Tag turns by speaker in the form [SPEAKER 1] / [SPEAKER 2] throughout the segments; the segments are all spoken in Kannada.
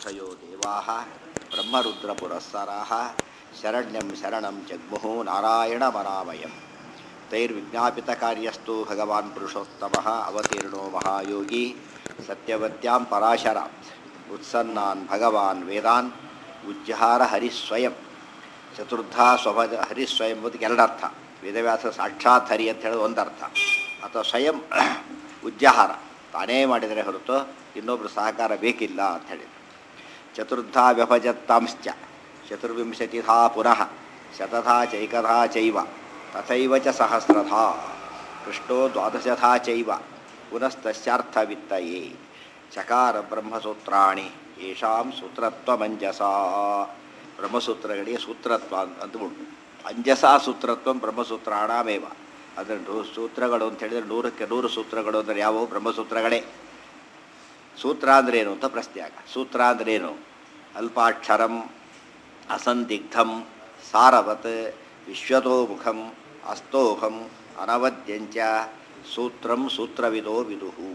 [SPEAKER 1] ಋಷಯೋ ದೇವಾः ಬ್ರಹ್ಮರುದ್ರಪುರಸ್ಸರಾः ಶರಣ್ಯಂ ಶರಣಂ ಜಗ್ಮುಃ ನಾರಾಯಣಮನಾಮಯಂ ತೈರ್ವಿಜ್ಞಾಪಿತಕಾರ್ಯಸ್ತು ಭಗವಾನ್ ಪುರುಷೋತ್ತಮಃ ಅವತೀರ್ಣೋ ಮಹಾಯೋಗಿ ಸತ್ಯವತ್ಯಾಂ ಪರಾಶರಾತ್ ಉತ್ಸನ್ನಾನ್ ಭಗವಾನ್ ವೇದಾನ್ ಉಜ್ಜಹಾರ ಹರಿಸ್ವಯಂ ಚತುರ್ಧಾ ಸ್ವಭಜ ಹರಿಸ್ವಯಂ ಎಂಬುದಕ್ಕೆ ಎರಡರ್ಥ ವೇದವ್ಯಾಸ ಸಾಕ್ಷಾತ್ ಹರಿ ಅಂತ ಹೇಳೋದು ಒಂದರ್ಥ ಅಥವಾ ಸ್ವಯಂ ಉಜ್ಜಹಾರ ತಾನೇ ಮಾಡಿದರೆ ಹೊರತು ಇನ್ನೊಬ್ಬರು ಸಹಕಾರ ಬೇಕಿಲ್ಲ ಅಂತ ಹೇಳಿದರು ಚತುರ್ಧಾ ವ್ಯಭಜತ್ತಾಂಶ್ಚ ಚತುರ್ವಿಂಶತಿಧಾ ಪುನಃ ಶತಧಾ ಚೈಕಧಾ ಚೈವ ತಥೈವ ಚ ಸಹಸ್ರಧಾ ಕೃಷ್ಣೋ ದ್ವಾದಶಧಾ ಚೈವ ಪುನಸ್ತಸ್ಯಾರ್ಥವಿತ್ತಯೇ ಚಕಾರ ಬ್ರಹ್ಮಸೂತ್ರಾಣಿ ಯೇಷಾಂ ಸೂತ್ರತ್ವಮಂಜಸ ಬ್ರಹ್ಮಸೂತ್ರಗಳಿಗೆ ಸೂತ್ರತ್ವ ಅಂತ ಉಂಟು ಅಂಜಸ ಸೂತ್ರತ್ವ ಬ್ರಹ್ಮಸೂತ್ರಾಣಮೇವ ಅದರ ಸೂತ್ರಗಳು ಅಂತ ಹೇಳಿದರೆ ನೂರಕ್ಕೆ ನೂರು ಸೂತ್ರಗಳು ಅಂದರೆ ಯಾವುವು ಬ್ರಹ್ಮಸೂತ್ರಗಳೇ ಸೂತ್ರ ಅಂದ್ರೇನು ಅಂತ ಪ್ರಶ್ನೆ ಆಗ ಸೂತ್ರ ಅಂದ್ರೇನು ಅಲ್ಪಾಕ್ಷರಂ ಅಸಂದಿಗ್ಧಂ ಸಾರವತ್ ವಿಶ್ವತೋಮುಖಂ ಅಸ್ತೋಭಂ ಅನವದ್ಯಂಚ ಸೂತ್ರಂ ಸೂತ್ರವಿದೋ ವಿದುಹು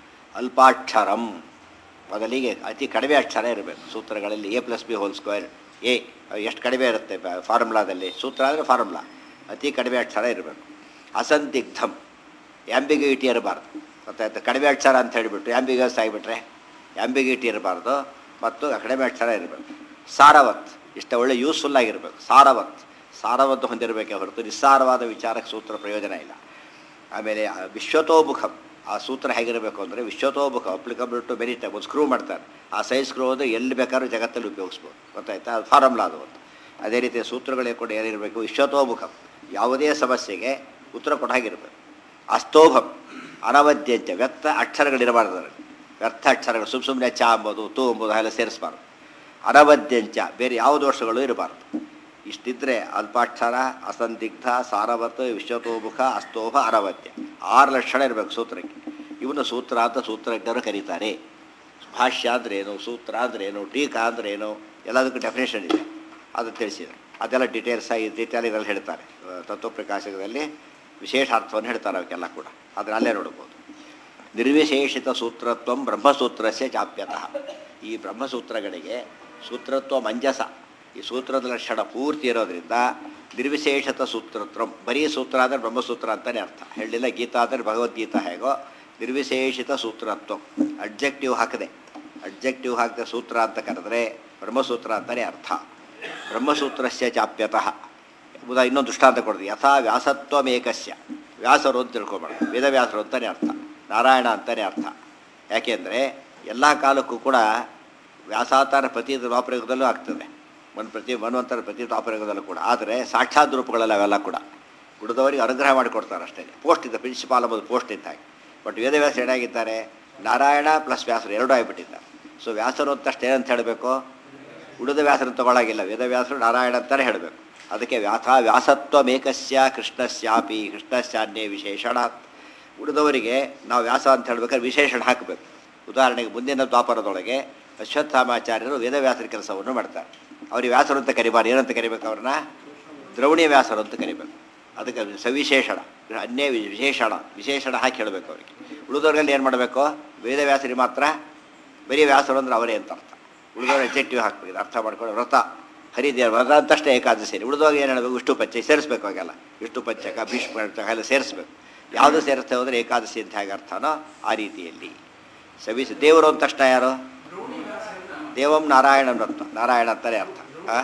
[SPEAKER 1] ಅಲ್ಪಾಕ್ಷರಂ ಮೊದಲಿಗೆ ಅತಿ ಕಡಿಮೆ ಅಕ್ಷರ ಇರಬೇಕು ಸೂತ್ರಗಳಲ್ಲಿ A plus B whole square A ಎಷ್ಟು ಕಡಿಮೆ ಇರುತ್ತೆ ಫಾರ್ಮುಲಾದಲ್ಲಿ ಸೂತ್ರ ಅಂದರೆ ಫಾರ್ಮುಲಾ ಅತಿ ಕಡಿಮೆ ಅಕ್ಷರ ಇರಬೇಕು ಅಸಂದಿಗ್ಧಂ ಆ್ಯಂಬಿಗ್ಯೂಟಿ ಇರಬಾರ್ದು ಗೊತ್ತಾಯ್ತು ಕಡಿಮೆ ಅಕ್ಷರ ಅಂತ ಹೇಳಿಬಿಟ್ಟು ಆ್ಯಂಬಿಗಸ್ ಆಗಿಬಿಟ್ರೆ ಆ್ಯಂಬಿಗ್ಯೂಟಿ ಇರಬಾರ್ದು ಮತ್ತು ಕಡಿಮೆ ಅಕ್ಷರ ಇರಬೇಕು ಸಾರವತ್ ಇಷ್ಟ ಒಳ್ಳೆ ಯೂಸ್ಫುಲ್ ಆಗಿರಬೇಕು ಸಾರವತ್ ಸಾರವತ್ತು ಹೊಂದಿರಬೇಕೆ ಹೊರತು ನಿಸ್ಸಾರವಾದ ವಿಚಾರಕ್ಕೆ ಸೂತ್ರ ಪ್ರಯೋಜನ ಇಲ್ಲ ಆಮೇಲೆ ವಿಶ್ವತೋಮುಖಂ ಆ ಸೂತ್ರ ಹೇಗಿರಬೇಕು ಅಂದರೆ ವಿಶ್ವತೋಮುಖ ಅಪ್ಲಿಕಬಲ್ ಟು ಮೆನಿ ಟೈಪ್ ಒಂದು ಸ್ಕ್ರೂ ಮಾಡ್ತಾರೆ ಆ ಸೈಜ್ ಸ್ಕ್ರೂ ಅಂದರೆ ಎಲ್ಲಿ ಬೇಕಾದ್ರೂ ಜಗತ್ತಲ್ಲಿ ಉಪಯೋಗಿಸ್ಬೋದು ಗೊತ್ತಾಯ್ತಾ ಅದು ಫಾರ್ಮುಲಾ ಅದು ಒಂದು ಅದೇ ರೀತಿ ಸೂತ್ರಗಳೇ ಕೂಡ ಏನಿರಬೇಕು ವಿಶ್ವತೋಮುಖಂ ಯಾವುದೇ ಸಮಸ್ಯೆಗೆ ಉತ್ತರ ಕೊಟ್ಟಾಗಿರಬೇಕು ಅಸ್ತೋಭಂ ಅನವದ್ಯಂಚ ವ್ಯರ್ಥ ಅಕ್ಷರಗಳಿರಬಾರ್ದು ಅದರಲ್ಲಿ ವ್ಯರ್ಥ ಅಕ್ಷರಗಳು ಸುಮ್ಮ ಸುಮ್ಮನೆ ಚ ಅಂಬೋದು ತು ಅಂಬೋದು ಎಲ್ಲ ಸೇರಿಸಬಾರ್ದು ಅನವದ್ಯಂಚ ಬೇರೆ ಯಾವ ದೋಷಗಳು ಇರಬಾರ್ದು ಇಷ್ಟಿದ್ರೆ ಅಲ್ಪಾಕ್ಷರ ಅಸಂದಿಗ್ಧ ಸಾರವತ್ ವಿಶ್ವತೋಮುಖ ಅಸ್ತೋಭ ಅನವದ್ಯ ಆರು ಲಕ್ಷಣ ಇರಬೇಕು ಸೂತ್ರಕ್ಕೆ ಇವನು ಸೂತ್ರ ಅಂತ ಸೂತ್ರಜ್ಞರು ಕರೀತಾರೆ ಭಾಷ್ಯ ಅಂದ್ರೇನು ಸೂತ್ರ ಅಂದ್ರೇನು ಟೀಕಾ ಅಂದ್ರೇನು ಎಲ್ಲದಕ್ಕೂ ಡೆಫಿನೇಷನ್ ಇದೆ ಅದು ತಿಳಿಸಿದ್ದಾರೆ ಅದೆಲ್ಲ ಡೀಟೇಲ್ಸ್ ಆಗಿ ಡೀಟೇಲ್ ಇದರಲ್ಲಿ ಹೇಳ್ತಾರೆ ತತ್ವಪ್ರಕಾಶಕದಲ್ಲಿ ವಿಶೇಷ ಅರ್ಥವನ್ನು ಹೇಳ್ತಾರೆ ಅವಕ್ಕೆಲ್ಲ ಕೂಡ ಅದನ್ನ ಅಲ್ಲೇ ನೋಡ್ಬೋದು ನಿರ್ವಿಶೇಷಿತ ಸೂತ್ರತ್ವ ಬ್ರಹ್ಮಸೂತ್ರಸ್ಯ ಚಾಪ್ಯತಃ ಈ ಬ್ರಹ್ಮಸೂತ್ರಗಳಿಗೆ ಸೂತ್ರತ್ವ ಮಂಜಸ ಈ ಸೂತ್ರದ ಲಕ್ಷಣ ಪೂರ್ತಿ ಇರೋದ್ರಿಂದ ನಿರ್ವಿಶೇಷತ ಸೂತ್ರತ್ವ ಬರೀ ಸೂತ್ರ ಅಂದರೆ ಬ್ರಹ್ಮಸೂತ್ರ ಅಂತಲೇ ಅರ್ಥ ಹೇಳಿಲ್ಲ ಗೀತಾ ಅಂದರೆ ಭಗವದ್ಗೀತಾ ಹೇಗೋ ನಿರ್ವಿಶೇಷಿತ ಸೂತ್ರತ್ವ ಅಡ್ಜೆಕ್ಟಿವ್ ಹಾಕದೆ ಅಡ್ಜೆಕ್ಟಿವ್ ಹಾಕಿದ ಸೂತ್ರ ಅಂತ ಕರೆದ್ರೆ ಬ್ರಹ್ಮಸೂತ್ರ ಅಂತಲೇ ಅರ್ಥ ಬ್ರಹ್ಮಸೂತ್ರಸ್ಯ ಚಾಪ್ಯತಃ ಉದಾ ಇನ್ನೊಂದು ದೃಷ್ಟಾಂತ ಕೊಡ್ತೀವಿ ಯಥಾ ವ್ಯಾಸತ್ವಮೇಕಸ್ಯ ವ್ಯಾಸರು ಅಂತ ತಿಳ್ಕೊಬಾರ್ದು ವೇದವ್ಯಾಸರು ಅಂತಲೇ ಅರ್ಥ ನಾರಾಯಣ ಅಂತಲೇ ಅರ್ಥ ಯಾಕೆಂದರೆ ಎಲ್ಲ ಕಾಲಕ್ಕೂ ಕೂಡ ವ್ಯಾಸಾತಾರ ಪ್ರತಿ ದ್ವಾಪರಯುಗದಲ್ಲೂ ಆಗ್ತದೆ ಒಂದು ಪ್ರತಿ ಮನ್ವಂತರ ಪ್ರತಿ ದ್ವಾಪರಯುಗದಲ್ಲೂ ಕೂಡ ಆದರೆ ಸಾಕ್ಷಾತ್ ರೂಪಗಳಲ್ಲಿ ಅವೆಲ್ಲ ಕೂಡ ಉಳಿದವರಿಗೆ ಅನುಗ್ರಹ ಮಾಡಿಕೊಡ್ತಾರೆ ಅಷ್ಟೇ ಪೋಸ್ಟ್ ಇದೆ ಪ್ರಿನ್ಸಿಪಾಲ್ ಎಂಬುದು ಪೋಸ್ಟ್ ಇದ್ದ ಹಾಗೆ ಬಟ್ ವೇದವ್ಯಾಸ ಏನಾಗಿದ್ದಾರೆ ನಾರಾಯಣ ಪ್ಲಸ್ ವ್ಯಾಸರು ಎರಡೂ ಆಗಿಬಿಟ್ಟಿದ್ದಾರೆ ಸೊ ವ್ಯಾಸರು ಅಂತ ಅಷ್ಟೇ ಅಂತ ಹೇಳಬೇಕು ಉಳಿದ ವ್ಯಾಸರು ತಗೊಳ್ಳಾಗಿಲ್ಲ ವೇದವ್ಯಾಸರು ನಾರಾಯಣ ಅಂತಲೇ ಹೇಳಬೇಕು ಅದಕ್ಕೆ ವ್ಯಾಸ ವ್ಯಾಸತ್ವಮೇಕಸ್ಯ ಕೃಷ್ಣಸ್ಯಾಪಿ ಕೃಷ್ಣಸ್ಯಾನ್ಯೇ ವಿಶೇಷಣಾತ್ ಉಳಿದವರಿಗೆ ನಾವು ವ್ಯಾಸ ಅಂತ ಹೇಳ್ಬೇಕಾದ್ರೆ ವಿಶೇಷಣ ಹಾಕಬೇಕು ಉದಾಹರಣೆಗೆ ಮುಂದಿನ ದ್ವಾಪರದೊಳಗೆ ಅಶ್ವತ್ಥಾಮಾಚಾರ್ಯರು ವೇದವ್ಯಾಸರ ಕೆಲಸವನ್ನು ಮಾಡ್ತಾರೆ ಅವ್ರಿಗೆ ವ್ಯಾಸರು ಅಂತ ಕರಿಬಾರ್ದು ಏನಂತ ಕರಿಬೇಕು ಅವ್ರನ್ನ ದ್ರೌಣಿಯ ವ್ಯಾಸರು ಅಂತ ಕರಿಬೇಕು ಅದಕ್ಕೆ ಸವಿಶೇಷಣ ಅನ್ಯ ವಿಶೇಷಣ ವಿಶೇಷಣ ಹಾಕಿ ಹೇಳಬೇಕು ಅವರಿಗೆ ಉಳಿದವ್ರಲ್ಲಿ ಏನು ಮಾಡಬೇಕು ವೇದವ್ಯಾಸರಿಗೆ ಮಾತ್ರ ಬರೀ ವ್ಯಾಸರು ಅಂದ್ರೆ ಅವರೇ ಅಂತ ಅರ್ಥ ಉಳಿದವ್ರು ಎಜೆಕ್ಟಿವ್ ಹಾಕ್ಬೇಕು ಅರ್ಥ ಮಾಡ್ಕೊಂಡು ವ್ರತ ಹರಿದೇವ ವ್ರತ ಅಂತಷ್ಟೇ ಏಕಾದಶಿ ಉಳಿದವಾಗ ಏನು ಹೇಳಬೇಕು ವಿಷ್ಣು ಪಂಚ ಸೇರಿಸ್ಬೇಕು ಅವಾಗೆಲ್ಲ ವಿಷ್ಣು ಪಂಚಕ ಭೀಷ್ಮ ಪಂಚಕ ಎಲ್ಲ ಸೇರಿಸ್ಬೇಕು ಯಾವುದು ಸೇರಿಸ್ತಾ ಹೋದರೆ ಏಕಾದಶಿ ಅಂತ ಹೇಗೆ ಅರ್ಥನೋ ಆ ರೀತಿಯಲ್ಲಿ ಸವಿಸ್ ದೇವರು ಅಂತ ತಕ್ಷಣ ಯಾರು ದೇವಂ ನಾರಾಯಣನ್ ರತ್ನ ನಾರಾಯಣ ಅಂತಾನೆ ಅರ್ಥ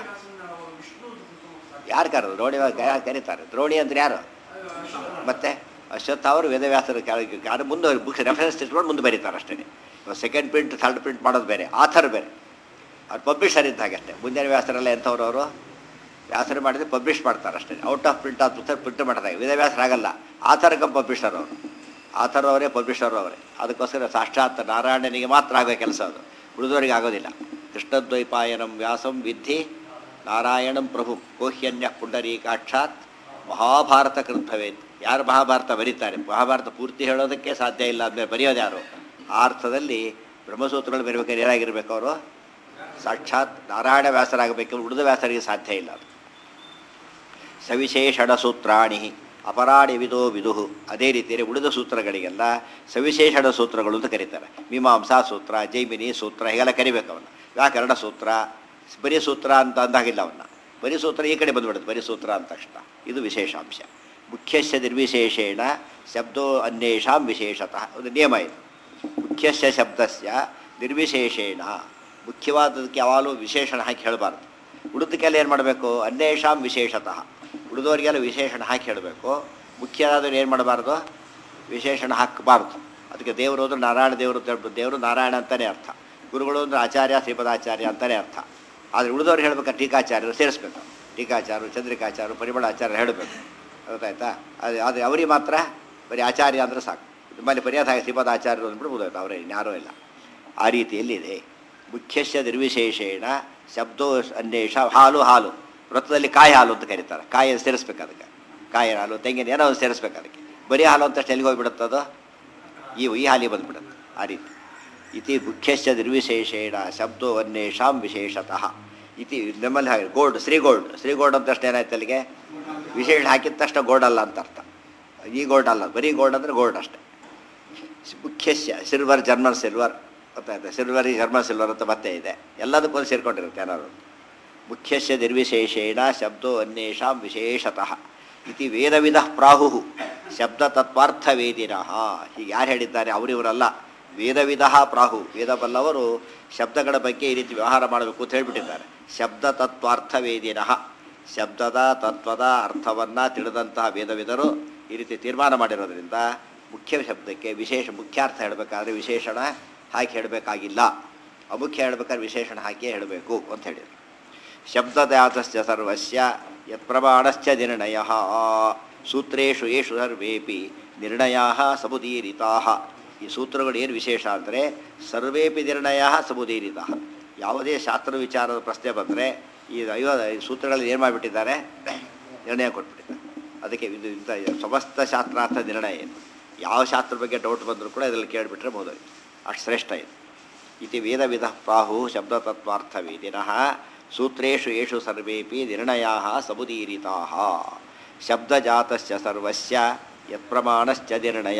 [SPEAKER 1] ಯಾರು ಕರೆದು ದ್ರೋಣಿ ಕರೀತಾರೆ ದ್ರೋಣಿ ಅಂದ್ರೆ ಯಾರು ಮತ್ತೆ ಅಶ್ವತ್ಥ ಅವರು ವೇದವ್ಯಾಸರ ಯಾರು ಮುಂದೆ ಬುಕ್ಸ್ ರೆಫರೆನ್ಸ್ ಇಟ್ಕೊಂಡು ಮುಂದೆ ಬರೀತಾರೆ ಅಷ್ಟೇ ಸೆಕೆಂಡ್ ಪ್ರಿಂಟ್ ಥರ್ಡ್ ಪ್ರಿಂಟ್ ಮಾಡೋದು ಬೇರೆ ಆಥರ್ ಬೇರೆ ಅವ್ರು ಪಬ್ಲಿಷರ್ ಇದ್ದ ಹಾಗೆ ಅಷ್ಟೇ ಮುಂದಿನ ವ್ಯಾಸರೆಲ್ಲ ಎಂಥವ್ರು ಅವರು ವ್ಯಾಸರು ಮಾಡಿದ್ರೆ ಪಬ್ಲಿಷ್ ಮಾಡ್ತಾರೆ ಅಷ್ಟೇ ಔಟ್ ಆಫ್ ಪ್ರಿಂಟ್ ಆದ ಪುಸ್ತಕ ಪ್ರಿಂಟ್ ಮಾಡಿದಾಗ ವೇದವ್ಯಾಸರಾಗಲ್ಲ ಆಥರ್ ಕಮ್ ಪಬ್ಲಿಷರ್ ಅವರು ಆಥರ್ ಅವರೇ ಪಬ್ಲಿಷರ್ ಅವರೇ ಅದಕ್ಕೋಸ್ಕರ ಸಾಕ್ಷಾತ್ ನಾರಾಯಣನಿಗೆ ಮಾತ್ರ ಆಗೋ ಕೆಲಸ ಅದು ಉಳಿದವರಿಗೆ ಆಗೋದಿಲ್ಲ ಕೃಷ್ಣದ್ವೈಪಾಯನಂ ವ್ಯಾಸಂ ವಿದ್ಧಿ ನಾರಾಯಣಂ ಪ್ರಭು ಕೋಹ್ಯನ್ಯ ಪುಂಡರೀಕಾಕ್ಷಾತ್ ಮಹಾಭಾರತ ಕೃದ್ಭವೇತ್ ಯಾರು ಮಹಾಭಾರತ ಬರೀತಾರೆ ಮಹಾಭಾರತ ಪೂರ್ತಿ ಹೇಳೋದಕ್ಕೆ ಸಾಧ್ಯ ಇಲ್ಲ ಅಂದರೆ ಬರೆಯೋದು ಯಾರು ಆ ಅರ್ಥದಲ್ಲಿ ಬ್ರಹ್ಮಸೂತ್ರಗಳು ಬರಬೇಕಾದ್ರೆ ಏನಾಗಿರ್ಬೇಕು ಅವರು ಸಾಕ್ಷಾತ್ ನಾರಾಯಣ ವ್ಯಾಸರಾಗಬೇಕು ಉಳಿದ ವ್ಯಾಸರಿಗೆ ಸಾಧ್ಯ ಇಲ್ಲ ಅದು ಸವಿಶೇಷಣ ಸೂತ್ರಾಣಿ ಅಪರಾಡಿ ವಿಧೋ ವಿದುಹು ಅದೇ ರೀತಿಯಲ್ಲಿ ಉಳಿದ ಸೂತ್ರಗಳಿಗೆಲ್ಲ ಸವಿಶೇಷಣ ಸೂತ್ರಗಳು ಅಂತ ಕರೀತಾರೆ ಮೀಮಾಂಸಾ ಸೂತ್ರ ಜೈಮಿನಿ ಸೂತ್ರ ಹೀಗೆಲ್ಲ ಕರಿಬೇಕು ಅವನ್ನ ವ್ಯಾಕರಣ ಸೂತ್ರ ಬರೀ ಸೂತ್ರ ಅಂತ ಅಂದಾಗಿಲ್ಲ ಅವನ್ನ ಬರೀ ಸೂತ್ರ ಈ ಕಡೆ ಬಂದ್ಬಿಡುತ್ತೆ ಬರೀ ಸೂತ್ರ ಅಂದ ತಕ್ಷಣ ಇದು ವಿಶೇಷಾಂಶ ಮುಖ್ಯಸ್ಯ ನಿರ್ವಿಶೇಷೇಣ ಶಬ್ದೋ ಅನ್ಯೇಷಾಂ ವಿಶೇಷತಃ ಒಂದು ನಿಯಮ ಇದೆ ಮುಖ್ಯಸ್ಯ ಶಬ್ದಸ್ಯ ನಿರ್ವಿಶೇಷೇಣ ಮುಖ್ಯವಾದದಕ್ಕೆ ಯಾವಾಗಲೂ ವಿಶೇಷಣ ಹಾಕಿ ಹೇಳಬಾರ್ದು ಉಳಿದಕ್ಕೆಲ್ಲ ಏನು ಮಾಡಬೇಕು ಅನ್ಯೇಷಾಂ ವಿಶೇಷತಃ ಉಳಿದವರಿಗೆಲ್ಲ ವಿಶೇಷಣ ಹಾಕಿ ಹೇಳಬೇಕು ಮುಖ್ಯವಾದವ್ರು ಏನು ಮಾಡಬಾರ್ದು ವಿಶೇಷಣ ಹಾಕಬಾರ್ದು ಅದಕ್ಕೆ ದೇವರು ಅಂದ್ರೆ ನಾರಾಯಣ ದೇವರು ಅಂತ ಹೇಳ್ಬಿಟ್ಟು ದೇವರು ನಾರಾಯಣ ಅಂತಲೇ ಅರ್ಥ ಗುರುಗಳು ಅಂದ್ರೆ ಆಚಾರ್ಯ ಶ್ರೀಪದಾಚಾರ್ಯ ಅಂತಲೇ ಅರ್ಥ ಆದರೆ ಉಳಿದವ್ರು ಹೇಳ್ಬೇಕಾದ್ರೆ ಟೀಕಾಚಾರ್ಯರು ಸೇರಿಸ್ಬೇಕು ಟೀಕಾಚಾರ್ಯರು ಚಂದ್ರಿಕಾಚಾರ್ಯರು ಪರಿಮಳಾಚಾರ್ಯರು ಹೇಳಬೇಕು ಗೊತ್ತಾಯ್ತಾ ಅದು ಅದು ಅವರಿಗೆ ಮಾತ್ರ ಬರೀ ಆಚಾರ್ಯ ಅಂದರೆ ಸಾಕು ನಿಮ್ಮಲ್ಲಿ ಪರ್ಯಾಯ ಶ್ರೀಪದಾಚಾರ್ಯರು ಅಂದ್ಬಿಡ್ಬೋದು ಅವರೇ ಯಾರೂ ಇಲ್ಲ ಆ ರೀತಿಯಲ್ಲಿದೆ ಮುಖ್ಯಸ್ಯ ನಿರ್ವಿಶೇಷೇಣ ಶಬ್ದೋ ಅನ್ವೇಷ ಹಾಲು ಹಾಲು ವೃತ್ತದಲ್ಲಿ ಕಾಯಿ ಹಾಲು ಅಂತ ಕರೀತಾರೆ ಕಾಯಿ ಸೇರಿಸ್ಬೇಕು ಅದಕ್ಕೆ ಕಾಯಿ ಹಾಲು ತೆಂಗಿನ ಏನೋ ಒಂದು ಸೇರಿಸ್ಬೇಕು ಅದಕ್ಕೆ ಬರೀ ಹಾಲು ಅಂತ ಎಲ್ಲಿಗೆ ಹೋಗ್ಬಿಡುತ್ತದು ಈ ಈ ಹಾಲಿಗೆ ಬಂದ್ಬಿಡುತ್ತೆ ಆ ರೀತಿ ಇತಿ ಮುಖ್ಯಸ್ಯ ನಿರ್ವಿಶೇಷೇಣ ಶಬ್ದೋ ಅನ್ವೇಷಾಂ ವಿಶೇಷತಃ ಇತಿ ನಮ್ಮಲ್ಲಿ ಹಾಗೆ gold Shri gold Shri gold ಅಂತ ತಕ್ಷಣ ಏನಾಯ್ತು ಅಲ್ಲಿಗೆ ವಿಶೇಷ ಹಾಕಿದ ತಕ್ಷಣ ಗೋಲ್ಡ್ ಅಲ್ಲ ಅಂತ ಅರ್ಥ ಈ ಗೋಲ್ಡ್ ಅಲ್ಲ ಬರೀ ಗೋಲ್ಡ್ ಅಂದರೆ ಗೋಲ್ಡ್ ಅಷ್ಟೇ ಮುಖ್ಯಸ್ಯ ಸಿಲ್ವರ್ ಜರ್ಮನ್ ಸಿಲ್ವರ್ ಗೊತ್ತಾಯ್ತು ಸಿಲ್ವರ್ ಜರ್ಮನ್ ಸಿಲ್ವರ್ ಅಂತ ಮತ್ತೆ ಇದೆ ಎಲ್ಲದಕ್ಕೂ ಸೇರ್ಕೊಂಡಿರುತ್ತೆ ಏನಾದ್ರು ಮುಖ್ಯಸ್ಯ ನಿರ್ವಿಶೇಷೇಣ ಶಬ್ದೋ ಅನ್ಯೇಷಾಂ ವಿಶೇಷತಃ ಇತಿ ವೇದವಿಧ ಪ್ರಾಹು ಶಬ್ದ ತತ್ವಾರ್ಥ ವೇದಿನಃ ಹೀಗೆ ಯಾರು ಹೇಳಿದ್ದಾರೆ ಅವರಿವರಲ್ಲ ವೇದವಿಧ ಪ್ರಾಹು ವೇದ ಬಲ್ಲವರು ಶಬ್ದಗಳ ಬಗ್ಗೆ ಈ ರೀತಿ ವ್ಯವಹಾರ ಮಾಡಬೇಕು ಅಂತ ಹೇಳಿಬಿಟ್ಟಿದ್ದಾರೆ ಶಬ್ದ ತತ್ವಾರ್ಥ ವೇದಿನಃ ಶಬ್ದದ ತತ್ವದ ಅರ್ಥವನ್ನು ತಿಳಿದಂತಹ ವೇದವಿದರು ಈ ರೀತಿ ತೀರ್ಮಾನ ಮಾಡಿರೋದ್ರಿಂದ ಮುಖ್ಯ ಶಬ್ದಕ್ಕೆ ವಿಶೇಷ ಮುಖ್ಯಾರ್ಥ ಹೇಳಬೇಕಾದ್ರೆ ವಿಶೇಷಣ ಹಾಕಿ ಹೇಳಬೇಕಾಗಿಲ್ಲ ಅಮುಖ್ಯ ಹೇಳಬೇಕಾದ್ರೆ ವಿಶೇಷಣ ಹಾಕಿಯೇ ಹೇಳಬೇಕು ಅಂತ ಹೇಳಿದರು ಶಬ್ದದಾತಶ್ಚ ಸರ್ವಸ್ಯ ಯತ್ಪ್ರಮಾಣಶ್ಚ ನಿರ್ಣಯ ಸೂತ್ರೇಷು ಯೇಷು ಸರ್ವೇಪಿ ನಿರ್ಣಯ ಸಮುದೀರಿತಾ ಈ ಸೂತ್ರಗಳು ಏನು ವಿಶೇಷ ಅಂದರೆ ಸರ್ವೇಪಿ ನಿರ್ಣಯ ಸಮುದೀರಿತಾ ಯಾವುದೇ ಶಾಸ್ತ್ರ ವಿಚಾರದ ಪ್ರಶ್ನೆ ಬಂದರೆ ಈ ಐವ ಈ ಸೂತ್ರಗಳಲ್ಲಿ ಏನು ಮಾಡಿಬಿಟ್ಟಿದ್ದಾರೆ ನಿರ್ಣಯ ಕೊಟ್ಬಿಟ್ಟಿದ್ದಾರೆ ಅದಕ್ಕೆ ಇದು ಇಂಥ ಸಮಸ್ತ ಶಾಸ್ತ್ರಾರ್ಥ ನಿರ್ಣಯ ಏನು ಯಾವ ಶಾಸ್ತ್ರ ಬಗ್ಗೆ ಡೌಟ್ ಬಂದರೂ ಕೂಡ ಇದರಲ್ಲಿ ಕೇಳಿಬಿಟ್ರೆ ಬೋದಾಯ್ತು ಅಷ್ಟು ಶ್ರೇಷ್ಠ ಇದು ಇತಿ ವೇದವಿಧ ಪ್ರಾಹು ಶಬ್ದತತ್ವಾರ್ಥವೇದಿನಃ ಸೂತ್ರೇಷು ಯೇಷು ಸರ್ವೇಪಿ ನಿರ್ಣಯಾ ಸಮುದೀರಿತಾ ಶಬ್ದಜಾತಶ್ಚ ಸರ್ವಸ್ಯ ಯತ್ಪ್ರಮಾಣಶ್ಚ ನಿರ್ಣಯ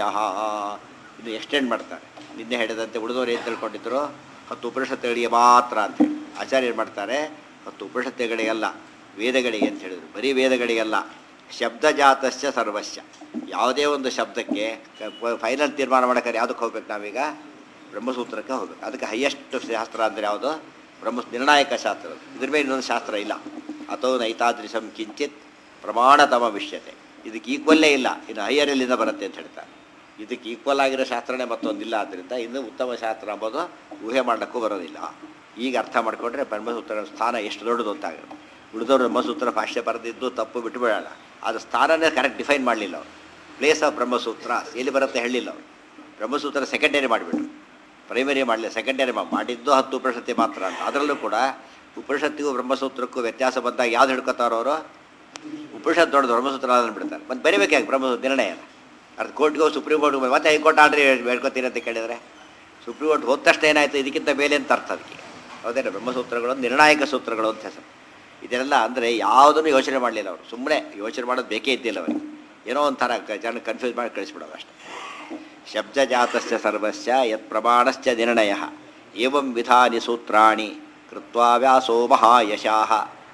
[SPEAKER 1] ಇದು ಎಕ್ಸ್ಟೆಂಡ್ ಮಾಡ್ತಾರೆ ನಿನ್ನೆ ಹೇಳಿದಂತೆ ಉಳಿದವರು ಏನು ತಿಳ್ಕೊಂಡಿದ್ರು ಹತ್ತು ಉಪನಿಷತ್ತುಗಳಿಗೆ ಮಾತ್ರ ಅಂತೇಳಿ ಆಚಾರ್ಯ ಏನು ಮಾಡ್ತಾರೆ ಹತ್ತು ಉಪನಿಷತ್ತುಗಳಿಗೆಲ್ಲ ವೇದಗಳಿಗೆ ಅಂತ ಹೇಳಿದ್ರು ಬರೀ ವೇದಗಳಿಗೆಲ್ಲ ಶಬ್ದಜಾತಶ್ಚ ಸರ್ವಸ್ಯ ಯಾವುದೇ ಒಂದು ಶಬ್ದಕ್ಕೆ ಫೈನಲ್ ತೀರ್ಮಾನ ಮಾಡೋಕ್ಕಾರೆ ಯಾವುದಕ್ಕೆ ಹೋಗ್ಬೇಕು ನಾವೀಗ ಬ್ರಹ್ಮಸೂತ್ರಕ್ಕೆ ಹೋಗ್ಬೇಕು ಅದಕ್ಕೆ ಹೈಯೆಸ್ಟ್ ಶಾಸ್ತ್ರ ಅಂದರೆ ಯಾವುದು ಬ್ರಹ್ಮ ನಿರ್ಣಾಯಕ ಶಾಸ್ತ್ರ ಇದ್ರ ಮೇಲೆ ಇನ್ನೊಂದು ಶಾಸ್ತ್ರ ಇಲ್ಲ ಅಥೋ ನೈತಾದೃಶಂ ಕಿಂಚಿತ್ ಪ್ರಮಾಣತಮ ವಿಷ್ಯತೆ ಇದಕ್ಕೆ ಈಕ್ವಲ್ಲೇ ಇಲ್ಲ ಇನ್ನು ಹೈಯರ್ ಎಲ್ಲಿಂದ ಬರುತ್ತೆ ಅಂತ ಹೇಳ್ತಾರೆ ಇದಕ್ಕೆ ಈಕ್ವಲ್ ಆಗಿರೋ ಶಾಸ್ತ್ರನೇ ಮತ್ತೊಂದಿಲ್ಲ ಆದ್ದರಿಂದ ಇನ್ನು ಉತ್ತಮ ಶಾಸ್ತ್ರ ಅಂಬೋದು ಊಹೆ ಮಾಡೋಕ್ಕೂ ಬರೋದಿಲ್ಲ ಈಗ ಅರ್ಥ ಮಾಡಿಕೊಂಡ್ರೆ ಬ್ರಹ್ಮಸೂತ್ರಗಳ ಸ್ಥಾನ ಎಷ್ಟು ದೊಡ್ಡದು ಅಂತಾಗುತ್ತೆ ಉಳಿದವರು ಬ್ರಹ್ಮಸೂತ್ರ ಭಾಷ್ಯ ಬರೆದಿದ್ದು ತಪ್ಪು ಬಿಟ್ಟುಬಿಡೋಣ ಅದು ಸ್ಥಾನನೇ ಕರೆಕ್ಟ್ ಡಿಫೈನ್ ಮಾಡಲಿಲ್ಲ ಅವರು ಪ್ಲೇಸ್ ಆಫ್ ಬ್ರಹ್ಮಸೂತ್ರ ಎಲ್ಲಿ ಬರುತ್ತೆ ಹೇಳಿಲ್ಲ ಅವರು ಬ್ರಹ್ಮಸೂತ್ರ ಸೆಕೆಂಡರಿ ಮಾಡಿಬಿಟ್ರು ಪ್ರೈಮರಿ ಮಾಡಲಿಲ್ಲ ಸೆಕೆಂಡರಿ ಮಾಡಿದ್ದು ಹತ್ತು ಉಪನಿಷತ್ತಿ ಮಾತ್ರ ಅಂತ ಅದರಲ್ಲೂ ಕೂಡ ಉಪನಿಷತ್ತಿಗೂ ಬ್ರಹ್ಮಸೂತ್ರಕ್ಕೂ ವ್ಯತ್ಯಾಸ ಬಂದಾಗ ಯಾವ್ದು ಹಿಡ್ಕೋತಾರೋ ಅವರು ಉಪನಿಷತ್ ದೊಡ್ಡದು ಬ್ರಹ್ಮಸೂತ್ರ ಅದನ್ನು ಬಿಡ್ತಾರೆ ಮತ್ತೆ ಬರೀಬೇಕಾಗಿ ಬ್ರಹ್ಮಸೂತ್ರ ನಿರ್ಣಯ ಅದು ಕೋರ್ಟ್ಗೆ ಸುಪ್ರೀಂ ಕೋರ್ಟ್ಗೆ ಮತ್ತೆ ಹೈಕೋರ್ಟ್ ಆರ್ಡ್ರಿ ಹೇಳ್ಕೊತೀರಿ ಅಂತ ಕೇಳಿದರೆ ಸುಪ್ರೀಂ ಕೋರ್ಟ್ ಹೋದ ತಕ್ಷಣ ಏನಾಯಿತು ಇದಕ್ಕಿಂತ ಮೇಲೆ ಅಂತ ಅರ್ಥ ಅದಕ್ಕೆ ಹೌದೇನು ಬ್ರಹ್ಮಸೂತ್ರಗಳು ನಿರ್ಣಾಯಕ ಸೂತ್ರಗಳು ಅಂತ ಹೆಸರು ಇದೆಲ್ಲ ಅಂದರೆ ಯಾವುದನ್ನು ಯೋಚನೆ ಮಾಡಲಿಲ್ಲ ಅವರು ಸುಮ್ಮನೆ ಯೋಚನೆ ಮಾಡೋದು ಬೇಕೇ ಇದ್ದಿಲ್ಲ ಅವರಿಗೆ ಏನೋ ಒಂಥರ ಕ- ಜನ ಕನ್ಫ್ಯೂಸ್ ಮಾಡಿ ಕಳಿಸ್ಬಿಡೋದು ಅಷ್ಟೇ ಶಬ್ದಜಾತಶ್ಚ ಸರ್ವಸ್ಯ ಯತ್ ಪ್ರಮಾಣಶ್ಚ ನಿರ್ಣಯ ಏವಂ ವಿಧಾನಿ ಸೂತ್ರಾಣಿ ಕೃತ್ವಾ ವ್ಯಾಸೋ ಮಹಾಯಶಾಃ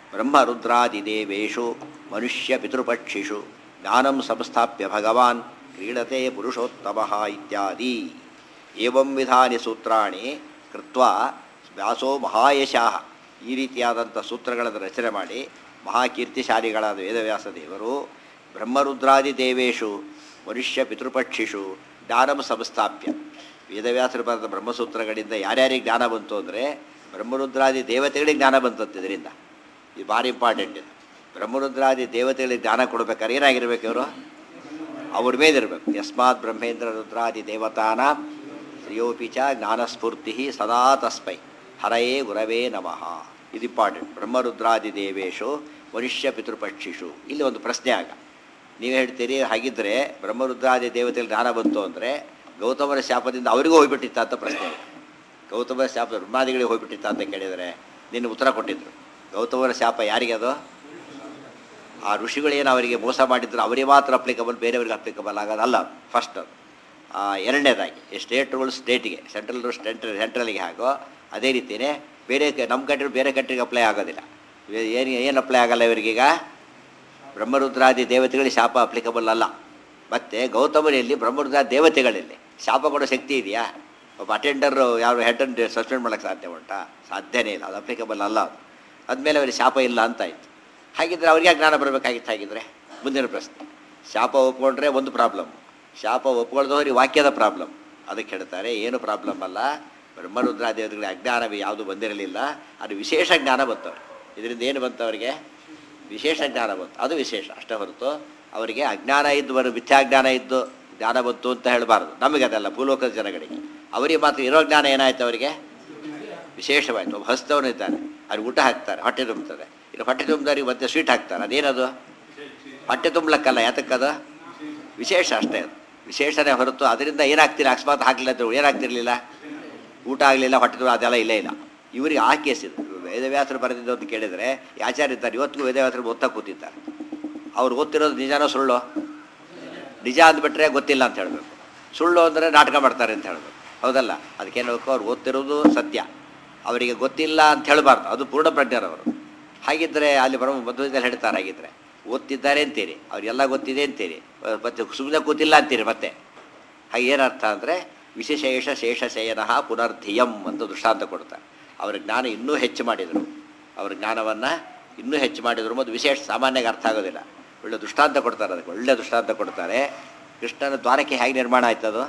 [SPEAKER 1] ಬ್ರಹ್ಮರುದ್ರಾದಿದೇವೇಷು ಮನುಷ್ಯ ಪಿತೃಪಕ್ಷಿಷು ಜ್ಞಾನಂ ಸಂಸ್ಥಾಪ್ಯ ಭಗವಾನ್ ಕ್ರೀಡತೆ ಪುರುಷೋತ್ತಮಃ ಇತ್ಯಾದಿ ಏವಂ ವಿಧಾನಿ ಸೂತ್ರಾಣಿ ಕೃತ್ವಾ ವ್ಯಾಸೋ ಮಹಾಯಶಾಃ ಈ ರೀತಿಯಾದಂಥ ಸೂತ್ರಗಳನ್ನು ರಚನೆ ಮಾಡಿ ಮಹಾಕೀರ್ತಿಶಾಲಿಗಳಾದ ವೇದವ್ಯಾಸ ದೇವರು ಬ್ರಹ್ಮರುದ್ರಾದಿ ದೇವೇಶು ಮನುಷ್ಯ ಪಿತೃಪಕ್ಷಿಷು ಜ್ಞಾನಂ ಸಂಸ್ಥಾಪ್ಯ ವೇದವ್ಯಾಸರು ಬರೆದ ಬ್ರಹ್ಮಸೂತ್ರಗಳಿಂದ ಯಾರ್ಯಾರಿಗೆ ಜ್ಞಾನ ಬಂತು ಅಂದರೆ ಬ್ರಹ್ಮರುದ್ರಾದಿ ದೇವತೆಗಳಿಗೆ ಜ್ಞಾನ ಬಂತಂತೆ ಇದರಿಂದ ಇದು ಭಾರಿ ಇಂಪಾರ್ಟೆಂಟ್ ಇದು ಬ್ರಹ್ಮರುದ್ರಾದಿ ದೇವತೆಗಳಿಗೆ ಜ್ಞಾನ ಕೊಡ್ಬೇಕಾದ್ರೆ ಏನಾಗಿರ್ಬೇಕು ಇವರು ಅವ್ರ ಮೇಲಿರಬೇಕು ಯಸ್ಮಾತ್ ಬ್ರಹ್ಮೇಂದ್ರ ರುದ್ರಾದಿ ದೇವತಾನ ಶ್ರಿಯೋಪಿ ಚ ಜ್ಞಾನಸ್ಫೂರ್ತಿ ಸದಾ ತಸ್ಮೈ ಹರಯೇ ಗುರವೇ ನಮಃ ಇದು ಇಂಪಾರ್ಟೆಂಟ್ ಬ್ರಹ್ಮರುದ್ರಾದಿ ದೇವೇಶು ಮನುಷ್ಯ ಪಿತೃಪಕ್ಷಿಷು ಇಲ್ಲಿ ಒಂದು ಪ್ರಶ್ನೆ ಆಗ ನೀವು ಹೇಳ್ತೀರಿ ಹಾಗಿದ್ದರೆ ಬ್ರಹ್ಮರುದ್ರಾದಿ ದೇವತೆಗಳು ಜ್ಞಾನ ಬಂತು ಅಂದರೆ ಗೌತಮರ ಶಾಪದಿಂದ ಅವರಿಗೂ ಹೋಗ್ಬಿಟ್ಟಿತ್ತ ಅಂತ ಪ್ರಶ್ನೆ ಇದೆ. ಗೌತಮರ ಶಾಪ ಬ್ರಹ್ಮಾದಿಗಳಿಗೆ ಹೋಗ್ಬಿಟ್ಟಿತ್ತ ಅಂತ ಕೇಳಿದರೆ ನಿನ್ನ ಉತ್ತರ ಕೊಟ್ಟಿದ್ರು ಗೌತಮರ ಶಾಪ ಯಾರಿಗೆ ಅದು ಆ ಋಷಿಗಳೇನು ಅವರಿಗೆ ಮೋಸ ಮಾಡಿದ್ರು ಅವರಿಗೆ ಮಾತ್ರ ಅಪ್ಲಿಕಬಲ್ ಬೇರೆಯವ್ರಿಗೆ ಅಪ್ಲಿಕಬಲ್ ಆಗೋದಲ್ಲ ಫಸ್ಟ್ ಎರಡನೇದಾಗಿ ಸ್ಟೇಟ್ ರೂಲ್ ಸ್ಟೇಟಿಗೆ ಸೆಂಟ್ರಲ್ ರೂಲ್ ಸೆಂಟ್ರಲ್ ಸೆಂಟ್ರಲ್ಗೆ ಹಾಗೋ ಅದೇ ರೀತಿಯೇ ಬೇರೆ ನಮ್ಮ ಕಂಟ್ರಿ ಬೇರೆ ಕಂಟ್ರಿಗೆ ಅಪ್ಲೈ ಆಗೋದಿಲ್ಲ ಏನು ಏನು ಅಪ್ಲೈ ಆಗಲ್ಲ ಇವರಿಗೀಗ ಬ್ರಹ್ಮರುದ್ರಾದಿ ದೇವತೆಗಳಿಗೆ ಶಾಪ ಅಪ್ಲಿಕಬಲ್ ಅಲ್ಲ ಮತ್ತು ಗೌತಮನಲ್ಲಿ ಬ್ರಹ್ಮರುದ್ರ ದೇವತೆಗಳಲ್ಲಿ ಶಾಪ ಕೊಡೋ ಶಕ್ತಿ ಇದೆಯಾ ಒಬ್ಬ ಅಟೆಂಡರು ಯಾರು ಹೆಡ್ ಅಂಡ್ ಸಸ್ಪೆಂಡ್ ಮಾಡೋಕ್ಕೆ ಸಾಧ್ಯ ಉಂಟಾ ಸಾಧ್ಯನೇ ಇಲ್ಲ ಅದು ಅಪ್ಲಿಕಬಲ್ ಅಲ್ಲ ಅದು ಅದ್ಮೇಲೆ ಅವರಿಗೆ ಶಾಪ ಇಲ್ಲ ಅಂತಾಯ್ತು ಹಾಗಿದ್ರೆ ಅವ್ರಿಗೆ ಜ್ಞಾನ ಬರಬೇಕಾಗಿತ್ತು ಹಾಗಿದ್ರೆ ಮುಂದಿನ ಪ್ರಶ್ನೆ ಶಾಪ ಒಪ್ಕೊಂಡ್ರೆ ಒಂದು ಪ್ರಾಬ್ಲಮ್ ಶಾಪ ಒಪ್ಕೊಳ್ದವ್ರಿಗೆ ವಾಕ್ಯದ ಪ್ರಾಬ್ಲಮ್ ಅದಕ್ಕೆ ಹೇಳ್ತಾರೆ ಏನು ಪ್ರಾಬ್ಲಮ್ ಅಲ್ಲ ಬ್ರಹ್ಮರುದ್ರ ದೇವತೆಗಳಿಗೆ ಅಜ್ಞಾನವೇ ಯಾವುದು ಬಂದಿರಲಿಲ್ಲ ಅದು ವಿಶೇಷ ಜ್ಞಾನ ಬಂತವ್ರಿಗೆ ಇದರಿಂದ ಏನು ಬಂತು ಅವರಿಗೆ ವಿಶೇಷ ಜ್ಞಾನ ಬಂತು ಅದು ವಿಶೇಷ ಅಷ್ಟೇ ಹೊರತು ಅವರಿಗೆ ಅಜ್ಞಾನ ಇದ್ದು ಬರೋ ಮಿಥ್ಯಾಜ್ಞಾನ ಇದ್ದು ಜ್ಞಾನ ಬಂತು ಅಂತ ಹೇಳಬಾರ್ದು ನಮಗೆ ಅದಲ್ಲ ಭೂಲೋಕದ ಜನಗಳಿಗೆ ಅವರಿಗೆ ಮಾತ್ರ ಇರೋ ಜ್ಞಾನ ಏನಾಯ್ತು ಅವರಿಗೆ ವಿಶೇಷವಾಯಿತು ಒಬ್ಬ ಹಸ್ತವನು ಇದ್ದಾನೆ ಅವ್ರಿಗೆ ಊಟ ಹಾಕ್ತಾರೆ ಹೊಟ್ಟೆ ತುಂಬುತ್ತದೆ ಇನ್ನು ಹೊಟ್ಟೆ ತುಂಬಿದವ್ರಿಗೆ ಮತ್ತೆ ಸ್ವೀಟ್ ಹಾಕ್ತಾರೆ ಅದೇನದು ಹೊಟ್ಟೆ ತುಂಬಲಕ್ಕಲ್ಲ ಯಾತಕ್ಕದ ವಿಶೇಷ ಅಷ್ಟೇ ಅದು ವಿಶೇಷನೇ ಹೊರತು ಅದರಿಂದ ಏನಾಗ್ತಿಲ್ಲ ಅಕಸ್ಮಾತ್ ಹಾಕಲಿಲ್ಲ ಅಂತ ಏನಾಗ್ತಿರ್ಲಿಲ್ಲ ಊಟ ಆಗಲಿಲ್ಲ ಹೊಟ್ಟೆ ತುಂಬ ಅದೆಲ್ಲ ಇಲ್ಲೇ ಇಲ್ಲ ಇವರಿಗೆ ಆ ಕೇಸ್ ಇದು ವೇದವ್ಯಾಸರು ಬರೆದಿದ್ದು ಅಂತ ಕೇಳಿದರೆ ಈ ಆಚಾರ್ಯ ಇದ್ದಾರೆ ಇವತ್ತಿಗೂ ವೇದವ್ಯಾಸರು ಓದ್ತಾ ಕೂತಿದ್ದಾರೆ ಅವ್ರು ಓದ್ತಿರೋದು ನಿಜಾನೋ ಸುಳ್ಳು ನಿಜ ಅಂದ್ಬಿಟ್ರೆ ಗೊತ್ತಿಲ್ಲ ಅಂತ ಹೇಳಬೇಕು ಸುಳ್ಳು ಅಂದರೆ ನಾಟಕ ಮಾಡ್ತಾರೆ ಅಂತ ಹೇಳಬೇಕು ಹೌದಲ್ಲ ಅದಕ್ಕೇನು ಹೇಳಬೇಕು ಅವ್ರು ಓದ್ತಿರೋದು ಸತ್ಯ ಅವರಿಗೆ ಗೊತ್ತಿಲ್ಲ ಅಂತ ಹೇಳಬಾರ್ದು ಅದು ಪೂರ್ಣ ಪ್ರಜ್ಞರವರು ಹಾಗಿದ್ದರೆ ಅಲ್ಲಿ ಬರೋ ಮಧ್ವದಲ್ಲಿ ಹೇಳ್ತಾರೆ ಹಾಗಿದ್ರೆ ಓದ್ತಿದ್ದಾರೆ ಅಂತೀರಿ ಅವ್ರಿಗೆಲ್ಲ ಗೊತ್ತಿದೆ ಅಂತೀರಿ ಮತ್ತೆ ಸುಮ್ಮನೆ ಕೂತಿಲ್ಲ ಅಂತೀರಿ ಮತ್ತೆ ಹಾಗೆ ಏನರ್ಥ ಅಂದರೆ ವಿಶೇಷೇಷ ಶೇಷ ಶಯನ ಪುನರ್ಧಿಯಂ ಅಂತ ದೃಷ್ಟಾಂತ ಕೊಡ್ತಾರೆ ಅವರ ಜ್ಞಾನ ಇನ್ನೂ ಹೆಚ್ಚು ಮಾಡಿದರು ಅವರ ಜ್ಞಾನವನ್ನು ಇನ್ನೂ ಹೆಚ್ಚು ಮಾಡಿದರು ಮತ್ತು ವಿಶೇಷ ಸಾಮಾನ್ಯಗೆ ಅರ್ಥ ಆಗೋದಿಲ್ಲ ಒಳ್ಳೆ ದೃಷ್ಟಾಂತ ಕೊಡ್ತಾರೆ ಅದಕ್ಕೆ ಒಳ್ಳೆ ದೃಷ್ಟಾಂತ ಕೊಡ್ತಾರೆ ಕೃಷ್ಣನ ದ್ವಾರಕ್ಕೆ ಹೇಗೆ ನಿರ್ಮಾಣ ಆಯ್ತದು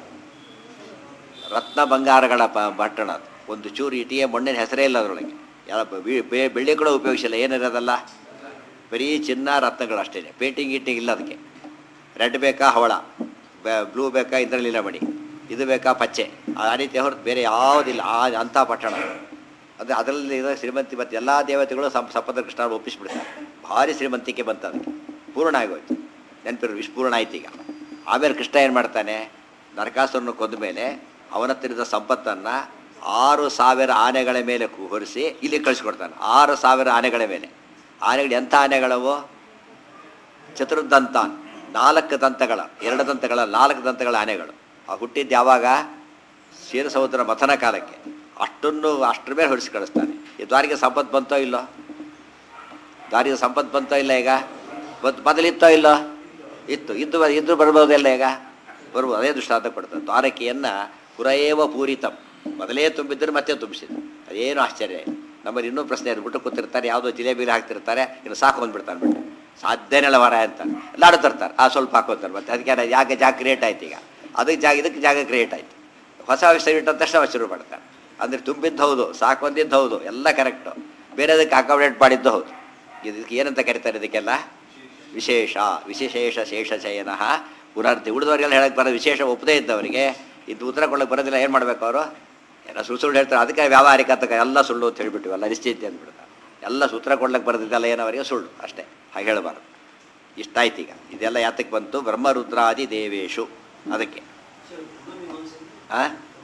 [SPEAKER 1] ರತ್ನ ಬಂಗಾರಗಳ ಪ ಪಟ್ಟಣ ಅದು. ಒಂದು ಚೂರು ಇಟಿಯ ಮಣ್ಣಿನ ಹೆಸರೇ ಇಲ್ಲ ಅದರೊಳಗೆ ಯಾವ ಬೆ- ಬೆ- ಬೆಳ್ಳಿ ಕೂಡ ಉಪಯೋಗಿಸಿಲ್ಲ ಏನಿರೋದಲ್ಲ ಬರೀ ಚಿನ್ನ ರತ್ನಗಳು ಅಷ್ಟೇ ಪೇಂಟಿಂಗ್ ಗೀಟಿಂಗ್ ಇಲ್ಲ ಅದಕ್ಕೆ ರೆಡ್ ಬೇಕಾ ಹವಳ ಬ್ಲೂ ಬೇಕಾ ಇದರಲ್ಲಿಲ್ಲ ಮಣಿ ಇದು ಬೇಕಾ ಪಚ್ಚೆ ಆ ರೀತಿ ಹೊರತು ಬೇರೆ ಯಾವುದಿಲ್ಲ ಆ ಅಂಥ ಪಟ್ಟಣ ಅಂದರೆ ಅದರಲ್ಲಿ ಇರೋ ಶ್ರೀಮಂತಿ ಮತ್ತು ಎಲ್ಲ ದೇವತೆಗಳು ಸಂ ಸಪದ ಕೃಷ್ಣ ಒಪ್ಪಿಸ್ಬಿಡ್ತಾರೆ ಭಾರಿ ಶ್ರೀಮಂತಿಕೆ ಬಂತು ಅದಕ್ಕೆ ಪೂರ್ಣ ಆಗೋಯ್ತು ನೆನಪಿರೋ ವಿಷ್ಪೂರ್ಣ ಆಯ್ತು ಈಗ ಆಮೇಲೆ ಕೃಷ್ಣ ಏನು ಮಾಡ್ತಾನೆ ನರಕಾಸುರನ ಕೊಂದ ಮೇಲೆ ಅವನ ಹತ್ತಿರದ ಸಂಪತ್ತನ್ನು ಆರು ಸಾವಿರ ಆನೆಗಳ ಮೇಲೆ ಕು- ಹೊರಿಸಿ ಇಲ್ಲಿ ಕಳಿಸ್ಕೊಡ್ತಾನೆ ಆರು ಸಾವಿರ ಆನೆಗಳ ಮೇಲೆ ಆನೆಗಳು ಎಂಥ ಆನೆಗಳವು ಚತುರ್ದಂತ ನಾಲ್ಕು ದಂತಗಳ ಎರಡು ದಂತಗಳ ನಾಲ್ಕು ದಂತಗಳ ಆನೆಗಳು ಆ ಹುಟ್ಟಿದ್ದು ಯಾವಾಗ ಕ್ಷೀರ ಸಮುದ್ರ ಮಥನ ಕಾಲಕ್ಕೆ ಅಷ್ಟನ್ನು ಅಷ್ಟರ ಮೇಲೆ ಹೊರಿಸಿ ಕಳಿಸ್ತಾನೆ ಈ ದ್ವಾರಿಗೆ ಸಂಪತ್ತು ಬಂತೋ ಇಲ್ಲೋ ದಾರಿಗೆ ಸಂಪತ್ತು ಬಂತೋ ಇಲ್ಲ ಈಗ ಬದ್ ಮೊದಲಿತ್ತೋ ಇಲ್ಲೋ ಇತ್ತು ಇದ್ದು ಇದ್ದು ಬರ್ಬೋದಿಲ್ಲ ಈಗ ಬರ್ಬೋದು ಅದೇ ದೃಷ್ಟಾಂತ ಕೊಡ್ತದೆ ದ್ವಾರಕೆಯನ್ನು ಪುರಯೇವ ಪೂರಿತಂ ಮೊದಲೇ ತುಂಬಿದ್ರೆ ಮತ್ತೆ ತುಂಬಿಸಿದ್ರು ಅದೇನು ಆಶ್ಚರ್ಯ ಇಲ್ಲ ನಮ್ಮಲ್ಲಿ ಇನ್ನೂ ಪ್ರಶ್ನೆ ಇದೆ ಬಿಟ್ಟು ಕೂತಿರ್ತಾರೆ ಯಾವುದೋ ಜಿಲೇಬಿಲಿ ಹಾಕ್ತಿರ್ತಾರೆ ಇನ್ನು ಸಾಕು ಬಂದ್ಬಿಡ್ತಾರೆ ಬಿಟ್ಟು ಸಾಧ್ಯನೆಲ್ಲ ವರ ಅಂತಾರೆ ಲಾಡು ತರ್ತಾರೆ ಆ ಸ್ವಲ್ಪ ಹಾಕೋತಾರೆ ಮತ್ತೆ ಅದಕ್ಕೆ ಏನಾಯ್ತು? ಜಾಗ ಜಾಗ ಕ್ರಿಯೇಟ್ ಆಯ್ತು ಈಗ ಅದಕ್ಕೆ ಜಾಗ ಇದಕ್ಕೆ ಜಾಗ ಕ್ರಿಯೇಟ್ ಆಯ್ತು ಹೊಸ ವಿಷಯ ಇಟ್ಟ ತಕ್ಷಣ ಅವ ಶುರು ಮಾಡ್ತಾರೆ ಅಂದರೆ ತುಂಬಿದ್ದು ಹೌದು ಸಾಕು ಬಂದಿದ್ದು ಹೌದು ಎಲ್ಲ ಕರೆಕ್ಟು ಬೇರೆದಕ್ಕೆ ಅಕಾಮಡೇಟ್ ಮಾಡಿದ್ದು ಹೌದು ಇದಕ್ಕೆ ಏನಂತ ಕರೀತಾರೆ ಇದಕ್ಕೆಲ್ಲ ವಿಶೇಷ ವಿಶೇಷ ಶೇಷ ಶಯನ ಪುನರ್ತಿ ಉಳಿದವರಿಗೆಲ್ಲ ಹೇಳಕ್ಕೆ ಬರೋದು ವಿಶೇಷ ಒಪ್ಪದೇ ಇದ್ದವರಿಗೆ ಇದು ಉತ್ತರ ಕೊಡೋಕೆ ಬರೋದಿಲ್ಲ ಏನು ಮಾಡಬೇಕು ಅವರು ಏನೋ ಸುಳ್ಳು ಸುಳ್ಳು ಹೇಳ್ತಾರೆ ಅದಕ್ಕೆ ವ್ಯಾವಹಾರಿಕ ಅಂತ ಎಲ್ಲ ಸುಳ್ಳು ಅಂತ ಹೇಳ್ಬಿಟ್ಟು ಎಲ್ಲ ನಿಶ್ಚಿತ ಅಂದ್ಬಿಡ್ತಾರೆ ಎಲ್ಲ ಸೂತ್ರ ಕೊಡ್ಲಿಕ್ಕೆ ಬರೋದಿದ್ದಲ್ಲ ಏನವರಿಗೆ ಸುಳ್ಳು ಅಷ್ಟೇ ಹಾಗೆ ಹೇಳಬಾರ್ದು ಇಷ್ಟಾಯ್ತು ಈಗ ಇದೆಲ್ಲ ಯಾತಕ್ಕೆ ಬಂತು ಬ್ರಹ್ಮರುದ್ರಾದಿ ದೇವೇಶು ಅದಕ್ಕೆ ಆ?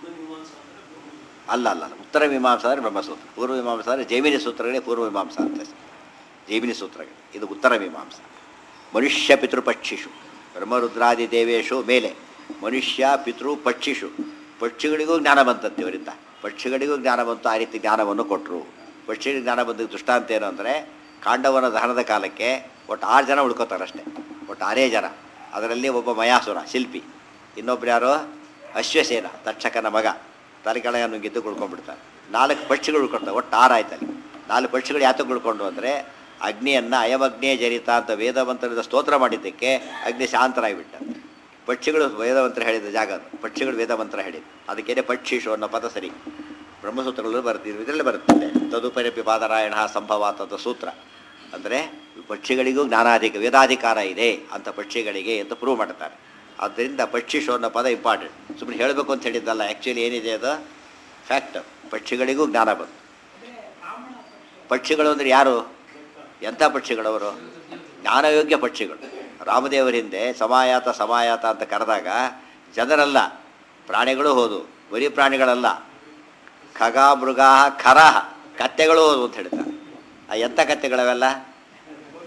[SPEAKER 1] ಅಲ್ಲ ಅಲ್ಲ ಅಲ್ಲ. ಉತ್ತರ ಮೀಮಾಂಸ ಅಂದರೆ ಬ್ರಹ್ಮಸೂತ್ರ ಪೂರ್ವ ಮೀಮಾಂಸ ಅಂದರೆ ಜೈಮಿನಿ ಸೂತ್ರಗಳೇ ಪೂರ್ವ ಮೀಮಾಂಸ ಅಂತ ಹೆಸರು. ಜೈಮಿನಿ ಸೂತ್ರಗಳು ಇದು ಉತ್ತರ ಮೀಮಾಂಸ ಮನುಷ್ಯ ಪಿತೃಪಕ್ಷಿಷು ಬ್ರಹ್ಮರುದ್ರಾದಿ ದೇವೇಶು ಮೇಲೆ ಮನುಷ್ಯ ಪಿತೃ ಪಕ್ಷಿಷು ಪಕ್ಷಿಗಳಿಗೂ ಜ್ಞಾನ ಬಂತಂತೆ ಇವರಿಂದ ಪಕ್ಷಿಗಳಿಗೂ ಜ್ಞಾನ ಬಂತು ಆ ರೀತಿ ಜ್ಞಾನವನ್ನು ಕೊಟ್ಟರು ಪಕ್ಷಿಗಳಿಗೆ ಜ್ಞಾನ ಬಂದ ದೃಷ್ಟಾಂತ ಏನು ಅಂದರೆ ಕಾಂಡವನ ದಹನದ ಕಾಲಕ್ಕೆ ಒಟ್ಟು ಆರು ಜನ ಉಳ್ಕೋತಾರೆ ಅಷ್ಟೇ ಒಟ್ಟು ಆರೇ ಜನ ಅದರಲ್ಲಿ ಒಬ್ಬ ಮಯಾಸುರ ಶಿಲ್ಪಿ ಇನ್ನೊಬ್ರು ಯಾರು ಅಶ್ವಸೇನ ತಕ್ಷಕನ ಮಗ ತಲೆಕೆಳಗನ್ನು ಗೆದ್ದು ಉಳ್ಕೊಂಡ್ಬಿಡ್ತಾರೆ ನಾಲ್ಕು ಪಕ್ಷಿಗಳು ಉಳ್ಕೊಳ್ತವೆ ಒಟ್ಟು ಆರು ಆಯ್ತಲ್ಲಿ ನಾಲ್ಕು ಪಕ್ಷಿಗಳು ಯಾತಕ್ಕೆ ಉಳ್ಕೊಂಡು ಅಂದರೆ ಅಗ್ನಿಯನ್ನು ಅಯಮಗ್ನೇ ಜರಿತ ಅಂತ ವೇದವಂತರಿಂದ ಸ್ತೋತ್ರ ಮಾಡಿದ್ದಕ್ಕೆ ಅಗ್ನಿ ಶಾಂತರಾಗಿಬಿಟ್ಟ ಪಕ್ಷಿಗಳು ವೇದವಂತರ ಹೇಳಿದ ಜಾಗ ಅದು ಪಕ್ಷಿಗಳು ವೇದವಂತರ ಹೇಳಿದ್ದು ಅದಕ್ಕೇನೆ ಪಕ್ಷಿಷು ಅನ್ನೋ ಪದ ಸರಿ ಬ್ರಹ್ಮಸೂತ್ರಗಳು ಬರ್ತಿದ್ವು ಇದರಲ್ಲಿ ಬರುತ್ತದೆ ತದುಪರಿಪಿ ಪಾದರಾಯಣ ಸಂಭವಾತ್ ಅಂತ ಸೂತ್ರ ಅಂದರೆ ಪಕ್ಷಿಗಳಿಗೂ ಜ್ಞಾನಾಧಿಕ ವೇದಾಧಿಕಾರ ಇದೆ ಅಂತ ಪಕ್ಷಿಗಳಿಗೆ ಅಂತ ಪ್ರೂವ್ ಮಾಡ್ತಾರೆ ಆದ್ದರಿಂದ ಪಕ್ಷಿಷು ಅನ್ನೋ ಪದ ಇಂಪಾರ್ಟೆಂಟ್ ಸುಮ್ಮನೆ ಹೇಳಬೇಕು ಅಂತ ಹೇಳಿದ್ದಲ್ಲ ಆ್ಯಕ್ಚುಲಿ ಏನಿದೆ ಅದು ಫ್ಯಾಕ್ಟ್ ಪಕ್ಷಿಗಳಿಗೂ ಜ್ಞಾನ ಬಂತು ಪಕ್ಷಿಗಳು ಅಂದರೆ ಯಾರು ಎಂಥ ಪಕ್ಷಿಗಳವರು ಜ್ಞಾನಯೋಗ್ಯ ಪಕ್ಷಿಗಳು ರಾಮದೇವರ ಹಿಂದೆ ಸಮಾಯಾತ ಸಮಾಯಾತ ಅಂತ ಕರೆದಾಗ ಜನರಲ್ಲ ಪ್ರಾಣಿಗಳು ಹೋದು ಬರೀ ಪ್ರಾಣಿಗಳಲ್ಲ ಖಗ ಮೃಗ ಖರ ಕತ್ತೆಗಳು ಹೋದು ಅಂತ ಹೇಳ್ತಾರೆ ಆ ಎಂಥ ಕತ್ತೆಗಳವೆಲ್ಲ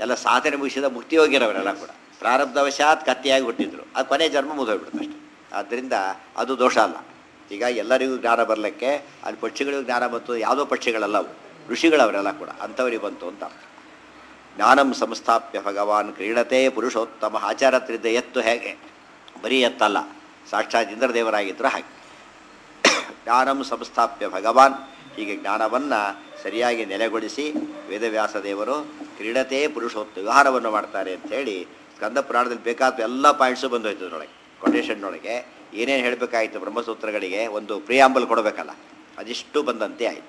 [SPEAKER 1] ಎಲ್ಲ ಸಾಧನೆ ಮುಗಿಸಿದ ಮುಕ್ತಿ ಹೋಗಿರೋರೆಲ್ಲ ಕೂಡ ಪ್ರಾರಬ್ಧವಶಾತ್ ಕತ್ತಿಯಾಗಿ ಹುಟ್ಟಿದ್ರು ಅದು ಕೊನೆ ಜನ್ಮ ಮುಗಿದೋಗ್ಬಿಡುತ್ತೆ ಅಷ್ಟೇ ಆದ್ದರಿಂದ ಅದು ದೋಷ ಅಲ್ಲ ಈಗ ಎಲ್ಲರಿಗೂ ಜ್ಞಾನ ಬರಲಿಕ್ಕೆ ಅಲ್ಲಿ ಪಕ್ಷಿಗಳಿಗೂ ಜ್ಞಾನ ಬಂತು ಯಾವುದೋ ಪಕ್ಷಿಗಳಲ್ಲ ಅವು ಋಷಿಗಳವರೆಲ್ಲ ಕೂಡ ಅಂಥವರಿಗೆ ಬಂತು ಅಂತ ಅರ್ಥ ಜ್ಞಾನಂ ಸಂಸ್ಥಾಪ್ಯ ಭಗವಾನ್ ಕ್ರೀಡತೆ ಪುರುಷೋತ್ತಮ ಆಚಾರತ್ರಿದ್ದ ಎತ್ತು ಹೇಗೆ ಬರೀ ಎತ್ತಲ್ಲ ಸಾಕ್ಷಾತ್ ಇಂದ್ರದೇವರಾಗಿದ್ದರು ಹಾಗೆ ಜ್ಞಾನಂ ಸಂಸ್ಥಾಪ್ಯ ಭಗವಾನ್ ಹೀಗೆ ಜ್ಞಾನವನ್ನು ಸರಿಯಾಗಿ ನೆಲೆಗೊಳಿಸಿ ವೇದವ್ಯಾಸ ದೇವರು ಕ್ರೀಡತೆ ಪುರುಷೋತ್ತ ವ್ಯವಹಾರವನ್ನು ಮಾಡ್ತಾರೆ ಅಂಥೇಳಿ ಸ್ಕಂದ ಪುರಾಣದಲ್ಲಿ ಬೇಕಾದ ಎಲ್ಲ ಪಾಯಿಂಟ್ಸು ಬಂದೋಯ್ತು ಅದರೊಳಗೆ ಕೊಟೇಶನ್ನೊಳಗೆ ಏನೇನು ಹೇಳಬೇಕಾಯಿತು ಬ್ರಹ್ಮಸೂತ್ರಗಳಿಗೆ ಒಂದು ಪ್ರಿಯಾಂಬಲ್ ಕೊಡಬೇಕಲ್ಲ ಅದಿಷ್ಟು ಬಂದಂತೆ ಆಯಿತು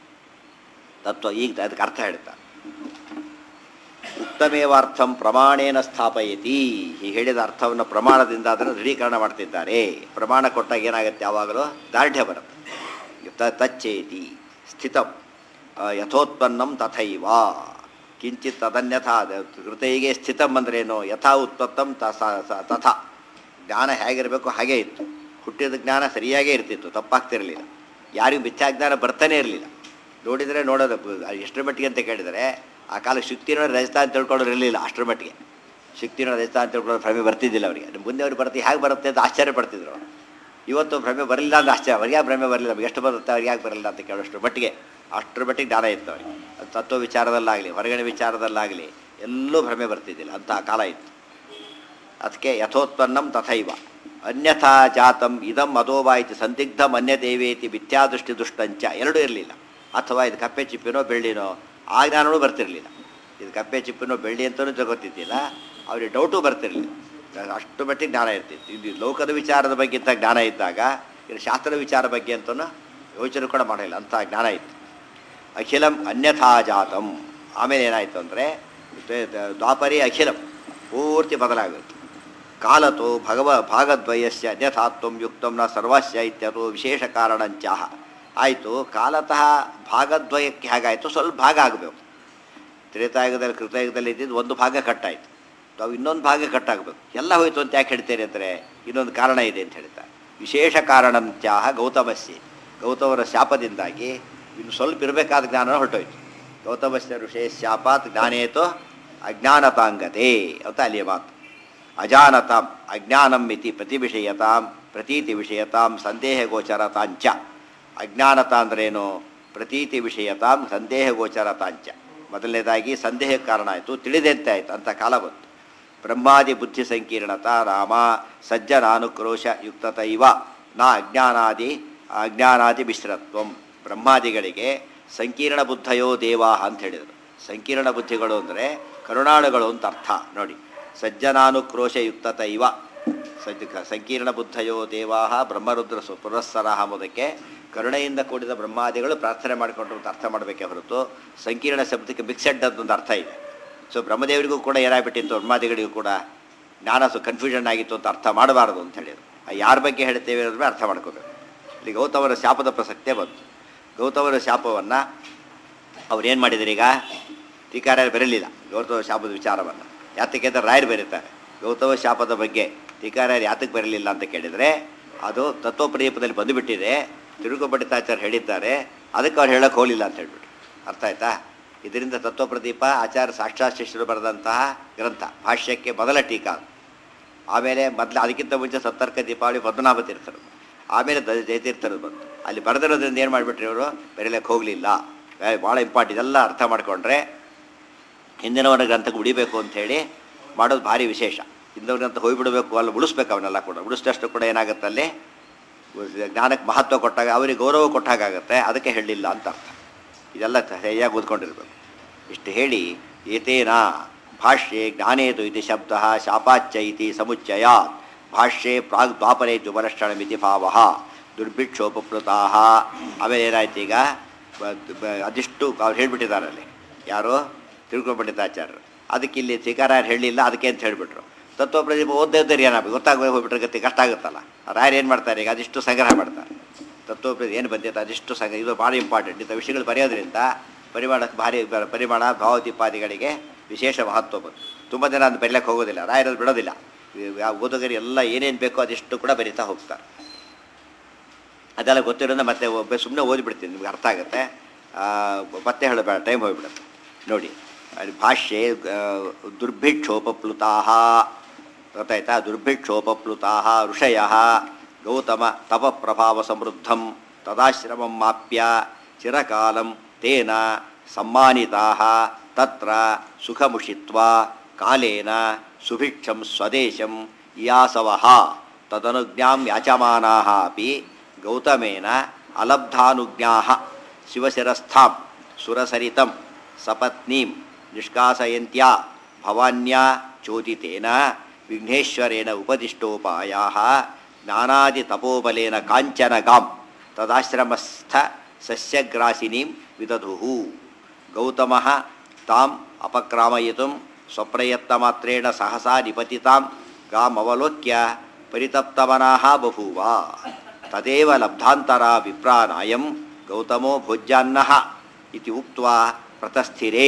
[SPEAKER 1] ತತ್ವ ಈಗ ಅದಕ್ಕೆ ಅರ್ಥ ಹೇಳ್ತಾ ಉತ್ತಮೇವಾರ್ಥಂ ಪ್ರಮಾಣೇನ ಸ್ಥಾಪಯತಿ ಈ ಹೇಳಿದ ಅರ್ಥವನ್ನು ಪ್ರಮಾಣದಿಂದ ಅದನ್ನು ದೃಢೀಕರಣ ಮಾಡ್ತಿದ್ದಾರೆ ಪ್ರಮಾಣ ಕೊಟ್ಟಾಗ ಏನಾಗುತ್ತೆ ಯಾವಾಗಲೂ ದಾರ್ಢ್ಯ ಬರುತ್ತೆ ತ ತಚ್ಚೇತಿ ಸ್ಥಿತಂ ಆ, ಯಥೋತ್ಪನ್ನಂ ತಥೈವ ಕಿಂಚಿತ್ ತದನ್ಯಥಾ ಕೃತೈಗೆ ಸ್ಥಿತಂ ಅಂದ್ರೇನು ಯಥಾ ಉತ್ಪತ್ತಂ ತ ಸ- ಸ- ತಥಾ ಜ್ಞಾನ ಹೇಗಿರಬೇಕು ಹಾಗೇ ಇತ್ತು ಹುಟ್ಟಿದ ಜ್ಞಾನ ಸರಿಯಾಗೇ ಇರ್ತಿತ್ತು ತಪ್ಪಾಗ್ತಿರಲಿಲ್ಲ ಯಾರಿಗೂ ಮಿಥ್ಯಾ ಜ್ಞಾನ ಬರ್ತಾನೆ ಇರಲಿಲ್ಲ ನೋಡಿದರೆ ನೋಡೋದು ಎಷ್ಟರ ಮಟ್ಟಿಗೆ ಅಂತ ಕೇಳಿದರೆ ಆ ಕಾಲ ಶಕ್ತಿನೋ ರಜತ ಅಂತ ತಿಳ್ಕೊಳ್ಳೋರು ಇರಲಿಲ್ಲ ಅಷ್ಟರ ಮಟ್ಟಿಗೆ ಶಕ್ತಿನೋ ರಜತ ಅಂತ ತಿಳ್ಕೊಳ್ಳೋ ಭ್ರಮೆ ಬರ್ತಿದ್ದಿಲ್ಲ ಅವರಿಗೆ ಅದು ಮುಂದೆ ಅವ್ರಿಗೆ ಬರುತ್ತೆ ಹೇಗೆ ಬರುತ್ತೆ ಅಂತ ಆಶ್ಚರ್ಯ ಪಡ್ತಿದ್ರು ಅವರು ಇವತ್ತು ಭ್ರಮೆ ಬರಲಿಲ್ಲ ಅಂತ ಆಶ್ಚರ್ಯ ಅವ್ರಿಗೆ ಯಾಕೆ ಭ್ರಮೆ ಬರಲಿಲ್ಲ ನಮ್ಗೆ ಎಷ್ಟು ಬರುತ್ತೆ ಅವ್ರಿಗೆ ಯಾಕೆ ಬರಲಿಲ್ಲ ಅಂತ ಕೇಳೋಷ್ಟ್ರ ಮಟ್ಟಿಗೆ ಅಷ್ಟರ ಮಟ್ಟಿಗೆ ಜ್ಞಾನ ಇತ್ತು ಅವರಿಗೆ ಅದು ತತ್ವ ವಿಚಾರದಲ್ಲಾಗಲಿ ಹೊರಗಡೆ ವಿಚಾರದಲ್ಲಾಗಲಿ ಎಲ್ಲೂ ಭ್ರಮೆ ಬರ್ತಿದ್ದಿಲ್ಲ ಅಂತಹ ಕಾಲ ಇತ್ತು ಅದಕ್ಕೆ ಯಥೋತ್ಪನ್ನಂ ತಥೈವ ಅನ್ಯಥಾ ಜಾತಂ ಇದಂ ಅಧೋವಾ ಇತಿ ಸಂದಿಗ್ಧಂ ಅನ್ಯದೇವೇತಿ ಮಿಥ್ಯಾದೃಷ್ಟಿ ದುಷ್ಟಂಚ ಎರಡೂ ಇರಲಿಲ್ಲ ಅಥವಾ ಇದು ಕಪ್ಪೆ ಚಿಪ್ಪಿನೋ ಬೆಳ್ಳಿನೋ ಆ ಜ್ಞಾನವೂ ಬರ್ತಿರಲಿಲ್ಲ ಇದು ಕಪ್ಪೆ ಚಿಪ್ಪಿನೋ ಬೆಳ್ಳಿ ಅಂತಲೂ ಗೊತ್ತಿದ್ದಿಲ್ಲ ಅವ್ರಿಗೆ ಡೌಟು ಬರ್ತಿರಲಿಲ್ಲ ಅಷ್ಟು ಮಟ್ಟಿಗೆ ಜ್ಞಾನ ಇರ್ತಿತ್ತು ಇದು ಲೋಕದ ವಿಚಾರದ ಬಗ್ಗೆ ಇಂಥ ಜ್ಞಾನ ಇದ್ದಾಗ ಇದು ಶಾಸ್ತ್ರದ ವಿಚಾರ ಬಗ್ಗೆ ಅಂತಲೂ ಯೋಚನೆ ಕೂಡ ಮಾಡಲಿಲ್ಲ ಅಂಥ ಜ್ಞಾನ ಇತ್ತು ಅಖಿಲಂ ಅನ್ಯಥಾ ಜಾತಂ ಆಮೇಲೆ ಏನಾಯಿತು ಅಂದರೆ ದ್ವಾಪರಿ ಅಖಿಲಂ ಪೂರ್ತಿ ಬದಲಾಗುತ್ತೆ ಕಾಲತೋ ಭಗವ ಭಾಗದ್ವಯಸ್ಯ ಅನ್ಯಥಾತ್ವಂ ಯುಕ್ತಂ ನ ಸರ್ವಸ್ಯ ಇತ್ಯದು ವಿಶೇಷ ಕಾರಣಂಚಾಹ ಆಯಿತು ಕಾಲತಃ ಭಾಗದ್ವಯಕ್ಕೆ ಹೇಗಾಯಿತು ಸ್ವಲ್ಪ ಭಾಗ ಆಗಬೇಕು ತ್ರೇತಾಯುಗದಲ್ಲಿ ಕೃತಯುಗದಲ್ಲಿ ಇದ್ದಿದ್ದು ಒಂದು ಭಾಗ ಕಟ್ಟಾಯಿತು ತಾವು ಇನ್ನೊಂದು ಭಾಗ ಕಟ್ಟಾಗಬೇಕು ಎಲ್ಲ ಹೋಯ್ತು ಅಂತ ಯಾಕೆ ಹೇಳ್ತೀರಿ ಅಂದರೆ ಇನ್ನೊಂದು ಕಾರಣ ಇದೆ ಅಂತ ಹೇಳ್ತಾರೆ ವಿಶೇಷ ಕಾರಣಂತ್ಯಾಹ ಗೌತಮಸ್ಯ ಗೌತಮರ ಶಾಪದಿಂದಾಗಿ ಇನ್ನು ಸ್ವಲ್ಪ ಇರಬೇಕಾದ ಜ್ಞಾನ ಹೊರಟೋಯ್ತು ಗೌತಮಸ್ಯ ಋಷೇ ಶಾಪಾತ್ ಜ್ಞಾನೇತು ಅಜ್ಞಾನತಾಂಗತೆ ಅಂತ ಅಲ್ಲಿಯ ಮಾತು ಅಜಾನತಾಂ ಅಜ್ಞಾನಂ ಇತಿ ಪ್ರತಿವಿಷಯತಾಂ ಪ್ರತೀತಿ ವಿಷಯತಾಂ ಸಂದೇಹ ಗೋಚರತಾಂಚ ಅಜ್ಞಾನತ ಅಂದ್ರೇನು ಪ್ರತೀತಿ ವಿಷಯತಾಂ ಸಂದೇಹ ಗೋಚರತಾಂಚ ಮೊದಲನೇದಾಗಿ ಸಂದೇಹಕ್ಕೆ ಕಾರಣ ಆಯಿತು ತಿಳಿದಂತೆ ಆಯಿತು ಅಂತ ಕಾಲ ಬಂತು ಬ್ರಹ್ಮಾದಿ ಬುದ್ಧಿ ಸಂಕೀರ್ಣತ ರಾಮ ಸಜ್ಜನಾನುಕ್ರೋಶ ಯುಕ್ತತೈವ ನಾ ಅಜ್ಞಾನಾದಿ ಅಜ್ಞಾನಾದಿ ಮಿಶ್ರತ್ವಂ ಬ್ರಹ್ಮಾದಿಗಳಿಗೆ ಸಂಕೀರ್ಣ ಬುದ್ಧಯೋ ದೇವಾಹ ಅಂತ ಹೇಳಿದರು ಸಂಕೀರ್ಣ ಬುದ್ಧಿಗಳು ಅಂದರೆ ಕರುಣಾಳುಗಳು ಅಂತ ಅರ್ಥ ನೋಡಿ ಸಜ್ಜನಾನುಕ್ರೋಶ ಯುಕ್ತತೈವ ಸಜ್ಜ ಸಂಕೀರ್ಣ ಬುದ್ಧಯೋ ದೇವಾಹ ಬ್ರಹ್ಮರುದ್ರ ಸು ಪುರಸ್ಸರ ಎಂಬುದಕ್ಕೆ ಕರುಣೆಯಿಂದ ಕೂಡಿದ ಬ್ರಹ್ಮಾದಿಗಳು ಪ್ರಾರ್ಥನೆ ಮಾಡಿಕೊಂಡ್ರು ಅಂತ ಅರ್ಥ ಮಾಡಬೇಕೇ ಹೊರತು ಸಂಕೀರ್ಣ ಶಬ್ದಕ್ಕೆ ಮಿಕ್ಸೆಡ್ ಅಂತ ಒಂದು ಅರ್ಥ ಇದೆ ಸೊ ಬ್ರಹ್ಮದೇವರಿಗೂ ಕೂಡ ಏನಾಗ್ಬಿಟ್ಟಿತ್ತು ಬ್ರಹ್ಮಾದಿಗಳಿಗೂ ಕೂಡ ಜ್ಞಾನ ಸು ಕನ್ಫ್ಯೂಷನ್ ಆಗಿತ್ತು ಅಂತ ಅರ್ಥ ಮಾಡಬಾರದು ಅಂತ ಹೇಳಿದರು ಯಾರ ಬಗ್ಗೆ ಹೇಳ್ತೇವೆ ಅನ್ನೋದ್ರ ಅರ್ಥ ಮಾಡ್ಕೋಬೇಕು ಇಲ್ಲಿ ಗೌತಮರ ಶಾಪದ ಪ್ರಸಕ್ತೆ ಬಂತು ಗೌತಮರ ಶಾಪವನ್ನು ಅವ್ರು ಏನು ಮಾಡಿದ್ರು ಈಗ ಟೀಕಾರ್ಯರು ಬರಲಿಲ್ಲ ಗೌತಮ ಶಾಪದ ವಿಚಾರವನ್ನು ಯಾತಕ್ಕೆ ಅಂತ ರಾಯರು ಬರೀತಾರೆ ಗೌತಮ ಶಾಪದ ಬಗ್ಗೆ ಟೀಕಾರ್ಯರು ಯಾತಕ್ಕೆ ಬರಲಿಲ್ಲ ಅಂತ ಕೇಳಿದರೆ ಅದು ತತ್ವಪ್ರದೀಪದಲ್ಲಿ ಬಂದುಬಿಟ್ಟಿದೆ ತಿರುಗುಪಂಡಿತಾಚಾರ್ಯ ಹೇಳಿದ್ದಾರೆ ಅದಕ್ಕೆ ಅವ್ರು ಹೇಳೋಕೆ ಹೋಗಲಿಲ್ಲ ಅಂತ ಹೇಳ್ಬಿಟ್ಟು ಅರ್ಥ ಆಯ್ತಾ ಇದರಿಂದ ತತ್ವಪ್ರದೀಪ ಆಚಾರ್ಯ ಸಾಕ್ಷಾತ್ ಶಿಷ್ಯರು ಬರೆದಂತಹ ಗ್ರಂಥ ಭಾಷ್ಯಕ್ಕೆ ಮೊದಲ ಟೀಕಾ ಅದು. ಆಮೇಲೆ ಮೊದಲು ಅದಕ್ಕಿಂತ ಮುಂಚೆ ಸತ್ತರ್ಕ ದೀಪಾವಳಿ ಪದ್ಮನಾಭ ತೀರ್ಥರು ಆಮೇಲೆ ದ ಜಯತೀರ್ಥರು ಬಂತು ಅಲ್ಲಿ ಬರೆದಿರೋದ್ರಿಂದ ಏನು ಮಾಡಿಬಿಟ್ರಿ ಇವರು ಬರೀಲಿಕ್ಕೆ ಹೋಗಲಿಲ್ಲ ಭಾಳ ಇಂಪಾರ್ಟ್ ಇದೆಲ್ಲ ಅರ್ಥ ಮಾಡಿಕೊಂಡ್ರೆ ಹಿಂದಿನವರ ಗ್ರಂಥಕ್ಕೆ ಉಳಿಬೇಕು ಅಂಥೇಳಿ ಮಾಡೋದು ಭಾರಿ ವಿಶೇಷ ಹಿಂದಿನ ಗ್ರಂಥ ಹೋಗಿಬಿಡಬೇಕು ಅಲ್ಲ ಉಳಿಸ್ಬೇಕು ಅವನ್ನೆಲ್ಲ ಕೂಡ ಉಳಿಸಿದಷ್ಟು ಕೂಡ ಏನಾಗುತ್ತೆ ಅಲ್ಲಿ ಜ್ಞಾನಕ್ಕೆ ಮಹತ್ವ ಕೊಟ್ಟಾಗ ಅವರಿಗೆ ಗೌರವ ಕೊಟ್ಟಾಗುತ್ತೆ ಅದಕ್ಕೆ ಹೇಳಲಿಲ್ಲ ಅಂತ ಅರ್ಥ ಇದೆಲ್ಲ ಸರಿಯಾಗಿ ಓದ್ಕೊಂಡಿರ್ಬೇಕು ಇಷ್ಟು ಹೇಳಿ ಏತೇನ ಭಾಷ್ಯೆ ಜ್ಞಾನೇತು ಇತಿ ಶಬ್ದ ಶಾಪಾಚ್ಚ ಇತಿ ಸಮುಚ್ಚಯಾತ್ ಭಾಷ್ಯೆ ಪ್ರಾಗ್ ದ್ವಾಪರೇ ದ್ವಿಪರಷ್ಟಣಮಿತಿ ಭಾವ ದುರ್ಭಿಕ್ಷೋಪಕೃತಾ ಆಮೇಲೆ ಏನಾಯ್ತು ಈಗ ಬ- ಬ- ಅದಿಷ್ಟು ಅವ್ರು ಹೇಳ್ಬಿಟ್ಟಿದ್ದಾರೆ ಅಲ್ಲಿ ಯಾರು ತಿಳ್ಕೊಂಡ್ಬಿಟ್ಟಿದ್ದಾಚಾರ್ಯರು ಅದಕ್ಕೆ ಇಲ್ಲಿ ಸಿಕಾರಾಯರು ಹೇಳಲಿಲ್ಲ ಅದಕ್ಕೆ ಅಂತ ಹೇಳಿಬಿಟ್ರು ತತ್ವಪ್ರದೀಪ ಓದ್ದೇ ಇದ್ದಾರೆ ಏನಾಗಬೇಕು ಗೊತ್ತಾಗ ಹೋಗ್ಬಿಟ್ರೆ ಗತಿ ಕಷ್ಟ ಆಗುತ್ತಲ್ಲ ರಾಯರು ಏನು ಮಾಡ್ತಾರೆ ಈಗ ಅದಿಷ್ಟು ಸಂಗ್ರಹ ಮಾಡ್ತಾರೆ ತತ್ವಪ್ರತಿ ಏನು ಬಂದಿತ್ತು ಅದಿಷ್ಟು ಸಂಗ್ರಹ ಇದು ಭಾಳ ಇಂಪಾರ್ಟೆಂಟ್ ಇಂಥ ವಿಷಯಗಳು ಬರೆಯೋದ್ರಿಂದ ಪರಿಮಾಣಕ್ಕೆ ಭಾರಿ ಬ- ಪರಿಮಾಣ ಭಾವದೀಪಾದಿಗಳಿಗೆ ವಿಶೇಷ ಮಹತ್ವ ಬಂತು ತುಂಬ ಜನ ಅದು ಬರೀಲಕ್ಕೆ ಹೋಗೋದಿಲ್ಲ ರಾಯರದು ಬಿಡೋದಿಲ್ಲ ಈ- ಆ ಓದುಗರು ಎಲ್ಲ ಏನೇನು ಬೇಕೋ ಅದಿಷ್ಟು ಕೂಡ ಬರೀತಾ ಹೋಗ್ತಾರೆ ಅದೆಲ್ಲ ಗೊತ್ತಿರೋದ್ರೆ ಮತ್ತೆ ಒಬ್ಬ ಸುಮ್ಮನೆ ಓದಿಬಿಡ್ತೀನಿ ನಿಮ್ಗೆ ಅರ್ಥ ಆಗುತ್ತೆ ಆ, ಮತ್ತೆ ಹೇಳಬೇಡ ಟೈಮ್ ಹೋಗಿಬಿಡುತ್ತೆ ನೋಡಿ ಅಲ್ಲಿ ಭಾಷ್ಯೆ ಆ, ದುರ್ಭಿಕ್ಷೋಪಪ್ಲುತಾ ಗೊತ್ತಾಯ್ತಾ ದುರ್ಭಿಕ್ಷೋಪಪ್ಲುತಾ ಋಷಯ ಗೌತಮ ತಪಪ್ರಭಾವ ಸಮೃದ್ಧಂ ತದಾಶ್ರಮಂ ಮಾಪ್ಯ ಚಿರಕಾಲಂ ತೇನ ಸಮ್ಮಾನಿತಾ ತತ್ರ ಸುಖಮುಷಿತ್ವಾ ಕಾಲೇನ ಸುಭಿಕ್ಷಂ ಸ್ವದೇಶಂ ಇಯಾಸವಃ ತದನುಜ್ಞಾಂ ಯಾಚಮಾನಾಃ ಅಪಿ ಗೌತಮೇನ ಅಲಬ್ಧಾನುಜ್ಞಾಃ ಶಿವಶಿರಸ್ಥಾಂ ಸುರಸರಿತಂ ಸಪತ್ನೀಂ ನಿಷ್ಕಾಸಯಂತ್ಯಾ ಭವಾನ್ಯಾ ಚೋದಿತೇನ ವಿಘ್ನೇಶ್ವರೇಣ ಉಪದಿಷ್ಟೋಪಾಯಾ ಜ್ಞಾನಾದಿ ತಪೋಬಲೇನ ಕಾಂಚನ ಗಾಂ ತದಾಶ್ರಮಸ್ಥ ಸಸ್ಯಗ್ರಾಸಿನೀಂ ವಿದಧುಃ ಗೌತಮಃ ತಾಂ ಅಪಕ್ರಾಮಯಿತು ಸ್ವಪ್ರಯತ್ನಮಾತ್ರೇಣ ಸಹಸಾ ನಿಪತಿತಾಂ ಗಾಮವಲೋಕ್ಯ ಪರಿತಪ್ತಮನಾಃ ಬಭೂವ ತದೇವ ಲಬ್ಧಾಂತರ ವಿಪ್ರಾನಾಯಂ ಗೌತಮೋ ಭೋಜ್ಯಾನ್ನಃ ಇತಿ ಉಕ್ತ್ವಾ ಪ್ರತಸ್ಥಿರೇ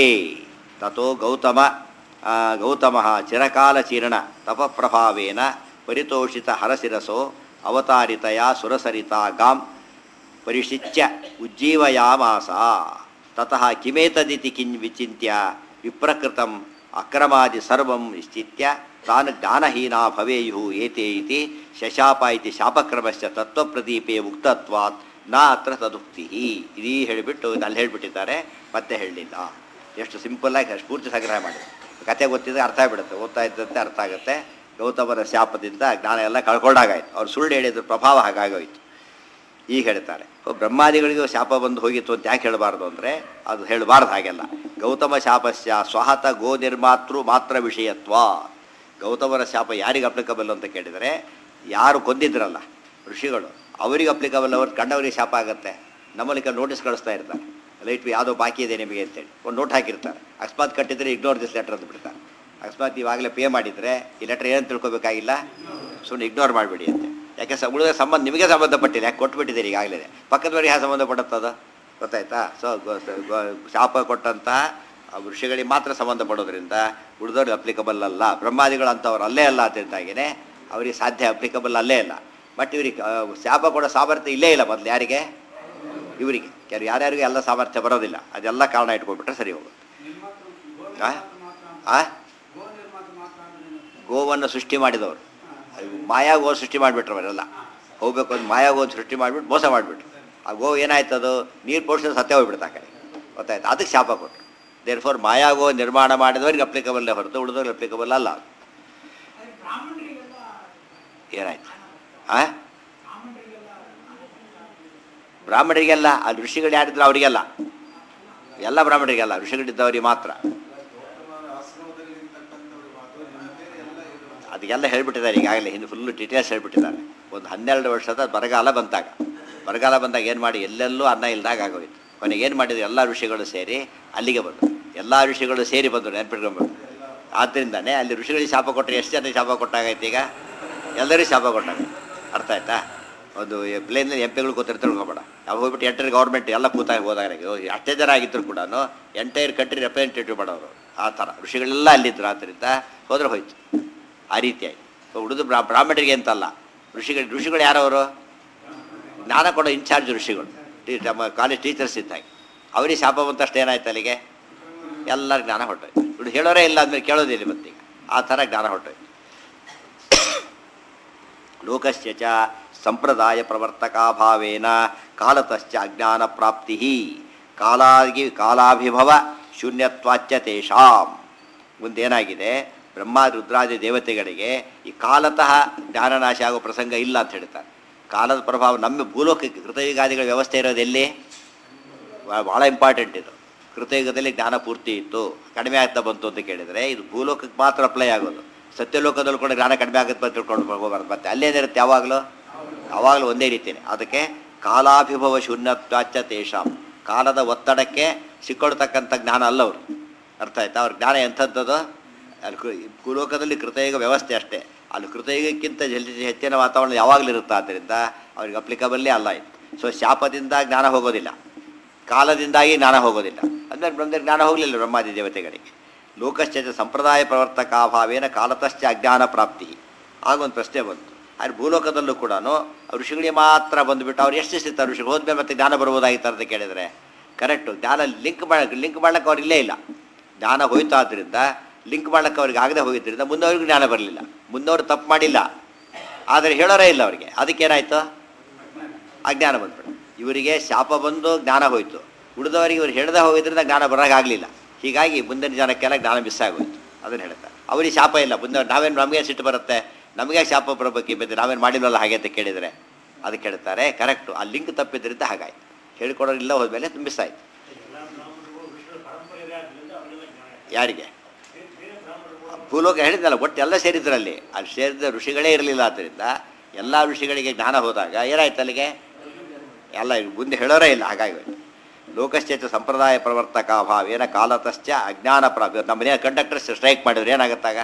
[SPEAKER 1] ತಥೋ ಗೌತಮ ಆ, ಗೌತಮಃ ಚಿರಕಾಲಚೀರ್ಣ ತಪಪ್ರಭಾವೇನ ಪರಿತೋಷಿತ ಹರಸಿರಸೋ ಅವತಾರಿತಯ ಸುರಸರಿತಾ ಗಾಂ ಪರಿಶಿಚ್ಯ ಉಜ್ಜೀವಯಾಮಾಸ ತತಃ ಕಿಮೇತದಿತಿ ಕಿಂ ವಿಚಿತ್ಯ ವಿಪ್ರಕೃತಂ ಅಕ್ರಮಾದಿ ಸರ್ವಂ ನಿಶ್ಚಿತ್ಯ ತಾನು ಜ್ಞಾನಹೀನಾ ಭವೇಯು ಏತೆ ಇತಿ ಶಶಾಪ ಇತಿ ಶಾಪಕ್ರಮಶ್ಚ ತತ್ವಪ್ರದೀಪೇ ಉಕ್ತತ್ವಾತ್ ನಾ ಅತ್ರ ತದುಕ್ತಿ ಇದೀ ಹೇಳಿಬಿಟ್ಟು ಅಲ್ಲಿ ಹೇಳಿಬಿಟ್ಟಿದ್ದಾರೆ ಮತ್ತೆ ಹೇಳಲಿಲ್ಲ ಎಷ್ಟು ಸಿಂಪಲ್ಲಾಗಿ ಅಷ್ಟು ಪೂರ್ತಿ ಸಂಗ್ರಹ ಮಾಡಿ ಕತೆ ಗೊತ್ತಿದ್ರೆ ಅರ್ಥ ಆಗಿಬಿಡುತ್ತೆ ಓದ್ತಾ ಇದ್ದಂತೆ ಅರ್ಥ ಆಗುತ್ತೆ ಗೌತಮನ ಶಾಪದಿಂದ ಜ್ಞಾನ ಎಲ್ಲ ಕಳ್ಕೊಂಡಾಗಾಯ್ತು ಅವ್ರು ಸುಳ್ಳು ಹೇಳಿದ್ರ ಪ್ರಭಾವ ಹಾಗಾಗೋಯ್ತು ಈಗ ಹೇಳ್ತಾರೆ ಓ, ಬ್ರಹ್ಮಾದಿಗಳಿಗೂ ಶಾಪ ಬಂದು ಹೋಗಿತ್ತು ಅಂತ ಯಾಕೆ ಹೇಳಬಾರ್ದು ಅಂದರೆ ಅದು ಹೇಳಬಾರ್ದು ಹಾಗೆಲ್ಲ ಗೌತಮ ಶಾಪಸ್ಯ ಸ್ವಹತ ಗೋ ನಿರ್ಮಾತೃ ಮಾತ್ರ ವಿಷಯತ್ವ ಗೌತಮರ ಶಾಪ ಯಾರಿಗೆ ಅಪ್ಲಿಕಬಲ್ ಅಂತ ಕೇಳಿದರೆ ಯಾರು ಕೊಂದಿದ್ರಲ್ಲ ಋಷಿಗಳು ಅವರಿಗೆ ಅಪ್ಲಿಕಬಲ್ ಅವ್ರು ಕಂಡವರಿಗೆ ಶಾಪ ಆಗುತ್ತೆ ನಮ್ಮಲ್ಲಿ ನೋಟಿಸ್ ಕಳಿಸ್ತಾ ಇರ್ತಾರೆ ಲೈಟ್ ಯಾವುದೋ ಬಾಕಿ ಇದೆ ನಿಮಗೆ ಅಂತೇಳಿ ಒಂದು ನೋಟ್ ಹಾಕಿರ್ತಾರೆ ಅಕಸ್ಮಾತ್ ಕಟ್ಟಿದ್ರೆ ಇಗ್ನೋರ್ ದಿಸ್ ಲೆಟರ್ ಅಂತ ಬಿಡ್ತಾರೆ ಅಕಸ್ಮಾತ್ ಇವಾಗಲೇ ಪೇ ಮಾಡಿದರೆ ಈ ಲೆಟರ್ ಏನು ತಿಳ್ಕೊಬೇಕಾಗಿಲ್ಲ ಸುಮ್ಮನೆ ಇಗ್ನೋರ್ ಮಾಡಿಬಿಡಿ ಅಂತ ಯಾಕೆ ಸ ಉಳಿದ ಸಂಬಂಧ ನಿಮಗೆ ಸಂಬಂಧಪಟ್ಟಿಲ್ಲ ಯಾಕೆ ಕೊಟ್ಬಿಟ್ಟಿದ್ದೀರಿ ಈಗಾಗಲೇ ಪಕ್ಕದವರಿಗೆ ಯಾವ ಸಂಬಂಧಪಡುತ್ತದ ಗೊತ್ತಾಯ್ತಾ ಸೊ ಶಾಪ ಕೊಟ್ಟಂಥ ಆ ಋಷಿಗಳಿಗೆ ಮಾತ್ರ ಸಂಬಂಧಪಡೋದ್ರಿಂದ ಉಳಿದವ್ರಿಗೆ ಅಪ್ಲಿಕಬಲ್ ಅಲ್ಲ ಬ್ರಹ್ಮಾದಿಗಳು ಅಂಥವ್ರು ಅಲ್ಲೇ ಅಲ್ಲ ಅಂತಾಗಿನೇ ಅವರಿಗೆ ಸಾಧ್ಯ ಅಪ್ಲಿಕಬಲ್ ಅಲ್ಲೇ ಇಲ್ಲ ಬಟ್ ಇವ್ರಿಗೆ ಆ, ಶಾಪ ಕೊಡೋ ಸಾಮರ್ಥ್ಯ ಇಲ್ಲೇ ಇಲ್ಲ ಮೊದಲು ಯಾರಿಗೆ ಇವರಿಗೆ ಕೆಲವು ಯಾರ್ಯಾರಿಗೂ ಎಲ್ಲ ಸಾಮರ್ಥ್ಯ ಬರೋದಿಲ್ಲ ಅದೆಲ್ಲ ಕಾರಣ ಇಟ್ಕೊಂಡ್ಬಿಟ್ರೆ ಸರಿ ಹೋಗುತ್ತೆ ಆ? ಆ? ಗೋವನ್ನು ಸೃಷ್ಟಿ ಮಾಡಿದವರು ಅದು ಮಾಯಾ ಗೋ ಸೃಷ್ಟಿ ಮಾಡಿಬಿಟ್ರು ಅವರೆಲ್ಲ ಹೋಗ್ಬೇಕು ಅಂತ ಮಾಯಾ ಗೋ ಸೃಷ್ಟಿ ಮಾಡಿಬಿಟ್ಟು ಮೋಸ ಮಾಡಿಬಿಟ್ರು ಆ ಗೋ ಏನಾಯ್ತು ಅದು ನೀರು ಪೋಷಿಸ ಸತ್ಯ ಹೋಗ್ಬಿಡ್ತು ಆ ಕಡೆ ಗೊತ್ತಾಯ್ತು ಅದಕ್ಕೆ ಶಾಪ ಕೊಟ್ಟರು ದೇರ್ ಫೋರ್ ಮಾಯಾ ಗೋ ನಿರ್ಮಾಣ ಮಾಡಿದವ್ರಿಗೆ ಅಪ್ಲಿಕಬಲ್ ಹೊರತು ಉಳಿದವ್ರಿಗೆ ಅಪ್ಲಿಕಬಲ್ ಅಲ್ಲ ಅದು. ಏನಾಯ್ತು ಆ ಬ್ರಾಹ್ಮಣರಿಗೆಲ್ಲ ಅಲ್ಲಿ ಋಷಿಗಳು ಯಾರಿದ್ರು ಅವರಿಗೆಲ್ಲ ಎಲ್ಲ ಬ್ರಾಹ್ಮಣರಿಗೆಲ್ಲ ಋಷಿಗಳಿದ್ದವರಿಗೆ ಮಾತ್ರ ಅದಕ್ಕೆಲ್ಲ ಹೇಳ್ಬಿಟ್ಟಿದ್ದಾರೆ ಈಗಾಗಲೇ ಇನ್ನು ಫುಲ್ಲು ಡೀಟೇಲ್ಸ್ ಹೇಳ್ಬಿಟ್ಟಿದ್ದಾರೆ ಒಂದು ಹನ್ನೆರಡು ವರ್ಷದ ಬರಗಾಲ ಬಂತಾಗ ಬರಗಾಲ ಬಂದಾಗ ಏನು ಮಾಡಿ ಎಲ್ಲೆಲ್ಲೂ ಅನ್ನ ಇಲ್ದಾಗ ಆಗೋಯ್ತು ಕೊನೆಗೆ ಏನು ಮಾಡಿದ್ರು ಎಲ್ಲ ಋಷಿಗಳು ಸೇರಿ ಅಲ್ಲಿಗೆ ಬಂದರು ಎಲ್ಲ ಋಷಿಗಳು ಸೇರಿ ಬಂದರು ನೆನ್ಪಿಟ್ಕೊಂಡ್ಬಂದು ಆದ್ದರಿಂದನೇ ಅಲ್ಲಿ ಋಷಿಗಳಿಗೆ ಶಾಪ ಕೊಟ್ಟರೆ ಎಷ್ಟು ಜನ ಶಾಪ ಕೊಟ್ಟಾಗೈತೆ ಈಗ ಎಲ್ಲರಿಗೂ ಶಾಪ ಕೊಟ್ಟಾಗ ಅರ್ಥ ಆಯ್ತಾ ಒಂದು ಪ್ಲೇನಲ್ಲಿ ಎಂ ಪಿಗಳು ಕೂತಿರ್ ತಿಳ್ಕೊಬೇಡ ನಾವು ಹೋಗ್ಬಿಟ್ಟು ಎಂಟರ್ ಗೌರ್ಮೆಂಟ್ ಎಲ್ಲ ಕೂತಾಗ ಹೋದಾಗ ಅಷ್ಟೇ ಜನ ಆಗಿದ್ರು ಕೂಡ ಎಂಟೈರ್ ಕಂಟ್ರಿ ರೆಪ್ರೆಸೆಂಟೇಟಿವ್ ಮಾಡೋರು ಆ ಥರ ಋಷಿಗಳೆಲ್ಲ ಅಲ್ಲಿದ್ದರು ಆದ್ದರಿಂದ ಹೋದ್ರೆ ಹೋಯ್ತು ಆ ರೀತಿಯಾಗಿ ಉಳಿದು ಬ್ರಾ ಬ್ರಾಹ್ಮಣರಿಗೆ ಅಂತಲ್ಲ ಋಷಿಗಳು ಋಷಿಗಳು ಯಾರವರು ಜ್ಞಾನ ಕೊಡೋ ಇನ್ಚಾರ್ಜ್ ಋಷಿಗಳು ಟೀ ನಮ್ಮ ಕಾಲೇಜ್ ಟೀಚರ್ಸ್ ಇದ್ದಾಗೆ ಅವರಿಗೆ ಶಾಪ ಬಂತಷ್ಟು ಏನಾಯ್ತು ಅಲ್ಲಿಗೆ ಎಲ್ಲರ ಜ್ಞಾನ ಹೊರಟೋಯ್ತು ಇವ್ರು ಹೇಳೋರೇ ಇಲ್ಲ ಅಂದಮೇಲೆ ಕೇಳೋದಿಲ್ಲ ಮತ್ತೀಗ ಆ ಥರ ಜ್ಞಾನ ಹೊರಟೋಯ್ತು ಲೋಕಸ್ಯ ಚ ಸಂಪ್ರದಾಯ ಪ್ರವರ್ತಕಾಭಾವೇನ ಕಾಲತಶ್ಚ ಅಜ್ಞಾನ ಪ್ರಾಪ್ತಿ ಕಾಲಾಗಿ ಕಾಲಾಭಿಭವ ಶೂನ್ಯತ್ವಾಚ್ಯ ತೇಷಾಂ ಮುಂದೇನಾಗಿದೆ ಬ್ರಹ್ಮ ರುದ್ರಾದಿ ದೇವತೆಗಳಿಗೆ ಈ ಕಾಲತಃ ಜ್ಞಾನನಾಶ ಆಗೋ ಪ್ರಸಂಗ ಇಲ್ಲ ಅಂತ ಹೇಳ್ತಾರೆ ಕಾಲದ ಪ್ರಭಾವ ನಮ್ಮ ಭೂಲೋಕಕ್ಕೆ ಕೃತಯುಗಾದಿಗಳ ವ್ಯವಸ್ಥೆ ಇರೋದು ಎಲ್ಲಿ ಬಾ- ಭಾಳ ಇಂಪಾರ್ಟೆಂಟ್ ಇದು ಕೃತಯುಗದಲ್ಲಿ ಜ್ಞಾನ ಪೂರ್ತಿ ಇತ್ತು ಕಡಿಮೆ ಆಗ್ತಾ ಬಂತು ಅಂತ ಕೇಳಿದರೆ ಇದು ಭೂಲೋಕಕ್ಕೆ ಮಾತ್ರ ಅಪ್ಲೈ ಆಗೋದು ಸತ್ಯಲೋಕದಲ್ಲಿ ಕೂಡ ಜ್ಞಾನ ಕಡಿಮೆ ಆಗುತ್ತೆ ಅಂತ ತಿಳ್ಕೊಂಡು ಹೋಗಬಾರ್ದು ಮತ್ತೆ ಅಲ್ಲೇನಿರುತ್ತೆ ಯಾವಾಗಲೂ ಯಾವಾಗಲೂ ಒಂದೇ ರೀತಿಯೇ ಅದಕ್ಕೆ ಕಾಲಾಭಿಭವ ಶೂನ್ಯತ್ವಾಚ ತೇಷಾಂ ಕಾಲದ ಒತ್ತಡಕ್ಕೆ ಸಿಕ್ಕೊಳ್ತಕ್ಕಂಥ ಜ್ಞಾನ ಅಲ್ಲ ಅವರು ಅರ್ಥ ಆಯ್ತಾ ಅವ್ರ ಜ್ಞಾನ ಎಂಥದ್ದದು ಅಲ್ಲಿ ಕೃ- ಭೂಲೋಕದಲ್ಲಿ ಕೃತಯುಗ ವ್ಯವಸ್ಥೆ ಅಷ್ಟೇ ಅಲ್ಲಿ ಕೃತಯುಗಕ್ಕಿಂತ ಜಲ್ದಿ ಹೆಚ್ಚಿನ ವಾತಾವರಣ ಯಾವಾಗಲೂ ಇರುತ್ತೆ ಆದ್ದರಿಂದ ಅವ್ರಿಗೆ ಅಪ್ಲಿಕಬಲ್ಲೇ ಅಲ್ಲ ಇದು ಸೊ ಶಾಪದಿಂದ ಜ್ಞಾನ ಹೋಗೋದಿಲ್ಲ ಕಾಲದಿಂದಾಗಿ ಜ್ಞಾನ ಹೋಗೋದಿಲ್ಲ ಅಂದರೆ ಬ್ರಹ್ಮ ಜ್ಞಾನ ಹೋಗಲಿಲ್ಲ ಬ್ರಹ್ಮಾದಿ ದೇವತೆಗಳಿಗೆ ಲೋಕಶ್ಚ ಸಂಪ್ರದಾಯ ಪ್ರವರ್ತಕಾಭಾವೇನ ಕಾಲತಶ್ಚ ಅಜ್ಞಾನ ಪ್ರಾಪ್ತಿ ಆಗೊಂದು ಪ್ರಶ್ನೆ ಬಂತು ಆದರೆ ಭೂಲೋಕದಲ್ಲೂ ಕೂಡ ಋಷಿಗಳಿಗೆ ಮಾತ್ರ ಬಂದುಬಿಟ್ಟು ಅವ್ರು ಎಷ್ಟು ಸಿಗ್ತಾರೆ ಋಷಿಗಳು ಹೋದ್ಮೇಲೆ ಮತ್ತೆ ಜ್ಞಾನ ಬರ್ಬೋದಾಗಿತ್ತು ಅಂತ ಕೇಳಿದರೆ ಕರೆಕ್ಟು ಜ್ಞಾನ ಲಿಂಕ್ ಮಾಡ ಲಿಂಕ್ ಮಾಡ್ಲಿಕ್ಕೆ ಅವ್ರು ಇಲ್ಲೇ ಇಲ್ಲ ಜ್ಞಾನ ಹೋಯ್ತಾದ್ರಿಂದ ಲಿಂಕ್ ಮಾಡಕ್ಕೆ ಅವ್ರಿಗೆ ಆಗದೆ ಹೋಗಿದ್ದರಿಂದ ಮುಂದವ್ರಿಗೆ ಜ್ಞಾನ ಬರಲಿಲ್ಲ ಮುಂದವರು ತಪ್ಪು ಮಾಡಿಲ್ಲ ಆದರೆ ಹೇಳೋರೇ ಇಲ್ಲ ಅವರಿಗೆ ಅದಕ್ಕೇನಾಯಿತು ಅಜ್ಞಾನ ಬಂದ್ಬಿಡು ಇವರಿಗೆ ಶಾಪ ಬಂದು ಜ್ಞಾನ ಹೋಯಿತು ಉಳಿದವರಿಗೆ ಇವ್ರು ಹೇಳದೆ ಹೋಗಿದ್ರಿಂದ ಜ್ಞಾನ ಬರೋಕ್ಕಾಗಲಿಲ್ಲ ಹೀಗಾಗಿ ಮುಂದಿನ ಜನಕ್ಕೆಲ್ಲ ಜ್ಞಾನ ಮಿಸ್ ಆಗೋಯ್ತು ಅದನ್ನು ಹೇಳ್ತಾರೆ ಅವರಿಗೆ ಶಾಪ ಇಲ್ಲ ಮುಂದೆ ನಾವೇನು ನಮಗೆ ಸಿಟ್ಟು ಬರುತ್ತೆ ನಮಗೆ ಶಾಪ ಬರಬೇಕು ಮತ್ತೆ ನಾವೇನು ಮಾಡಿಲ್ವಲ್ಲ ಹಾಗೆ ಅಂತ ಕೇಳಿದರೆ ಅದಕ್ಕೆ ಹೇಳ್ತಾರೆ ಕರೆಕ್ಟು ಆ ಲಿಂಕ್ ತಪ್ಪಿದ್ರಿಂದ ಹಾಗಾಯ್ತು ಹೇಳ್ಕೊಡೋರಿಲ್ಲ ಹೋದ್ಮೇಲೆ ಮಿಸ್ ಆಯ್ತು ಯಾರಿಗೆ ಭೂಲೋಕ ಹೇಳಿದ್ನಲ್ಲ ಒಟ್ಟು ಎಲ್ಲ ಸೇರಿದ್ರಲ್ಲಿ ಅಲ್ಲಿ ಸೇರಿದ ಋಷಿಗಳೇ ಇರಲಿಲ್ಲ ಆದ್ದರಿಂದ ಎಲ್ಲ ಋಷಿಗಳಿಗೆ ಜ್ಞಾನ ಹೋದಾಗ ಏನಾಯ್ತು ಅಲ್ಲಿಗೆ ಎಲ್ಲ ಮುಂದೆ ಹೇಳೋರೇ ಇಲ್ಲ ಹಾಗಾಗಿ ಲೋಕಶ್ಚೇತ ಸಂಪ್ರದಾಯ ಪ್ರವರ್ತಕ ಅಭಾವ ಏನ ಕಾಲತಶ್ಚ ಅಜ್ಞಾನ ಪ್ರ ನಮ್ಮನೆ ಕಂಡಕ್ಟರ್ ಸ್ಟ್ರೈಕ್ ಮಾಡಿದ್ರು ಏನಾಗುತ್ತಾಗ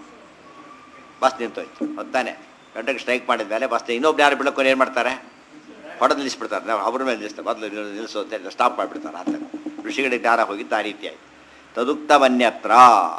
[SPEAKER 1] ಬಸ್ ನಿಂತೋಯ್ತು ಹೊತ್ತಾನೆ ಕಂಡಕ್ಟರ್ ಸ್ಟ್ರೈಕ್ ಮಾಡಿದ ಮೇಲೆ ಬಸ್ ಇನ್ನೊಬ್ರು ಯಾರು ಬಿಡೋಕೆ ಏನು ಮಾಡ್ತಾರೆ ಹೊಡೆದು ನಿಲ್ಲಿಸ್ಬಿಡ್ತಾರೆ ನಾವು ಅವ್ರ ಮೇಲೆ ನಿಲ್ಲಿಸ್ತಾರೆ ಮೊದಲು ನಿಲ್ಲಿಸು ಅಂತ ಹೇಳಿ ಸ್ಟಾಪ್ ಮಾಡಿಬಿಡ್ತಾರೆ ಆತ ಋಷಿಗಳಿಗೆ ಜ್ಞಾನ ಹೋಗಿದ್ದು ಆ ರೀತಿ ಆಯಿತು ತದುಕ್ತಮನ್ಯತ್ರ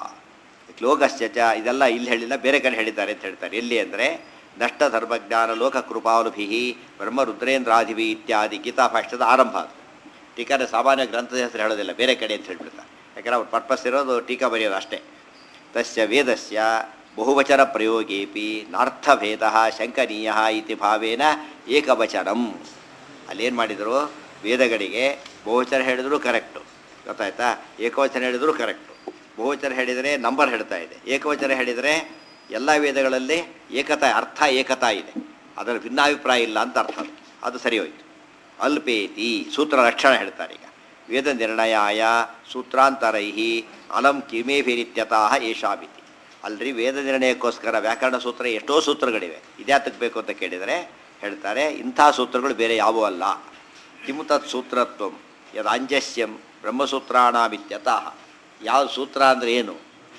[SPEAKER 1] ಲೋಕಶ್ಚ ಇದೆಲ್ಲ ಇಲ್ಲಿ ಹೇಳಿಲ್ಲ ಬೇರೆ ಕಡೆ ಹೇಳಿದ್ದಾರೆ ಅಂತ ಹೇಳ್ತಾರೆ ಎಲ್ಲಿ ಅಂದರೆ ನಷ್ಟ ಧರ್ಮಜ್ಞಾನ ಲೋಕ ಕೃಪಾನುಭಿ ಬ್ರಹ್ಮ ರುದ್ರೇಂದ್ರಾಧಿಪಿ ಇತ್ಯಾದಿ ಗೀತಾ ಭಾಷ್ಯದ ಆರಂಭ ಅದು ಟೀಕಾದ ಸಾಮಾನ್ಯ ಗ್ರಂಥದ ಹೆಸರು ಹೇಳೋದಿಲ್ಲ ಬೇರೆ ಕಡೆ ಅಂತ ಹೇಳ್ಬಿಡ್ತಾರೆ ಯಾಕಂದ್ರೆ ಅವ್ರ ಪರ್ಪಸ್ ಇರೋದು ಟೀಕಾ ಬರೆಯೋದು ಅಷ್ಟೇ ತಸ್ಯ ವೇದಸ್ಯ ಬಹುವಚನ ಪ್ರಯೋಗೇಪಿ ನಾರ್ಥಭೇದ ಶಂಕನೀಯ ಇತಿ ಭಾವೇನ ಏಕವಚನಂ ಅಲ್ಲೇನು ಮಾಡಿದರು ವೇದಗಳಿಗೆ ಬಹುವಚನ ಹೇಳಿದ್ರು ಕರೆಕ್ಟು ಗೊತ್ತಾಯ್ತಾ ಏಕವಚನ ಹೇಳಿದ್ರು ಕರೆಕ್ಟು ಬಹುವಚನ ಹೇಳಿದರೆ ನಂಬರ್ ಹೇಳ್ತಾ ಇದೆ ಏಕವಚನ ಹೇಳಿದರೆ ಎಲ್ಲ ವೇದಗಳಲ್ಲಿ ಏಕತಾ ಅರ್ಥ ಏಕತಾ ಇದೆ ಅದರ ಭಿನ್ನಾಭಿಪ್ರಾಯ ಇಲ್ಲ ಅಂತ ಅರ್ಥ ಅದು. ಅದು ಸರಿ ಹೋಯ್ತು ಅಲ್ಪೇತಿ ಸೂತ್ರ ಲಕ್ಷಣ ಹೇಳ್ತಾರೆ ಈಗ ವೇದ ನಿರ್ಣಯಾಯ ಸೂತ್ರಾಂತರೈ ಅಲಂ ಕಿಮೇಭಿರಿತ್ಯತಃ ಏಷಾಮಿತಿ ಅಲ್ರಿ ವೇದ ನಿರ್ಣಯಕ್ಕೋಸ್ಕರ ವ್ಯಾಕರಣ ಸೂತ್ರ ಎಷ್ಟೋ ಸೂತ್ರಗಳಿವೆ ಇದ್ಯಾತಕ್ಕೆ ಬೇಕು ಅಂತ ಕೇಳಿದರೆ ಹೇಳ್ತಾರೆ ಇಂಥ ಸೂತ್ರಗಳು ಬೇರೆ ಯಾವುವೂ ಅಲ್ಲ ಕಿಮು ತತ್ ಸೂತ್ರತ್ವಂ ಯದಾಂಜಸ್ಯಂ ಬ್ರಹ್ಮಸೂತ್ರಾಣಾಮಿತ್ಯತಃ ಯಾವ ಸೂತ್ರ ಅಂದರೆ ಏನು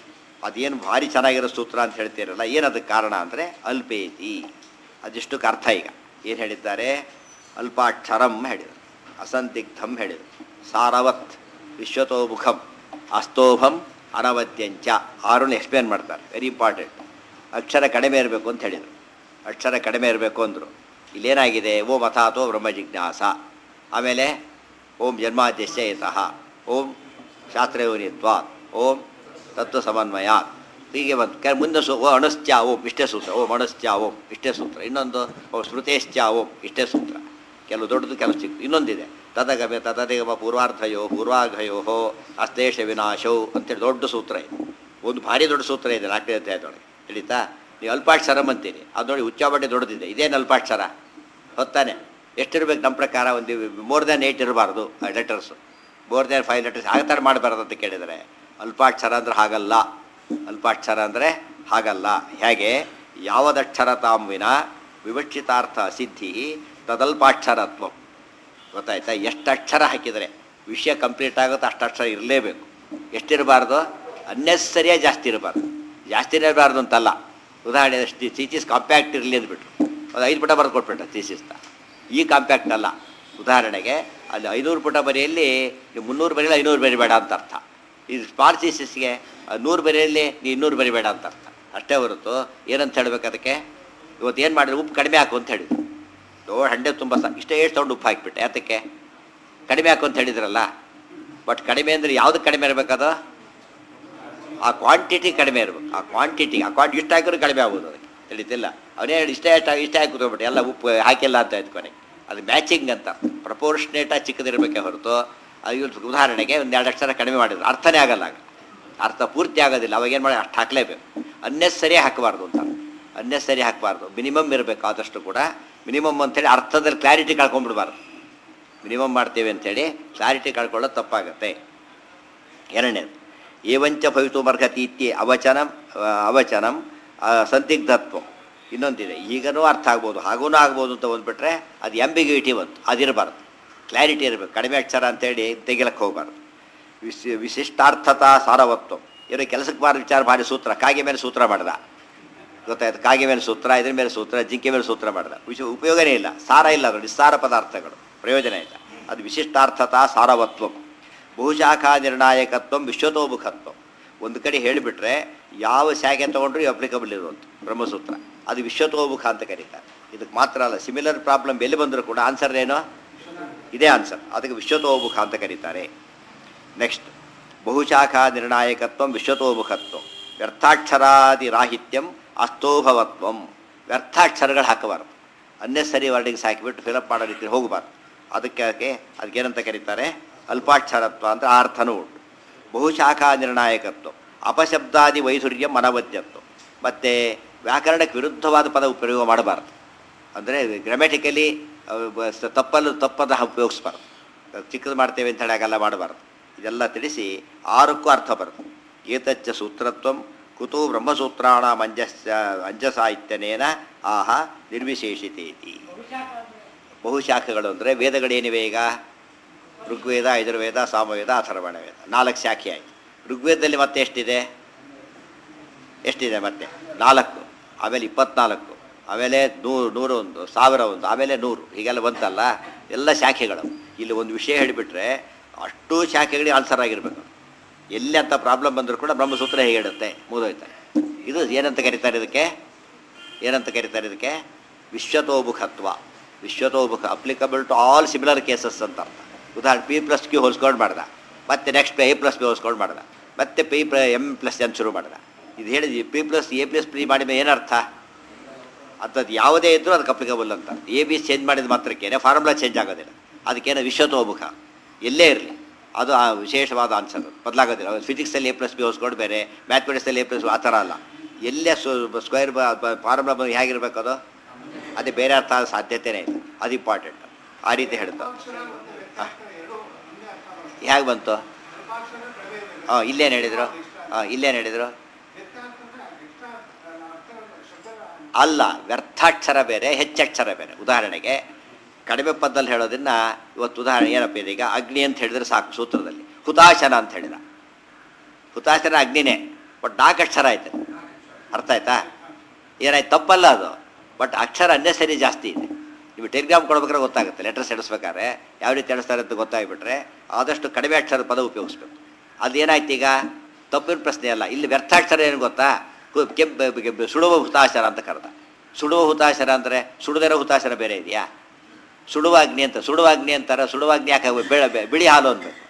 [SPEAKER 1] ಅದೇನು ಭಾರಿ ಚೆನ್ನಾಗಿರೋ ಸೂತ್ರ ಅಂತ ಹೇಳ್ತೀರಲ್ಲ ಏನದಕ್ಕೆ ಕಾರಣ ಅಂದರೆ ಅಲ್ಪೇತಿ ಅದಿಷ್ಟಕ್ಕೆ ಅರ್ಥ ಈಗ ಏನು ಹೇಳಿದ್ದಾರೆ ಅಲ್ಪಾಕ್ಷರಂ ಹೇಳಿದರು ಅಸಂದಿಗ್ಧಂ ಹೇಳಿದರು ಸಾರವತ್ ವಿಶ್ವತೋಮುಖಂ ಅಸ್ತೋಭಂ ಅನವದ್ಯಂಚ ಆರನ್ನು ಎಕ್ಸ್ಪ್ಲೇನ್ ಮಾಡ್ತಾರೆ ವೆರಿ ಇಂಪಾರ್ಟೆಂಟ್ ಅಕ್ಷರ ಕಡಿಮೆ ಇರಬೇಕು ಅಂತ ಹೇಳಿದರು ಅಕ್ಷರ ಕಡಿಮೆ ಇರಬೇಕು ಅಂದರು ಇಲ್ಲೇನಾಗಿದೆ ಓಂ ಅಥಾತೋ ಬ್ರಹ್ಮ ಜಿಜ್ಞಾಸ ಆಮೇಲೆ ಓಂ ಜನ್ಮಾದ್ಯಶ್ಯ ಯತಃ ಓಂ ಶಾಸ್ತ್ರಯೋನಿತ್ವ ಓಂ ತತ್ವ ಸಮನ್ವಯ ಹೀಗೆ ಬಂತು ಕೆ ಮುಂದೆ ಸು ಓ ಅಣಶ್ಚ ಓಂ ಇಷ್ಟೇ ಸೂತ್ರ ಓಂ ಅಣಶ್ಚ ಓಂ ಇಷ್ಟೇ ಸೂತ್ರ ಇನ್ನೊಂದು ಓ ಸ್ಮೃತೇಶ್ಚ ಓಂ ಇಷ್ಟೇ ಸೂತ್ರ ಕೆಲವು ದೊಡ್ಡದು ಕೆಲವು ಚಿಕ್ಕ ಇನ್ನೊಂದಿದೆ ತದಗಮೆ ತದದೇವ ಪೂರ್ವಾರ್ಧಯೋ ಪೂರ್ವಾಘಯೋ ಅಸ್ತೇಶ ವಿನಾಶೋ ಅಂತೇಳಿ ದೊಡ್ಡ ಸೂತ್ರ ಇದೆ ಒಂದು ಭಾರಿ ದೊಡ್ಡ ಸೂತ್ರ ಇದೆ ನಾಲ್ಕನೇ ಅಧ್ಯಾಯದೊಳಗೆ ತಿಳಿತಾ ನೀವು ಅಲ್ಪಾಕ್ಷರಂ ಅಂತೀರಿ ಅದು ನೋಡಿ ಉಚ್ಚಾಬಟ್ಟೆ ದೊಡ್ಡದಿದೆ ಇದೇನು ಅಲ್ಪಾಕ್ಷರ ಹೊತ್ತಾನೆ ಎಷ್ಟಿರ್ಬೇಕು ನಮ್ಮ ಪ್ರಕಾರ ಒಂದು ಮೋರ್ ದ್ಯಾನ್ ಏಯ್ಟ್ ಇರಬಾರ್ದು letters more than five letters ಆ ಥರ ಮಾಡಬಾರ್ದು ಅಂತ ಕೇಳಿದರೆ ಅಲ್ಪಾಕ್ಷರ ಅಂದ್ರೆ ಹಾಗಲ್ಲ ಅಲ್ಪಾಕ್ಷರ ಅಂದರೆ ಹಾಗಲ್ಲ ಹೇಗೆ ಯಾವದಕ್ಷರ ತಾಂವಿನ ವಿವಕ್ಷಿತಾರ್ಥ ಸಿದ್ಧಿ ತದಲ್ಪಾಕ್ಷರತ್ವ ಗೊತ್ತಾಯ್ತಾ ಎಷ್ಟು ಅಕ್ಷರ ಹಾಕಿದರೆ ವಿಷಯ ಕಂಪ್ಲೀಟ್ ಆಗುತ್ತೆ ಅಷ್ಟು ಅಕ್ಷರ ಇರಲೇಬೇಕು ಎಷ್ಟಿರಬಾರ್ದು ಅನ್ನೆಸರಿಯಾಗಿ ಜಾಸ್ತಿ ಇರಬಾರ್ದು ಜಾಸ್ತಿ ಇರಬಾರ್ದು ಅಂತಲ್ಲ ಉದಾಹರಣೆ ಥೀಸಿಸ್ ಕಾಂಪ್ಯಾಕ್ಟ್ ಇರಲಿ ಅಂದ್ಬಿಟ್ರು ಅದು ಐದು ಪುಟ ಬರೆದು ಕೊಟ್ಬಿಟ್ಟ ಥೀಸಿಸ್ನ ಈ ಕಾಂಪ್ಯಾಕ್ಟ್ ಅಲ್ಲ ಉದಾಹರಣೆಗೆ ಅಲ್ಲಿ ಐನೂರು ಪುಟ ಬರೆಯಲ್ಲಿ ನೀವು ಮುನ್ನೂರು ಬರೆಯಲ್ಲ ಐನೂರು ಬರಿಬೇಡ ಅಂತ ಅರ್ಥ ಇದು ಸ್ಮಾರ್ಟ್ ಥೀಸಿಸ್ಗೆ ನೂರು ಬರೆಯಲ್ಲಿ ನೀವು ಇನ್ನೂರು ಬರಿಬೇಡ ಅಂತ ಅರ್ಥ ಅಷ್ಟೇ ಹೊರತು ಏನಂತ ಹೇಳ್ಬೇಕು ಅದಕ್ಕೆ ಇವತ್ತು ಏನು ಮಾಡಿದ್ರು ಉಪ್ಪು ಕಡಿಮೆ ಹಾಕು ಅಂತ ಹೇಳಿದ್ರು ದೊಡ್ಡ ಹಂಡೆ ತುಂಬ ಸ ಇಷ್ಟೇ ಎಷ್ಟು ತೊಗೊಂಡು ಉಪ್ಪು ಹಾಕಿಬಿಟ್ಟೆ ಯಾತಕ್ಕೆ ಕಡಿಮೆ ಹಾಕು ಅಂತ ಹೇಳಿದ್ರಲ್ಲ ಬಟ್ ಕಡಿಮೆ ಅಂದರೆ ಯಾವ್ದು ಕಡಿಮೆ ಇರಬೇಕದು ಆ ಕ್ವಾಂಟಿಟಿ ಕಡಿಮೆ ಇರಬೇಕು ಆ ಕ್ವಾಂಟಿಟಿ ಆ ಕ್ವಾಂಟಿ ಇಷ್ಟು ಹಾಕಿದ್ರು ಕಡಿಮೆ ಆಗ್ಬೋದು ಅದಕ್ಕೆ ತಿಳಿತಿಲ್ಲ ಅವನೇ ಹೇಳಿ ಇಷ್ಟೇ ಇಷ್ಟ ಇಷ್ಟೇ ಹಾಕಿ ಕೂತ್ಕೊಂಡ್ಬಿಟ್ಟು ಎಲ್ಲ ಉಪ್ಪು ಹಾಕಿಲ್ಲ ಅಂತ ಆಯ್ತು ಕೊನೆಗೆ ಅದು ಮ್ಯಾಚಿಂಗ್ ಅಂತ ಪ್ರಪೋರ್ಷನೇಟಾಗಿ ಚಿಕ್ಕದಿರಬೇಕೆ ಹೊರತು ಅದು ಉದಾಹರಣೆಗೆ ಒಂದು ಎರಡು ಅಕ್ಷರ ಕಡಿಮೆ ಮಾಡಿದ್ರು ಅರ್ಥನೇ ಆಗಲ್ಲ ಆಗ ಅರ್ಥ ಪೂರ್ತಿ ಆಗೋದಿಲ್ಲ ಅವಾಗ ಏನು ಮಾಡಿ ಅಷ್ಟು ಹಾಕಲೇಬೇಕು ಅನ್ನೆಸರಿ ಹಾಕಬಾರ್ದು ಅಂತ ಅನ್ನೆಸರಿ ಹಾಕಬಾರ್ದು ಮಿನಿಮಮ್ ಇರಬೇಕು ಆದಷ್ಟು ಕೂಡ ಮಿನಿಮಮ್ ಅಂತೇಳಿ ಅರ್ಥದಲ್ಲಿ ಕ್ಲಾರಿಟಿ ಕಳ್ಕೊಂಡ್ಬಿಡ್ಬಾರ್ದು ಮಿನಿಮಮ್ ಮಾಡ್ತೇವೆ ಅಂತೇಳಿ ಕ್ಲಾರಿಟಿ ಕಳ್ಕೊಳ್ಳೋದು ತಪ್ಪಾಗುತ್ತೆ ಎರಡನೇದು ಏವಂಚ ಭವಿತು ಮರ್ಹತಿ ಇತ್ಯೆ ಅವಚನಂ ಆ, ಅವಚನಂ ಆ, ಸಂದಿಗ್ಧತ್ವ ಇನ್ನೊಂದಿದೆ ಈಗನೂ ಅರ್ಥ ಆಗ್ಬೋದು ಹಾಗೂ ಆಗ್ಬೋದು ಅಂತ ಬಂದ್ಬಿಟ್ರೆ ಅದು ಎಂಬಿಗ್ಯೂಟಿ ಬಂತು ಅದಿರಬಾರ್ದು ಕ್ಲಾರಿಟಿ ಇರಬೇಕು ಕಡಿಮೆ ಅಕ್ಷರ ಅಂತೇಳಿ ತೆಗಿಲಕ್ಕೆ ಹೋಗಬಾರ್ದು ವಿಶಿ ವಿಶಿಷ್ಟಾರ್ಥತಾ ಸಾರವತ್ವ ಏನೋ ಕೆಲಸಕ್ಕೆ ಬಾರ ವಿಚಾರ ಭಾರಿ ಸೂತ್ರ ಕಾಗೆ ಮೇಲೆ ಸೂತ್ರ ಮಾಡ್ದ ಗೊತ್ತಾಯ್ತು ಕಾಗೆ ಮೇಲೆ ಸೂತ್ರ ಇದ್ರ ಮೇಲೆ ಸೂತ್ರ ಜಿಂಕೆ ಮೇಲೆ ಸೂತ್ರ ಮಾಡ್ದ ವಿಷ ಉಪಯೋಗನೇ ಇಲ್ಲ ಸಾರ ಇಲ್ಲ ಅದು ನಿಸ್ಸಾರ ಪದಾರ್ಥಗಳು ಪ್ರಯೋಜನ ಇಲ್ಲ ಅದು ವಿಶಿಷ್ಟಾರ್ಥತಾ ಸಾರವತ್ವ ಬಹುಶಾಖಾ ನಿರ್ಣಾಯಕತ್ವ ವಿಶ್ವತೋಮುಖತ್ವ ಒಂದು ಕಡೆ ಹೇಳಿಬಿಟ್ರೆ ಯಾವ ಶಾಖೆ ತೊಗೊಂಡ್ರು ಅಪ್ಲಿಕಬಲ್ ಇರುವಂಥ ಬ್ರಹ್ಮಸೂತ್ರ ಅದು ವಿಶ್ವತೋಮುಖ ಅಂತ ಕರೀತಾರೆ ಇದಕ್ಕೆ ಮಾತ್ರ ಅಲ್ಲ ಸಿಮಿಲರ್ ಪ್ರಾಬ್ಲಮ್ ಎಲ್ಲಿ ಬಂದರೂ ಕೂಡ ಆನ್ಸರ್ ಏನು ಇದೇ ಆನ್ಸರ್ ಅದಕ್ಕೆ ವಿಶ್ವತೋಮುಖ ಅಂತ ಕರೀತಾರೆ ನೆಕ್ಸ್ಟ್ ಬಹುಶಾಖಾ ನಿರ್ಣಾಯಕತ್ವ ವಿಶ್ವತೋಮುಖತ್ವ ವ್ಯರ್ಥಾಕ್ಷರಾದಿರಾಹಿತ್ಯಂ ಅಸ್ತೋಭವತ್ವಂ ವ್ಯರ್ಥಾಕ್ಷರಗಳು ಹಾಕಬಾರ್ದು ಅನ್ನೆಸರಿ ವರ್ಡಿಂಗ್ಸ್ ಹಾಕಿಬಿಟ್ಟು ಫಿಲಪ್ ಮಾಡೋ ರೀತಿ ಹೋಗಬಾರ್ದು ಅದಕ್ಕೆ ಅದಕ್ಕೇನಂತ ಕರೀತಾರೆ ಅಲ್ಪಾಕ್ಷರತ್ವ ಅಂತ ಆ ಅರ್ಥನೂ ಉಂಟು ಬಹುಶಾಖಾ ನಿರ್ಣಾಯಕತ್ವ ಅಪಶಬ್ದಾದಿ ವೈಧುರ್ಯ ಮನವದ್ಯತ್ವ ಮತ್ತು ವ್ಯಾಕರಣಕ್ಕೆ ವಿರುದ್ಧವಾದ ಪದ ಉಪಯೋಗ ಮಾಡಬಾರ್ದು ಅಂದರೆ ಗ್ರಾಮ್ಯಾಟಿಕಲಿ ತಪ್ಪಲು ತಪ್ಪದ ಉಪಯೋಗಿಸ್ಬಾರ್ದು ಚಿಕ್ಕದು ಮಾಡ್ತೇವೆ ಅಂತ ಹೇಳಿ ಹಾಗೆಲ್ಲ ಮಾಡಬಾರ್ದು ಇದೆಲ್ಲ ತಿಳಿಸಿ ಆರಕ್ಕೂ ಅರ್ಥ ಬರ್ತದೆ ಏತಚ್ಚ ಸೂತ್ರತ್ವಂ ಕುತು ಬ್ರಹ್ಮಸೂತ್ರಾಣ ಮಂಜಸ್ ಅಂಜಸಾಹಿತ್ಯನೇನ ಆಹ ನಿರ್ವಿಶೇಷಿತೇತಿ ಬಹುಶಾಖೆಗಳು ಅಂದರೆ ವೇದಗಳೇನಿವೆ ಈಗ ಋಗ್ವೇದ ಯಜುರ್ವೇದ ಸಾಮವೇದ ಅಥರ್ವಣ ವೇದ ನಾಲ್ಕು ಶಾಖೆ ಆಯಿತು ಋಗ್ವೇದದಲ್ಲಿ ಮತ್ತೆ ಎಷ್ಟಿದೆ ಎಷ್ಟಿದೆ ಮತ್ತೆ ನಾಲ್ಕು ಆಮೇಲೆ ಇಪ್ಪತ್ನಾಲ್ಕು ಆಮೇಲೆ ನೂರು ನೂರು ಒಂದು ಸಾವಿರ ಒಂದು ಆಮೇಲೆ ನೂರು ಹೀಗೆಲ್ಲ ಬಂತಲ್ಲ ಎಲ್ಲ ಶಾಖೆಗಳು ಇಲ್ಲಿ ಒಂದು ವಿಷಯ ಹೇಳಿಬಿಟ್ರೆ ಅಷ್ಟು ಶಾಖೆಗಳಿಗೆ ಆನ್ಸರ್ ಆಗಿರ್ಬೇಕು ಎಲ್ಲಿ ಅಂತ ಪ್ರಾಬ್ಲಮ್ ಬಂದರೂ ಕೂಡ ಬ್ರಹ್ಮಸೂತ್ರ ಹೇಗೆ ಹೇಳುತ್ತೆ ಮುಗಿದೋಯ್ತಾರೆ ಇದು ಏನಂತ ಕರೀತಾರೆ ಇದಕ್ಕೆ ಏನಂತ ಕರೀತಾರೆ ಇದಕ್ಕೆ ವಿಶ್ವತೋಮುಖತ್ವ ವಿಶ್ವತೋಮುಖ applicable to all similar cases ಅಂತ ಅರ್ಥ ಉದಾಹರಣೆ ಪಿ ಪ್ಲಸ್ ಕ್ಯೂ ಹೋಲ್ಸ್ಕೊಂಡು ಮಾಡ್ದ ಮತ್ತೆ ನೆಕ್ಸ್ಟ್ ಎ ಪ್ಲಸ್ ಬಿ ಹೋಲ್ಸ್ಕೊಂಡು ಮಾಡ್ದ ಮತ್ತೆ P plus M plus N ಶುರು ಮಾಡ್ದ ಇದು ಹೇಳಿದ್ವಿ P plus A plus P ಮಾಡಿದ ಏನರ್ಥ ಅಂಥದ್ದು ಯಾವುದೇ ಇದ್ದರೂ ಅದಕ್ಕೆ ಅಪ್ಲಿಕಬಲ್ ಅಂತ ಎ ಬಿ ಚೇಂಜ್ ಮಾಡಿದ ಮಾತ್ರಕ್ಕೇನೆ ಫಾರ್ಮುಲಾ ಚೇಂಜ್ ಆಗೋದಿಲ್ಲ ಅದಕ್ಕೇನು ವಿಶ್ವತೋಮುಖ ಎಲ್ಲೇ ಇರಲಿ ಅದು ಆ ವಿಶೇಷವಾದ ಆನ್ಸರ್ ಬದಲಾಗೋದಿಲ್ಲ ಫಿಸಿಕ್ಸಲ್ಲಿ ಎ ಪ್ಲಸ್ ಬಿ ಹೋಸ್ಕೊಂಡು ಬೇರೆ ಮ್ಯಾಥಮೆಟಿಕ್ಸಲ್ಲಿ ಎ ಪ್ಲಸ್ ಆ ಥರ ಅಲ್ಲ ಎಲ್ಲೇ ಸ್ಕ್ವೇರ್ ಫಾರ್ಮುಲಾ ಬಂದು ಹೇಗಿರ್ಬೇಕು ಅದು ಅದೇ ಬೇರೆ ಅರ್ಥ ಆಗೋ ಸಾಧ್ಯತೆನೇ ಇಲ್ಲ ಅದು ಇಂಪಾರ್ಟೆಂಟ್ ಆ ರೀತಿ ಹೇಳ್ತಾ ಹೇಗೆ ಬಂತು ಹಾಂ ಇಲ್ಲೇನು ಹೇಳಿದರು ಹಾಂ ಇಲ್ಲೇನು ಹೇಳಿದರು ಅಲ್ಲ ವ್ಯರ್ಥಾಕ್ಷರ ಬೇರೆ ಹೆಚ್ಚಕ್ಷರ ಬೇರೆ ಉದಾಹರಣೆಗೆ ಕಡಿಮೆ ಪದದಲ್ಲಿ ಹೇಳೋದನ್ನ ಇವತ್ತು ಉದಾಹರಣೆ ಏನಪ್ಪ ಇದೀಗ ಅಗ್ನಿ ಅಂತ ಹೇಳಿದ್ರೆ ಸಾಕು ಸೂತ್ರದಲ್ಲಿ ಹುತಾಶನ ಅಂತ ಹೇಳಿದ ಹುತಾಶನ ಅಗ್ನಿನೇ ಬಟ್ ನಾಲ್ಕು ಅಕ್ಷರ ಆಯ್ತು ಅರ್ಥ ಆಯ್ತಾ ಏನಾಯ್ತು ತಪ್ಪಲ್ಲ ಅದು ಬಟ್ ಅಕ್ಷರ ಅನ್ನೆಸರಿ ಜಾಸ್ತಿ ಇದೆ ನೀವು ಟೆಲಿಗ್ರಾಮ್ ಕೊಡ್ಬೇಕಾದ್ರೆ ಗೊತ್ತಾಗುತ್ತೆ ಲೆಟರ್ಸ್ ಎಡಿಸ್ಬೇಕಾದ್ರೆ ಯಾವ ರೀತಿ ಎಡಿಸ್ತಾರೆ ಅಂತ ಗೊತ್ತಾಗ್ಬಿಟ್ರೆ ಆದಷ್ಟು ಕಡಿಮೆ ಅಕ್ಷರದ ಪದ ಉಪಯೋಗಿಸ್ಬೇಕು ಅದೇನಾಯ್ತು ಈಗ ತಪ್ಪಿನ ಪ್ರಶ್ನೆ ಅಲ್ಲ ಇಲ್ಲಿ ವ್ಯರ್ಥಾಕ್ಷರ ಏನು ಗೊತ್ತಾ ಕು- ಕೆಂಪ್ ಕೆಂಪ್- ಸುಡುವ ಹುತಾಶರ ಅಂತ ಕರೆದ ಸುಡುವ ಹುತಾಶರ ಅಂದರೆ ಸುಡದಿರೋ ಹುತಾಶರ ಬೇರೆ ಇದೆಯಾ ಸುಡುವ ಅಗ್ನಿ ಅಂತ ಸುಡುವ ಅಗ್ನಿ ಅಂತಾರೆ ಸುಡುವ ಅಗ್ನಿ ಯಾಕೆ ಬೆಳ ಬಿಳಿ ಹಾಲು ಅನ್ಬೇಕು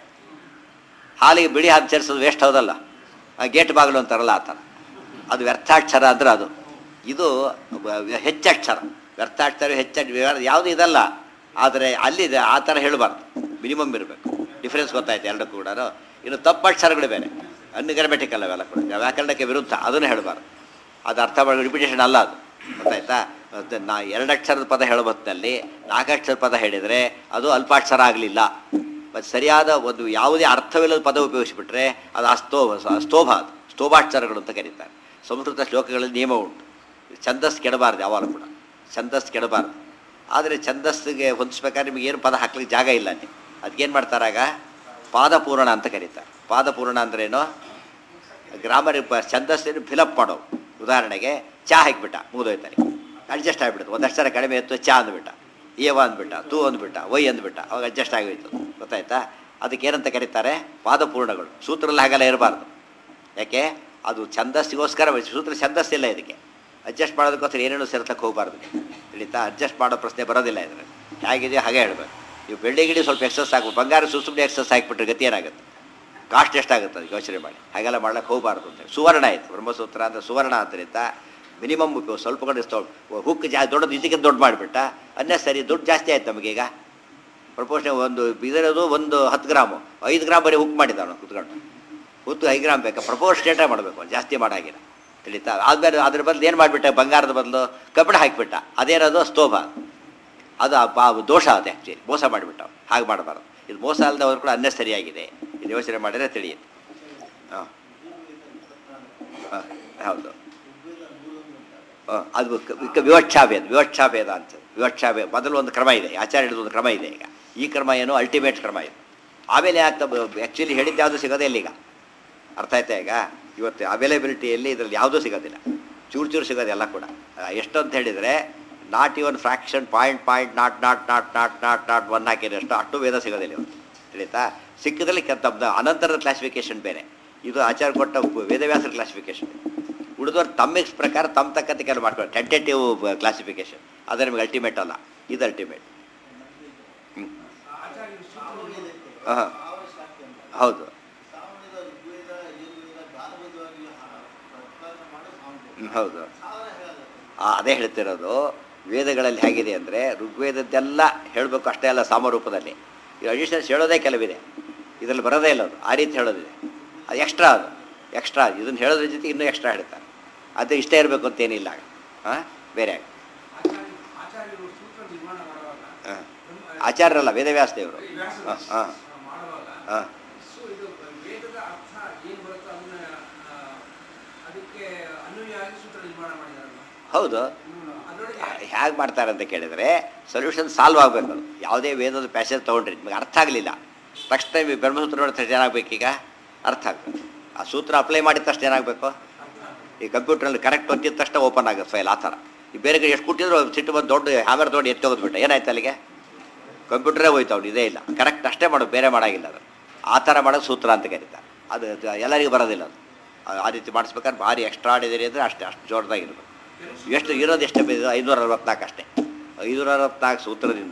[SPEAKER 1] ಹಾಲಿಗೆ ಬಿಳಿ ಹಾಲು ಸೇರಿಸೋದು ವೇಸ್ಟ್ ಹೌದಲ್ಲ ಆ ಗೇಟ್ ಬಾಗಿಲು ಅಂತಾರಲ್ಲ ಆ ಥರ ಅದು ವ್ಯರ್ಥಾಕ್ಷರ ಅಂದ್ರೆ ಅದು ಇದು ವ- ಹೆಚ್ಚಕ್ಷರ ವ್ಯರ್ಥಾಕ್ಷರ ಹೆಚ್ಚ ಯಾವುದು ಇದಲ್ಲ ಆದರೆ ಅಲ್ಲಿದೆ ಆ ಥರ ಹೇಳಬಾರ್ದು ಮಿನಿಮಮ್ ಇರಬೇಕು ಡಿಫ್ರೆನ್ಸ್ ಗೊತ್ತಾಯ್ತು ಎರಡಕ್ಕೂ ಕೂಡ ಇನ್ನು ತಪ್ಪಕ್ಷರಗಳು ಬೇರೆ ಅನ್ಗ್ರಾಮೆಟಿಕಲ್ ಅವೆಲ್ಲ ಕೂಡ ವ್ಯಾಕರಣಕ್ಕೆ ವಿರುದ್ಧ ಅದನ್ನು ಹೇಳಬಾರ್ದು ಅದು ಅರ್ಥ ಮಾಡಿ ರಿಪಿಟೇಷನ್ ಅಲ್ಲ ಅದು ಗೊತ್ತಾಯ್ತಾ ಮತ್ತೆ ನಾ ಎರಡಕ್ಷರದ ಪದ ಹೇಳೋ ಹೊತ್ತಿನಲ್ಲಿ ನಾಲ್ಕಕ್ಷರ ಪದ ಹೇಳಿದರೆ ಅದು ಅಲ್ಪಾಕ್ಷರ ಆಗಲಿಲ್ಲ ಮತ್ತು ಸರಿಯಾದ ಒಂದು ಯಾವುದೇ ಅರ್ಥವಿಲ್ಲದ ಪದ ಉಪಯೋಗಿಸಿಬಿಟ್ರೆ ಅದು ಅಸ್ತೋಭ ಸ್ತೋಭ ಅದು ಸ್ತೋಭಾಕ್ಷರಗಳು ಅಂತ ಕರೀತಾರೆ ಸಂಸ್ಕೃತ ಶ್ಲೋಕಗಳಲ್ಲಿ ನಿಯಮ ಉಂಟು ಛಂದಸ್ ಕೆಡಬಾರ್ದು ಯಾವಾಗ ಕೂಡ ಛಂದಸ್ ಕೆಡಬಾರ್ದು ಆದರೆ ಛಂದಸ್ಸಿಗೆ ಹೊಂದಿಸ್ಬೇಕಾದ್ರೆ ನಿಮಗೆ ಏನು ಪದ ಹಾಕ್ಲಿಕ್ಕೆ ಜಾಗ ಇಲ್ಲ ಅಲ್ಲಿ ಅದಕ್ಕೇನು ಮಾಡ್ತಾರಾಗ ಪಾದಪೂರ್ಣ ಅಂತ ಕರೀತಾರೆ ಪಾದಪೂರ್ಣ ಅಂದ್ರೇನು ಗ್ರಾಮರ್ ಛಂದಸ್ಸನ್ನು ಫಿಲಪ್ ಮಾಡೋವು ಉದಾಹರಣೆಗೆ ಚಾ ಹಾಕಿಬಿಟ್ಟ ಮುಗಿದೋಯ್ತಾನೆ ಅಡ್ಜಸ್ಟ್ ಆಗಿಬಿಡ್ತು ಒಂದು ಅಕ್ಷರ ಕಡಿಮೆ ಇತ್ತು ಚಾ ಅಂದ್ಬಿಟ್ಟ ಏವ ಅಂದ್ಬಿಟ್ಟ ತೂ ಅಂದ್ಬಿಟ್ಟ ವೈ ಅಂದ್ಬಿಟ್ಟ ಅವಾಗ ಅಡ್ಜಸ್ಟ್ ಆಗೋಯ್ತು ಗೊತ್ತಾಯ್ತಾ ಅದಕ್ಕೆ ಏನಂತ ಕರೀತಾರೆ ಪಾದಪೂರ್ಣಗಳು ಸೂತ್ರದಲ್ಲಿ ಹಾಗೆಲ್ಲ ಇರಬಾರ್ದು ಯಾಕೆ ಅದು ಛಂದಸ್ಸಿಗೋಸ್ಕರ ಸೂತ್ರ ಛಂದಸ್ಸಿಲ್ಲ ಇದಕ್ಕೆ ಅಡ್ಜಸ್ಟ್ ಮಾಡೋದಕ್ಕೋಸ್ಕರ ಏನೇನು ಸೇರ್ತಕ್ಕೆ ಹೋಗಬಾರ್ದು ತಿಳಿತಾ ಅಡ್ಜಸ್ಟ್ ಮಾಡೋ ಪ್ರಶ್ನೆ ಬರೋದಿಲ್ಲ ಇದರಲ್ಲಿ ಹೇಗಿದೆ ಹಾಗೆ ಹೇಳ್ಬೇಕು ನೀವು ಬೆಳ್ಳಿ ಗಿಳಿ ಸ್ವಲ್ಪ ಎಕ್ಸಸ್ ಹಾಕ್ಬೇಕು ಬಂಗಾರ ಸುಮ್ಮನೆ ಎಕ್ಸಸ್ ಹಾಕಿಬಿಟ್ರೆ ಗತಿ ಏನಾಗುತ್ತೆ ಕಾಸ್ಟ್ ಎಷ್ಟಾಗುತ್ತೆ ಅದು ಯೋಚನೆ ಮಾಡಿ ಹಾಗೆಲ್ಲ ಮಾಡ್ಲಿಕ್ಕೆ ಹೋಗಬಾರ್ದು ಅಂತ ಸುವರ್ಣ ಆಯಿತು ಬ್ರಹ್ಮಸೂತ್ರ ಅಂದರೆ ಸುವರ್ಣ ಆದ್ದರಿಂದ ಮಿನಿಮಮ್ ಉಪಯೋಗ ಸ್ವಲ್ಪ ಕಡೆ ಹುಕ್ ಜಾ ದೊಡ್ಡದು ಇದಕ್ಕೆ ದೊಡ್ಡ ಮಾಡಿಬಿಟ್ಟ ಅನ್ನೇ ಸರಿ ದುಡ್ಡು ಜಾಸ್ತಿ ಆಯ್ತು ನಮಗೀಗ ಪ್ರಪೋರ್ಷನ್ ಒಂದು ಇದರದು ಒಂದು ಹತ್ತು ಗ್ರಾಮು ಐದು ಗ್ರಾಮ್ ಬರೀ ಹುಕ್ ಮಾಡಿದ ಅವನು ಕುತ್ಕೊಂಡು ಹುತ್ತು ಐದು ಗ್ರಾಮ್ ಬೇಕಾ ಪ್ರಪೋರ್ಷನೇಟೇ ಮಾಡಬೇಕು ಜಾಸ್ತಿ ಮಾಡಾಗಿಲ್ಲ ತಿಳಿತಾ ಆದ್ಮೇಲೆ ಅದ್ರ ಬದಲು ಏನು ಮಾಡಿಬಿಟ್ಟ ಬಂಗಾರದ ಬದಲು ಕಬ್ಬಣ ಹಾಕಿಬಿಟ್ಟ ಅದೇನದು ಸ್ತೋಭ ಅದು ಆ ಪಾ ದೋಷ ಅದು ಆ್ಯಕ್ಚುಲಿ ಮೋಸ ಮಾಡಿಬಿಟ್ಟ ಹಾಗೆ ಮಾಡಬಾರ್ದು ಇದು ಮೋಸ ಅಲ್ಲದವರು ಕೂಡ ಅನ್ನೆಸರಿಯಾಗಿದೆ ಇದು ಯೋಚನೆ ಮಾಡಿದರೆ ತಿಳಿಯುತ್ತೆ ಹಾಂ ಹಾಂ ಹೌದು ಹಾಂ ಅದು ಕ- ಕ- ವಿವಕ್ಷಾಭೇದ ವಿವಕ್ಷಾಭೇದ ಅಂತ ವಿವಕ್ಷಾಭೇದ ಮೊದಲು ಒಂದು ಕ್ರಮ ಇದೆ ಆಚಾರ್ಯದ ಒಂದು ಕ್ರಮ ಇದೆ ಈಗ ಈ ಕ್ರಮ ಏನು ಅಲ್ಟಿಮೇಟ್ ಕ್ರಮ ಇದು ಆಮೇಲೆ ಯಾಕೆ ಆ್ಯಕ್ಚುಲಿ ಹೇಳಿದ್ದು ಯಾವುದು ಸಿಗೋದೇ ಇಲ್ಲ ಈಗ ಅರ್ಥ ಆಯ್ತಾ ಈಗ ಇವತ್ತು ಅವೈಲಬಿಲಿಟಿಯಲ್ಲಿ ಇದರಲ್ಲಿ ಯಾವುದೂ ಸಿಗೋದಿಲ್ಲ ಚೂರು ಚೂರು ಸಿಗೋದು ಎಲ್ಲ ಕೂಡ ಆ, ಎಷ್ಟು ಅಂತ ಹೇಳಿದರೆ not even fraction point point nought nought nought nought nought nought one ಹಾಕಿದ್ರೆ ಅಷ್ಟು ಅಷ್ಟು ವೇದ ಸಿಗೋದಿಲ್ಲ ಇವತ್ತು ತಿಳಿತಾ ಸಿಕ್ಕದಲ್ಲಿ ಕ- ತಮ್ಮದು ಅನಂತರದ ಕ್ಲಾಸಿಫಿಕೇಶನ್ ಬೇರೆ ಇದು ಆಚಾರ ಕೊಟ್ಟ ಉಪ- ವೇದವ್ಯಾಸರ ಕ್ಲಾಸಿಫಿಕೇಶನ್ ಉಳಿದವ್ರು ತಮ್ಮ ಪ್ರಕಾರ ತಮ್ಮ ತಕ್ಕಂತೆ ಕೆಲವು ಮಾಡ್ಕೊಂಡು ಟೆಂಟೇಟಿವ್ ಕ್ಲಾಸಿಫಿಕೇಶನ್ ಅದು ನಿಮಗೆ ಅಲ್ಟಿಮೇಟ್ ಅಲ್ಲ ಇದು ಅಲ್ಟಿಮೇಟ್ ಹ್ಞೂ ಹಾಂ ಹೌದು ಹ್ಮ್, ಹೌದು ಆ, ಅದೇ ಹೇಳ್ತಿರೋದು ವೇದಗಳಲ್ಲಿ ಹೇಗಿದೆ ಅಂದರೆ ಋಗ್ವೇದದ್ದೆಲ್ಲ ಹೇಳಬೇಕು ಅಷ್ಟೇ ಅಲ್ಲ ಸಾಮರೂಪದಲ್ಲಿ ಈ ಅಡಿಷನಲ್ಸ್ ಹೇಳೋದೇ ಕೆಲವಿದೆ ಇದರಲ್ಲಿ ಬರೋದೇ ಇಲ್ಲ ಅದು ಆ ರೀತಿ ಹೇಳೋದಿದೆ ಅದು ಎಕ್ಸ್ಟ್ರಾ ಅದು ಎಕ್ಸ್ಟ್ರಾ ಇದನ್ನು ಹೇಳೋದ್ರ ಜೊತೆ ಇನ್ನೂ ಎಕ್ಸ್ಟ್ರಾ ಹೇಳ್ತಾರೆ ಅದು ಇಷ್ಟೇ ಇರಬೇಕು ಅಂತೇನಿಲ್ಲ ಹಾಂ ಬೇರೆ
[SPEAKER 2] ಆಚಾರ್ಯ ಆಚಾರ್ಯರು ಸೂತ್ರ ನಿರ್ಮಾಣ ಮಾಡುವಾಗ
[SPEAKER 1] ಹಾಂ
[SPEAKER 2] ಬ್ರಹ್ಮ-
[SPEAKER 1] ಆಚಾರ್ಯರಲ್ಲ ವೇದವ್ಯಾಸ ದೇವರು
[SPEAKER 2] ಈ ವ್ಯಾಸ
[SPEAKER 1] ಹಾಂ ಹಾಂ
[SPEAKER 2] ಮಾಡುವಾಗ
[SPEAKER 1] ಹಾಂ
[SPEAKER 2] ಸೊ ಇದು ವೇದದ ಅರ್ಥ ಏನು ಬರುತ್ತೋ ಅದನ್ನ ಆ, ಅದಕ್ಕೆ ಅನ್ವಯವಾಗಿ ಸೂತ್ರ ನಿರ್ಮಾಣ ಮಾಡಿದಾರಲ್ಲ
[SPEAKER 1] ಹೌದು
[SPEAKER 2] ಅದರೊಳಗೆ
[SPEAKER 1] ಹೇಗೆ ಮಾಡ್ತಾರೆ ಅಂತ ಕೇಳಿದರೆ ಸೊಲ್ಯೂಷನ್ ಸಾಲ್ವ್ ಆಗಬೇಕು ಅದು ಯಾವುದೇ ವೇದದ ಪ್ಯಾಸೇಜ್ ತೊಗೊಂಡ್ರಿ ನಿಮಗೆ ಅರ್ಥ ಆಗಲಿಲ್ಲ ತಕ್ಷಣ ನೀವು ಬ್ರಹ್ಮಸೂತ್ರ ನೋಡಿದ ತಕ್ಷಣ ಏನಾಗಬೇಕೀಗ ಅರ್ಥ ಆಗಬೇಕು ಆ ಸೂತ್ರ ಅಪ್ಲೈ ಮಾಡಿದ ತಕ್ಷಣ ಏನಾಗಬೇಕು ಈ ಕಂಪ್ಯೂಟ್ರಲ್ಲಿ ಕರೆಕ್ಟ್ ಒತ್ತಿದ ತಕ್ಷಣ ಓಪನ್ ಆಗುತ್ತೆ ಫೈಲ್ ಆ ಥರ ಈ ಬೇರೆ ಕಡೆ ಎಷ್ಟು ಕೊಟ್ಟಿದ್ರು ಸಿಟ್ಟು ಬಂದು ದೊಡ್ಡ ಹ್ಯಾಮರ್ ದೊಡ್ಡ ಎತ್ತಿ ಹೋಗ್ಬಿಟ್ಟ ಏನಾಯ್ತು ಅಲ್ಲಿಗೆ ಕಂಪ್ಯೂಟರೇ ಹೋಯ್ತು ಅವ್ನು ಇದೇ ಇಲ್ಲ ಕರೆಕ್ಟ್ ಅಷ್ಟೇ ಮಾಡೋದು ಬೇರೆ ಮಾಡೋಂಗಿಲ್ಲ ಅದು ಆ ಥರ ಮಾಡೋದು ಸೂತ್ರ ಅಂತ ಕರೀತಾರೆ ಅದು ಅದು ಎಲ್ಲರಿಗೂ ಬರೋದಿಲ್ಲ ಅದು ಆ- ಆ ರೀತಿ ಮಾಡಿಸ್ಬೇಕಾದ್ರೆ ಭಾರಿ ಎಕ್ಸ್ಟ್ರಾ ಆಡಿದಿರಿ ಅಂದರೆ ಅಷ್ಟೇ ಅಷ್ಟು ಜೋರದಾಗಿರ್ಬೇಕು ಎಷ್ಟು ಇರೋದು ಎಷ್ಟು ಐನೂರ ಅರವತ್ನಾಲ್ಕು ಅಷ್ಟೇ ಐನೂರ ಅರವತ್ನಾಲ್ಕು ಸೂತ್ರದಿಂದ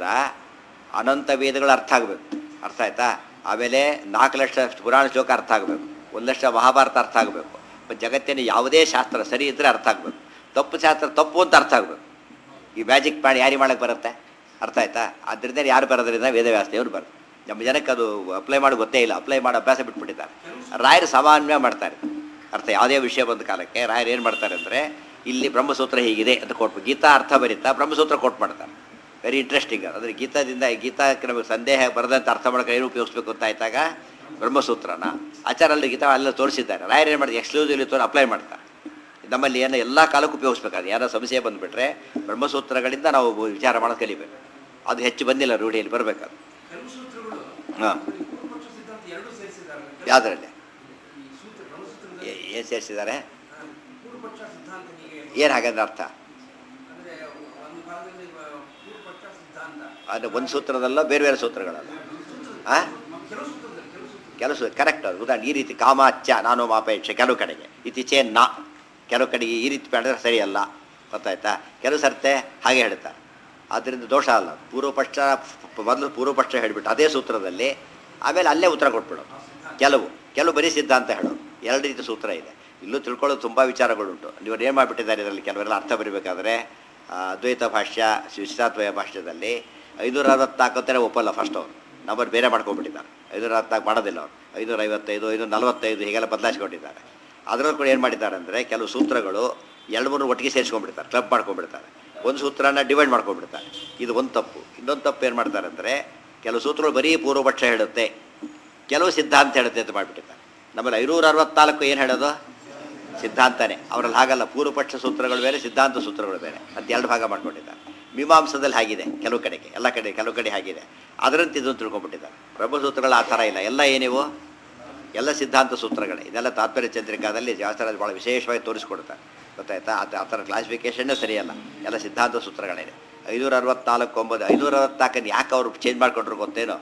[SPEAKER 1] ಅನಂತ ವೇದಗಳು ಅರ್ಥ ಆಗಬೇಕು ಅರ್ಥ ಆಯ್ತಾ ಆಮೇಲೆ ನಾಲ್ಕು ಲಕ್ಷ ಪುರಾಣ ಶ್ಲೋಕ ಅರ್ಥ ಆಗಬೇಕು ಒಂದು ಲಕ್ಷ ಮಹಾಭಾರತ ಅರ್ಥ ಆಗಬೇಕು ಜಗತ್ತಿನ ಯಾವುದೇ ಶಾಸ್ತ್ರ ಸರಿ ಇದ್ದರೆ ಅರ್ಥ ಆಗಬೇಕು ತಪ್ಪು ಶಾಸ್ತ್ರ ತಪ್ಪು ಅಂತ ಅರ್ಥ ಆಗಬೇಕು ಈ ಮ್ಯಾಜಿಕ್ ಮಾಡಿ ಯಾರಿಗೆ ಮಾಡಕ್ಕೆ ಬರುತ್ತೆ ಅರ್ಥ ಆಯ್ತಾ ಆದ್ದರಿಂದ ಯಾರು ಬರೋದ್ರಿಂದ ವೇದವ್ಯಾಸ ದೇವರು ಬರೋದು ನಮ್ಮ ಜನಕ್ಕೆ ಅದು ಅಪ್ಲೈ ಮಾಡಿ ಗೊತ್ತೇ ಇಲ್ಲ ಅಪ್ಲೈ ಮಾಡಿ ಅಭ್ಯಾಸ ಬಿಟ್ಬಿಟ್ಟಿದ್ದಾರೆ ರಾಯರು ಸಾಮಾನ್ಯ ಮಾಡ್ತಾರೆ ಅರ್ಥ ಯಾವುದೇ ವಿಷಯ ಬಂದ ಕಾಲಕ್ಕೆ ರಾಯರು ಏನು ಮಾಡ್ತಾರೆ ಅಂದರೆ ಇಲ್ಲಿ ಬ್ರಹ್ಮಸೂತ್ರ ಹೀಗಿದೆ ಅಂತ ಕೊಟ್ಟು ಗೀತಾ ಅರ್ಥ ಬರೀತಾ ಬ್ರಹ್ಮಸೂತ್ರ ಕೊಟ್ಟು ಮಾಡ್ತಾರೆ ವೆರಿ ಇಂಟ್ರೆಸ್ಟಿಂಗ್ ಅಂದರೆ ಗೀತಾದಿಂದ ಗೀತಾಕ್ಕೆ ನಮಗೆ ಸಂದೇಹ ಬರದಂತೆ ಅರ್ಥ ಮಾಡ್ಕೊಂಡು ಏನು ಉಪಯೋಗಿಸ್ಬೇಕು ಅಂತ ಆಯ್ತಾಗ ಬ್ರಹ್ಮಸೂತ್ರನ ಆಚಾರ ಅಲ್ಲಿ ಗೀತಾ ಎಲ್ಲ ತೋರಿಸಿದ್ದಾರೆ ರಾಯರು ಏನು ಮಾಡಿದೆ ಎಕ್ಸ್ಕ್ಲೂಸಿವ್ಲಿ ತೋರಿ ಅಪ್ಲೈ ಮಾಡ್ತಾರೆ ನಮ್ಮಲ್ಲಿ ಏನು ಎಲ್ಲ ಕಾಲಕ್ಕೂ ಉಪಯೋಗಿಸ್ಬೇಕಾದ್ರೆ ಯಾರೋ ಸಮಸ್ಯೆ ಬಂದುಬಿಟ್ರೆ ಬ್ರಹ್ಮಸೂತ್ರಗಳಿಂದ ನಾವು ವಿಚಾರ ಮಾಡೋದು ಕಲಿಬೇಕು ಅದು ಹೆಚ್ಚು ಬಂದಿಲ್ಲ ರೂಢಿಯಲ್ಲಿ ಬರಬೇಕಾದ್ರೆ
[SPEAKER 2] ಕೆಲವು ಸೂತ್ರಗಳು
[SPEAKER 1] ಹಾಂ
[SPEAKER 2] ಪೂರ್ವಪಕ್ಷ ಸಿದ್ಧಾಂತ ಎರಡೂ ಸೇರಿಸಿದ್ದಾರೆ
[SPEAKER 1] ಯಾವುದರಲ್ಲಿ
[SPEAKER 2] ಈ ಸೂತ್ರ ಬ್ರಹ್ಮಸೂತ್ರದಲ್ಲಿ
[SPEAKER 1] ಏನು ಸೇರಿಸಿದ್ದಾರೆ
[SPEAKER 2] ಆ, ಪೂರ್ವಪಕ್ಷ ಸಿದ್ಧಾಂತ ಹೀಗೆ
[SPEAKER 1] ಏನು ಹಾಗಂದ್ರೆ ಅರ್ಥ
[SPEAKER 2] ಅಂದ್ರೆ ಒಂದು ಕಾಲದಲ್ಲಿ ಬ- ಪೂರ್ವಪಕ್ಷ ಸಿದ್ಧಾಂತ
[SPEAKER 1] ಅಂದರೆ ಒಂದು ಸೂತ್ರದಲ್ಲ ಬೇರೆ ಬೇರೆ ಸೂತ್ರಗಳಲ್ಲ ಹಾಂ
[SPEAKER 2] ಕೆಲವು ಸೂತ್ರದಲ್ಲಿ ಕೆಲವು ಸೂತ್ರ
[SPEAKER 1] ಕೆಲಸ ಕರೆಕ್ಟ್ ಅದು ಉದಾಹರಣೆ ಈ ರೀತಿ ಕಾಮಾಚ್ಯ ನಾನು ಮಾಪೇಕ್ಷೆ ಕೆಲವು ಕಡೆಗೆ ಇತ್ತೀಚೆ ನಾ ಕೆಲವು ಕಡೆಗೆ ಈ ರೀತಿ ಮಾಡಿದ್ರೆ ಸರಿಯಲ್ಲ ಗೊತ್ತಾಯ್ತಾ ಕೆಲವು ಸರ್ತೆ ಹಾಗೆ ಹೇಳ್ತಾರೆ ಆದ್ದರಿಂದ ದೋಷ ಅಲ್ಲ ಪೂರ್ವಪಕ್ಷ ಮೊದಲು ಪೂರ್ವಪಕ್ಷ ಹೇಳಿಬಿಟ್ಟು ಅದೇ ಸೂತ್ರದಲ್ಲಿ ಆಮೇಲೆ ಅಲ್ಲೇ ಉತ್ತರ ಕೊಟ್ಬಿಡೋದು ಕೆಲವು ಕೆಲವು ಬರೀ ಸಿದ್ಧಾಂತ ಹೇಳೋದು ಎರಡು ರೀತಿ ಸೂತ್ರ ಇದೆ ಇಲ್ಲೂ ತಿಳ್ಕೊಳ್ಳೋದು ತುಂಬ ವಿಚಾರಗಳುಂಟು ನೀವು ಏನು ಮಾಡಿಬಿಟ್ಟಿದ್ದಾರೆ ಇದರಲ್ಲಿ ಕೆಲವರೆಲ್ಲ ಅರ್ಥ ಬರೀಬೇಕಾದ್ರೆ ಆ, ಅದ್ವೈತ ಭಾಷ್ಯ ವಿಶಿಷ್ಟಾದ್ವಯ ಭಾಷ್ಯದಲ್ಲಿ ಐನೂರ ಅರವತ್ನಾಲ್ಕು ಅಂತಾನೆ ಒಪ್ಪಲ್ಲ ಫಸ್ಟ್ ಅವರು ನಂಬರ್ ಬೇರೆ ಮಾಡ್ಕೊಂಡ್ಬಿಟ್ಟಿದ್ದಾರೆ ಐನೂರ ಅರವತ್ನಾಲ್ಕು ಮಾಡೋದಿಲ್ಲ ಅವರು ಐನೂರ ಐವತ್ತೈದು ಐನೂರ ನಲವತ್ತೈದು ಹೀಗೆಲ್ಲ ಬದಲಾಯಿಸ್ಕೊಂಡಿದ್ದಾರೆ ಅದರಲ್ಲಿ ಕೂಡ ಏನು ಮಾಡಿದ್ದಾರೆ ಅಂದರೆ ಕೆಲವು ಸೂತ್ರಗಳು ಎರಡು ಮೂರು ಒಟ್ಟಿಗೆ ಸೇರಿಸ್ಕೊಂಡ್ಬಿಡ್ತಾರೆ ಕ್ಲಬ್ ಮಾಡ್ಕೊಂಡ್ಬಿಡ್ತಾರೆ ಒಂದು ಸೂತ್ರನ ಡಿವೈಡ್ ಮಾಡ್ಕೊಂಡ್ಬಿಡ್ತಾರೆ ಇದು ಒಂದು ತಪ್ಪು ಇನ್ನೊಂದು ತಪ್ಪು ಏನು ಮಾಡ್ತಾರೆ ಅಂದರೆ ಕೆಲವು ಸೂತ್ರಗಳು ಬರೀ ಪೂರ್ವಪಕ್ಷ ಹೇಳುತ್ತೆ ಕೆಲವು ಸಿದ್ಧಾಂತ ಹೇಳುತ್ತೆ ಅಂತ ಮಾಡಿಬಿಟ್ಟಿದ್ದಾರೆ ನಮ್ಮಲ್ಲಿ ಐನೂರ ಅರವತ್ನಾಲ್ಕು ಏನು ಹೇಳೋದು ಸಿದ್ಧಾಂತನೇ ಅವರಲ್ಲಿ ಹಾಗಲ್ಲ ಪೂರ್ವಪಕ್ಷ ಸೂತ್ರಗಳು ಬೇರೆ ಸಿದ್ಧಾಂತ ಸೂತ್ರಗಳು ಬೇರೆ ಅಂತ ಎರಡು ಭಾಗ ಮಾಡ್ಕೊಂಡಿದ್ದಾರೆ ಮೀಮಾಂಸದಲ್ಲಿ ಹಾಗಿದೆ ಕೆಲವು ಕಡೆಗೆ ಎಲ್ಲ ಕಡೆ ಕೆಲವು ಕಡೆ ಹಾಗಿದೆ ಅದರಂತೆ ಇದನ್ನು ತಿಳ್ಕೊಂಡ್ಬಿಟ್ಟಿದ್ದಾರೆ ಬ್ರಹ್ಮಸೂತ್ರಗಳು ಆ ಥರ ಇಲ್ಲ ಎಲ್ಲ ಏನಿವು ಎಲ್ಲ ಸಿದ್ಧಾಂತ ಸೂತ್ರಗಳೇ ಇದೆಲ್ಲ ತಾತ್ಪರ್ಯ ಚಂದ್ರಿಕಾದಲ್ಲಿ ವ್ಯಾಸರಾಜ್ ಭಾಳ ವಿಶೇಷವಾಗಿ ತೋರಿಸ್ಕೊಡ್ತಾರೆ ಗೊತ್ತಾಯ್ತಾ ಆ ಆ ಥರ ಕ್ಲಾಸಿಫಿಕೇಷನ್ನೇ ಸರಿಯಲ್ಲ ಎಲ್ಲ ಸಿದ್ಧಾಂತ ಸೂತ್ರಗಳಿದೆ ಐನೂರ ಅರವತ್ನಾಲ್ಕು ಒಂಬತ್ತು ಐನೂರ ಅರವತ್ನಾಲ್ಕನ್ನು ಯಾಕೆ ಅವರು ಚೇಂಜ್ ಮಾಡಿಕೊಂಡ್ರು ಗೊತ್ತೇನೋ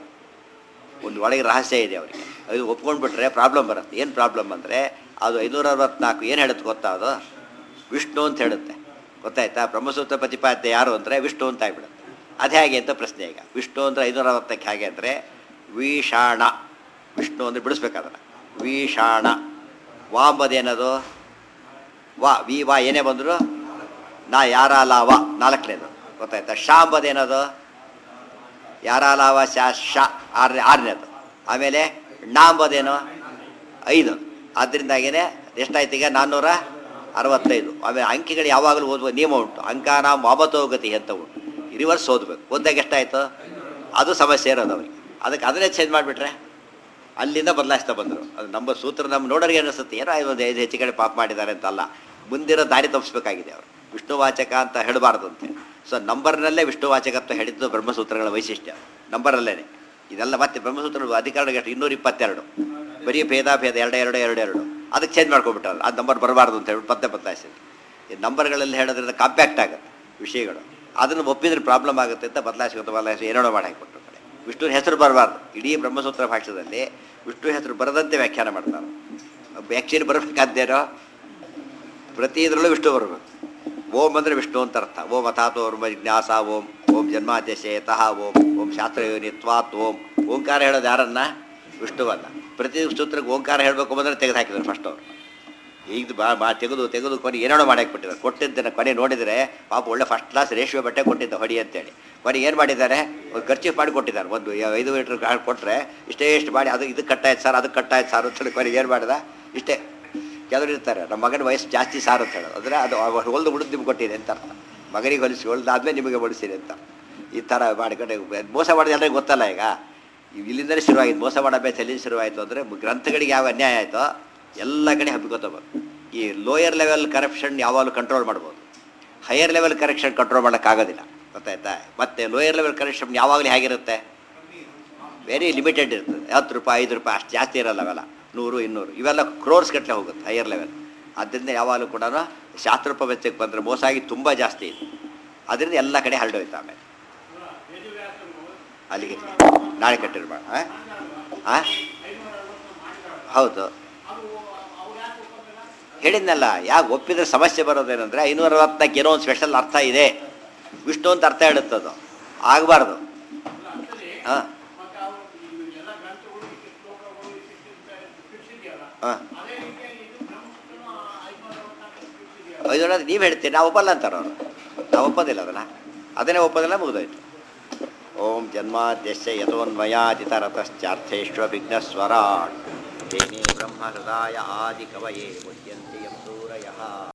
[SPEAKER 1] ಒಂದು ಒಳಗೆ ರಹಸ್ಯ ಇದೆ ಅವರಿಗೆ ಅದು ಒಪ್ಕೊಂಡ್ಬಿಟ್ರೆ ಪ್ರಾಬ್ಲಮ್ ಬರುತ್ತೆ ಏನು ಪ್ರಾಬ್ಲಮ್ ಅಂದರೆ ಅದು ಐನೂರ ಅರವತ್ನಾಲ್ಕು ಏನು ಹೇಳುತ್ತೆ ಗೊತ್ತಾ ಅದು ವಿಷ್ಣು ಅಂತ ಹೇಳುತ್ತೆ ಗೊತ್ತಾಯ್ತಾ ಬ್ರಹ್ಮಸೂತ್ರ ಪ್ರತಿಪಾದ್ಯ ಯಾರು ಅಂದರೆ ವಿಷ್ಣು ಅಂತ ಆಗ್ಬಿಡುತ್ತೆ ಅದು ಹೇಗೆ ಅಂತ ಪ್ರಶ್ನೆ ಈಗ ವಿಷ್ಣು ಅಂದರೆ ಐನೂರ ಅರವತ್ತಕ್ಕೆ ಹೇಗೆ ಅಂದರೆ ವಿಷಾಣ ವಿಷ್ಣು ಅಂದರೆ ಬಿಡಿಸ್ಬೇಕಾದ್ರೆ ವಿಷಾಣ ವಾಂಬದೇನದು ವಾ ವಿ ವಾ ಏನೇ ಬಂದರು ನಾ ಯಾರಾಲಾವ ನಾಲ್ಕನೇದು ಗೊತ್ತಾಯ್ತಾ ಶಾಂಬದೇನದು ಯಾರಾಲಾವ ಶಾ ಶ ಆರನೇ ಆರನೇದು ಆಮೇಲೆ ಣಾಂಬದೇನು ಐದು ಆದ್ದರಿಂದಾಗೇನೆ ಎಷ್ಟಾಯ್ತು ಈಗ ನಾನ್ನೂರ ಅರವತ್ತೈದು ಆಮೇಲೆ ಅಂಕಿಗಳು ಯಾವಾಗಲೂ ಓದುವ ನಿಯಮ ಉಂಟು ಅಂಕಾನ ಮಾಮತೋಗತಿ ಅಂತ ಉಂಟು ರಿವರ್ಸ್ ಓದಬೇಕು ಓದಿದಾಗ ಎಷ್ಟಾಯಿತು ಅದು ಸಮಸ್ಯೆ ಇರೋದು ಅವರಿಗೆ ಅದಕ್ಕೆ ಅದನ್ನೇ ಚೇಂಜ್ ಮಾಡಿಬಿಟ್ರೆ ಅಲ್ಲಿಂದ ಬದಲಾಯಿಸ್ತಾ ಬಂದರು ಅದು ನಮ್ಮ ಸೂತ್ರ ನಮ್ಮ ನೋಡೋರಿಗೆ ಅನಿಸುತ್ತೆ ಏನೋ ಒಂದು ಐದು ಹೆಚ್ಚು ಕಡೆ ಪಾಪ ಮಾಡಿದ್ದಾರೆ ಅಂತ ಅಲ್ಲ ಮುಂದಿರೋ ದಾರಿ ತಪ್ಪಿಸ್ಬೇಕಾಗಿದೆ ಅವರು ವಿಷ್ಣುವಾಚಕ ಅಂತ ಹೇಳಬಾರ್ದು ಅಂತ ಸೊ ನಂಬರ್ನಲ್ಲೇ ವಿಷ್ಣುವಾಚಕತ್ವ ಹೇಳಿದ್ದು ಬ್ರಹ್ಮಸೂತ್ರಗಳ ವೈಶಿಷ್ಟ್ಯ ನಂಬರಲ್ಲೇ ಇದೆಲ್ಲ ಮತ್ತೆ ಬ್ರಹ್ಮಸೂತ್ರ ಅಧಿಕಾರಗಳಿಗೆ ಎಷ್ಟು ಇನ್ನೂರ ಇಪ್ಪತ್ತೆರಡು ಬರೀ ಭೇದ ಭೇದ ಎರಡು ಎರಡು ಎರಡು ಎರಡು ಅದಕ್ಕೆ ಚೇಂಜ್ ಮಾಡ್ಕೊಂಡ್ಬಿಟ್ಟಾರೆ ಅದು ನಂಬರ್ ಬರಬಾರ್ದು ಅಂತ ಹೇಳ್ಬಿಟ್ಟು ಪತ್ತೆ ಬದಲಾಯಿಸಿದ್ರು ಈ ನಂಬರ್ಗಳಲ್ಲಿ ಹೇಳೋದ್ರಿಂದ ಕಾಂಪ್ಯಾಕ್ಟ್ ಆಗುತ್ತೆ ವಿಷಯಗಳು ಅದನ್ನು ಒಪ್ಪಿದ್ರೆ ಪ್ರಾಬ್ಲಮ್ ಆಗುತ್ತೆ ಅಂತ ಬದಲಾಯಿಸ್ಕೊತ ಬದಲಾಯಿಸಿ ಏನೇನೋ ಮಾಡಿ ಹಾಕಿಬಿಟ್ರು ಕಡೆ ವಿಷ್ಣು ಹೆಸರು ಬರಬಾರ್ದು ಇಡೀ ಬ್ರಹ್ಮಸೂತ್ರ ಭಾಷೆಯಲ್ಲಿ ವಿಷ್ಣು ಹೆಸರು ಬರದಂತೆ ವ್ಯಾಖ್ಯಾನ ಮಾಡ್ತಾರೆ ಆ್ಯಕ್ಚುಲಿ ಬರಬೇಕಾದ್ದೇನೋ ಪ್ರತಿ ಇದರಲ್ಲೂ ವಿಷ್ಣು ಬರಬೇಕು ಓಂ ಅಂದರೆ ವಿಷ್ಣು ಅಂತ ಅರ್ಥ ಓಂ ಅಥಾತ್ ಓಂ ಜಿಜ್ಞಾಸ ಓಂ ಓಂ ಜನ್ಮಾದ್ಯಶೇತಃ ಓಂ ಓಂ ಶಾಸ್ತ್ರಯೋನಿತ್ವಾತ್ ಓಂ ಓಂಕಾರ ಹೇಳೋದು ಯಾರನ್ನ ವಿಷ್ಣುವನ್ನ ಪ್ರತಿ ಸೂತ್ರಕ್ಕೆ ಓಂಕಾರ ಹೇಳಬೇಕು ಬಂದರೆ ತೆಗೆದು ಹಾಕಿದ್ರು ಫಸ್ಟ್ ಅವರು ಈಗ ಬಾ ಬಾ ತೆಗೆದು ತೆಗೆದು ಕೊನೆ ಏನೇನೋ ಮಾಡಕ್ಕೆ ಬಿಟ್ಟಿದ್ದಾರೆ ಕೊಟ್ಟಿದ್ದನ್ನು ಕೊನೆ ನೋಡಿದರೆ ಪಾಪ ಒಳ್ಳೆ ಫಸ್ಟ್ ಕ್ಲಾಸ್ ರೇಷ್ಯೋ ಬಟ್ಟೆ ಕೊಟ್ಟಿದ್ದ ಹೊಡಿ ಅಂತೇಳಿ ಕೊನೆ ಏನು ಮಾಡಿದ್ದಾರೆ ಒಂದು ಖರ್ಚು ಮಾಡಿ ಕೊಟ್ಟಿದ್ದಾರೆ ಒಂದು ಯ- ಐದು ಮೀಟ್ರ್ ಕೊಟ್ಟರೆ ಇಷ್ಟೇ ಇಷ್ಟು ಮಾಡಿ ಅದು ಇದು ಕಟ್ಟಾಯ್ತು ಸರ್ ಅದು ಕಟ್ಟಾಯ್ತು ಸರ್ ಅಂತೇಳಿ ಕೊನೆಗೆ ಏನು ಮಾಡಿದ ಇಷ್ಟೇ ಕೆಲವರು ಇರ್ತಾರೆ ನಮ್ಮ ಮಗನ ವಯಸ್ಸು ಜಾಸ್ತಿ ಸಾರು ಅಂತ ಹೇಳೋದು ಅಂದರೆ ಅದು ಅವ ಹೊಲ್ದು ಉಳಿದು ನಿಮ್ಗೆ ಕೊಟ್ಟಿದೆ ಅಂತ ಅರ್ಥ ಮಗನಿಗೆ ಹೊಲಿಸಿ ಹೊಲ್ದಾದ್ಮೇಲೆ ನಿಮಗೆ ಹೊಲಿಸಿದೆ ಅಂತ ಈ ಥರ ಮಾಡಿಕೊಂಡು ಮೋಸ ಮಾಡೋದು ಎಲ್ಲರಿಗೂ ಗೊತ್ತಲ್ಲ ಈಗ ಇಲ್ಲಿಂದಲೇ ಶುರುವಾಗಿದೆ ಮೋಸ ಮಾಡೋ ಅಭ್ಯಾಸ ಎಲ್ಲಿ ಶುರುವಾಯಿತು ಅಂದರೆ ಗ್ರಂಥಗಳಿಗೆ ಯಾವ ಅನ್ಯಾಯ ಆಯಿತೋ ಎಲ್ಲ ಕಡೆ ಹಬ್ಬಿಕೊತಬೇಕು ಈ ಲೋಯರ್ ಲೆವೆಲ್ ಕರಪ್ಷನ್ ಯಾವಾಗಲೂ ಕಂಟ್ರೋಲ್ ಮಾಡ್ಬೋದು ಹೈಯರ್ ಲೆವೆಲ್ ಕರೆಕ್ಷನ್ ಕಂಟ್ರೋಲ್ ಮಾಡೋಕ್ಕಾಗೋದಿಲ್ಲ ಗೊತ್ತಾಯ್ತಾ ಮತ್ತು ಲೋಯರ್ ಲೆವೆಲ್ ಕರೆಕ್ಷನ್ ಯಾವಾಗಲೂ ಹೇಗಿರುತ್ತೆ ವೆರಿ ಲಿಮಿಟೆಡ್ ಇರ್ತದೆ ಹತ್ತು ರೂಪಾಯಿ ಐದು ರೂಪಾಯಿ ಅಷ್ಟು ಜಾಸ್ತಿ ಇರಲ್ಲ ಅವೆಲ್ಲ ನೂರು ಇನ್ನೂರು ಇವೆಲ್ಲ ಕ್ರೋರ್ಸ್ ಗಟ್ಟಲೆ ಹೋಗುತ್ತೆ ಹೈಯರ್ ಲೆವೆಲ್ ಅದರಿಂದ ಯಾವಾಗಲೂ ಕೂಡ ಶಾಸ್ತ್ರೋಪವೆಚ್ಚಕ್ಕೆ ಬಂದರೆ ಮೋಸ ಆಗಿ ತುಂಬ ಜಾಸ್ತಿ ಇದೆ ಅದರಿಂದ ಎಲ್ಲ ಕಡೆ ಹರಡೋಯ್ತು ಆಮೇಲೆ ಅಲ್ಲಿಗೆ ನಾಳೆ ಕಟ್ಟಿರ್ಬೇಡ ಹಾಂ ಹೌದು ಹೇಳಿದ್ನಲ್ಲ ಯಾಕೆ ಒಪ್ಪಿದ್ರೆ ಸಮಸ್ಯೆ ಬರೋದೇನೆಂದರೆ ಐನೂರ ಅರವತ್ತಕ್ಕೆ ಏನೋ ಒಂದು ಸ್ಪೆಷಲ್ ಅರ್ಥ ಇದೆ ವಿಷ್ಣು ಅಂತ ಅರ್ಥ ಹೇಳುತ್ತದು ಆಗಬಾರ್ದು ಹಾಂ
[SPEAKER 2] ಮತ್ತೆ ಅವರು ಎಲ್ಲ ಗ್ರಂಥಗಳು ಇಷ್ಟು ಶ್ಲೋಕಗಳು ಇಷ್ಟು ಫಿಕ್ಸಿದೆಯಲ್ಲ
[SPEAKER 1] ಹಾಂ
[SPEAKER 2] ಅದೇ ರೀತಿ ಇದು ಬ್ರಹ್ಮಸೂತ್ರನು ಐನೂರ ಅರವತ್ನಾಲ್ಕು ಫಿಕ್ಸಿದೆಯಲ್ಲ
[SPEAKER 1] ಐನೂರ ನೀವು ಹೇಳ್ತೀರಿ ನಾವು ಒಪ್ಪಲ್ಲ ಅಂತಾರೆ ಅವರು ನಾವು ಒಪ್ಪೋದಿಲ್ಲ ಅದನ್ನು ಅದನ್ನೇ ಒಪ್ಪೋದಿಲ್ಲ ಮುಗಿದೋಯ್ತು ಓಂ ಜನ್ಮಾದ್ಯಶ್ಯ ಯಥೋನ್ಮಯಾದಿತರತಶ್ಚಾರ್ಥೇಶ್ವ ವಿಘ್ನಸ್ವರಾಟ್ ತೇನೇ ಬ್ರಹ್ಮ ಹೃದಯ ಆದಿ ಕವಯೇ ಮುಹ್ಯಂತಿ ಯಂ ಸೂರಯಃ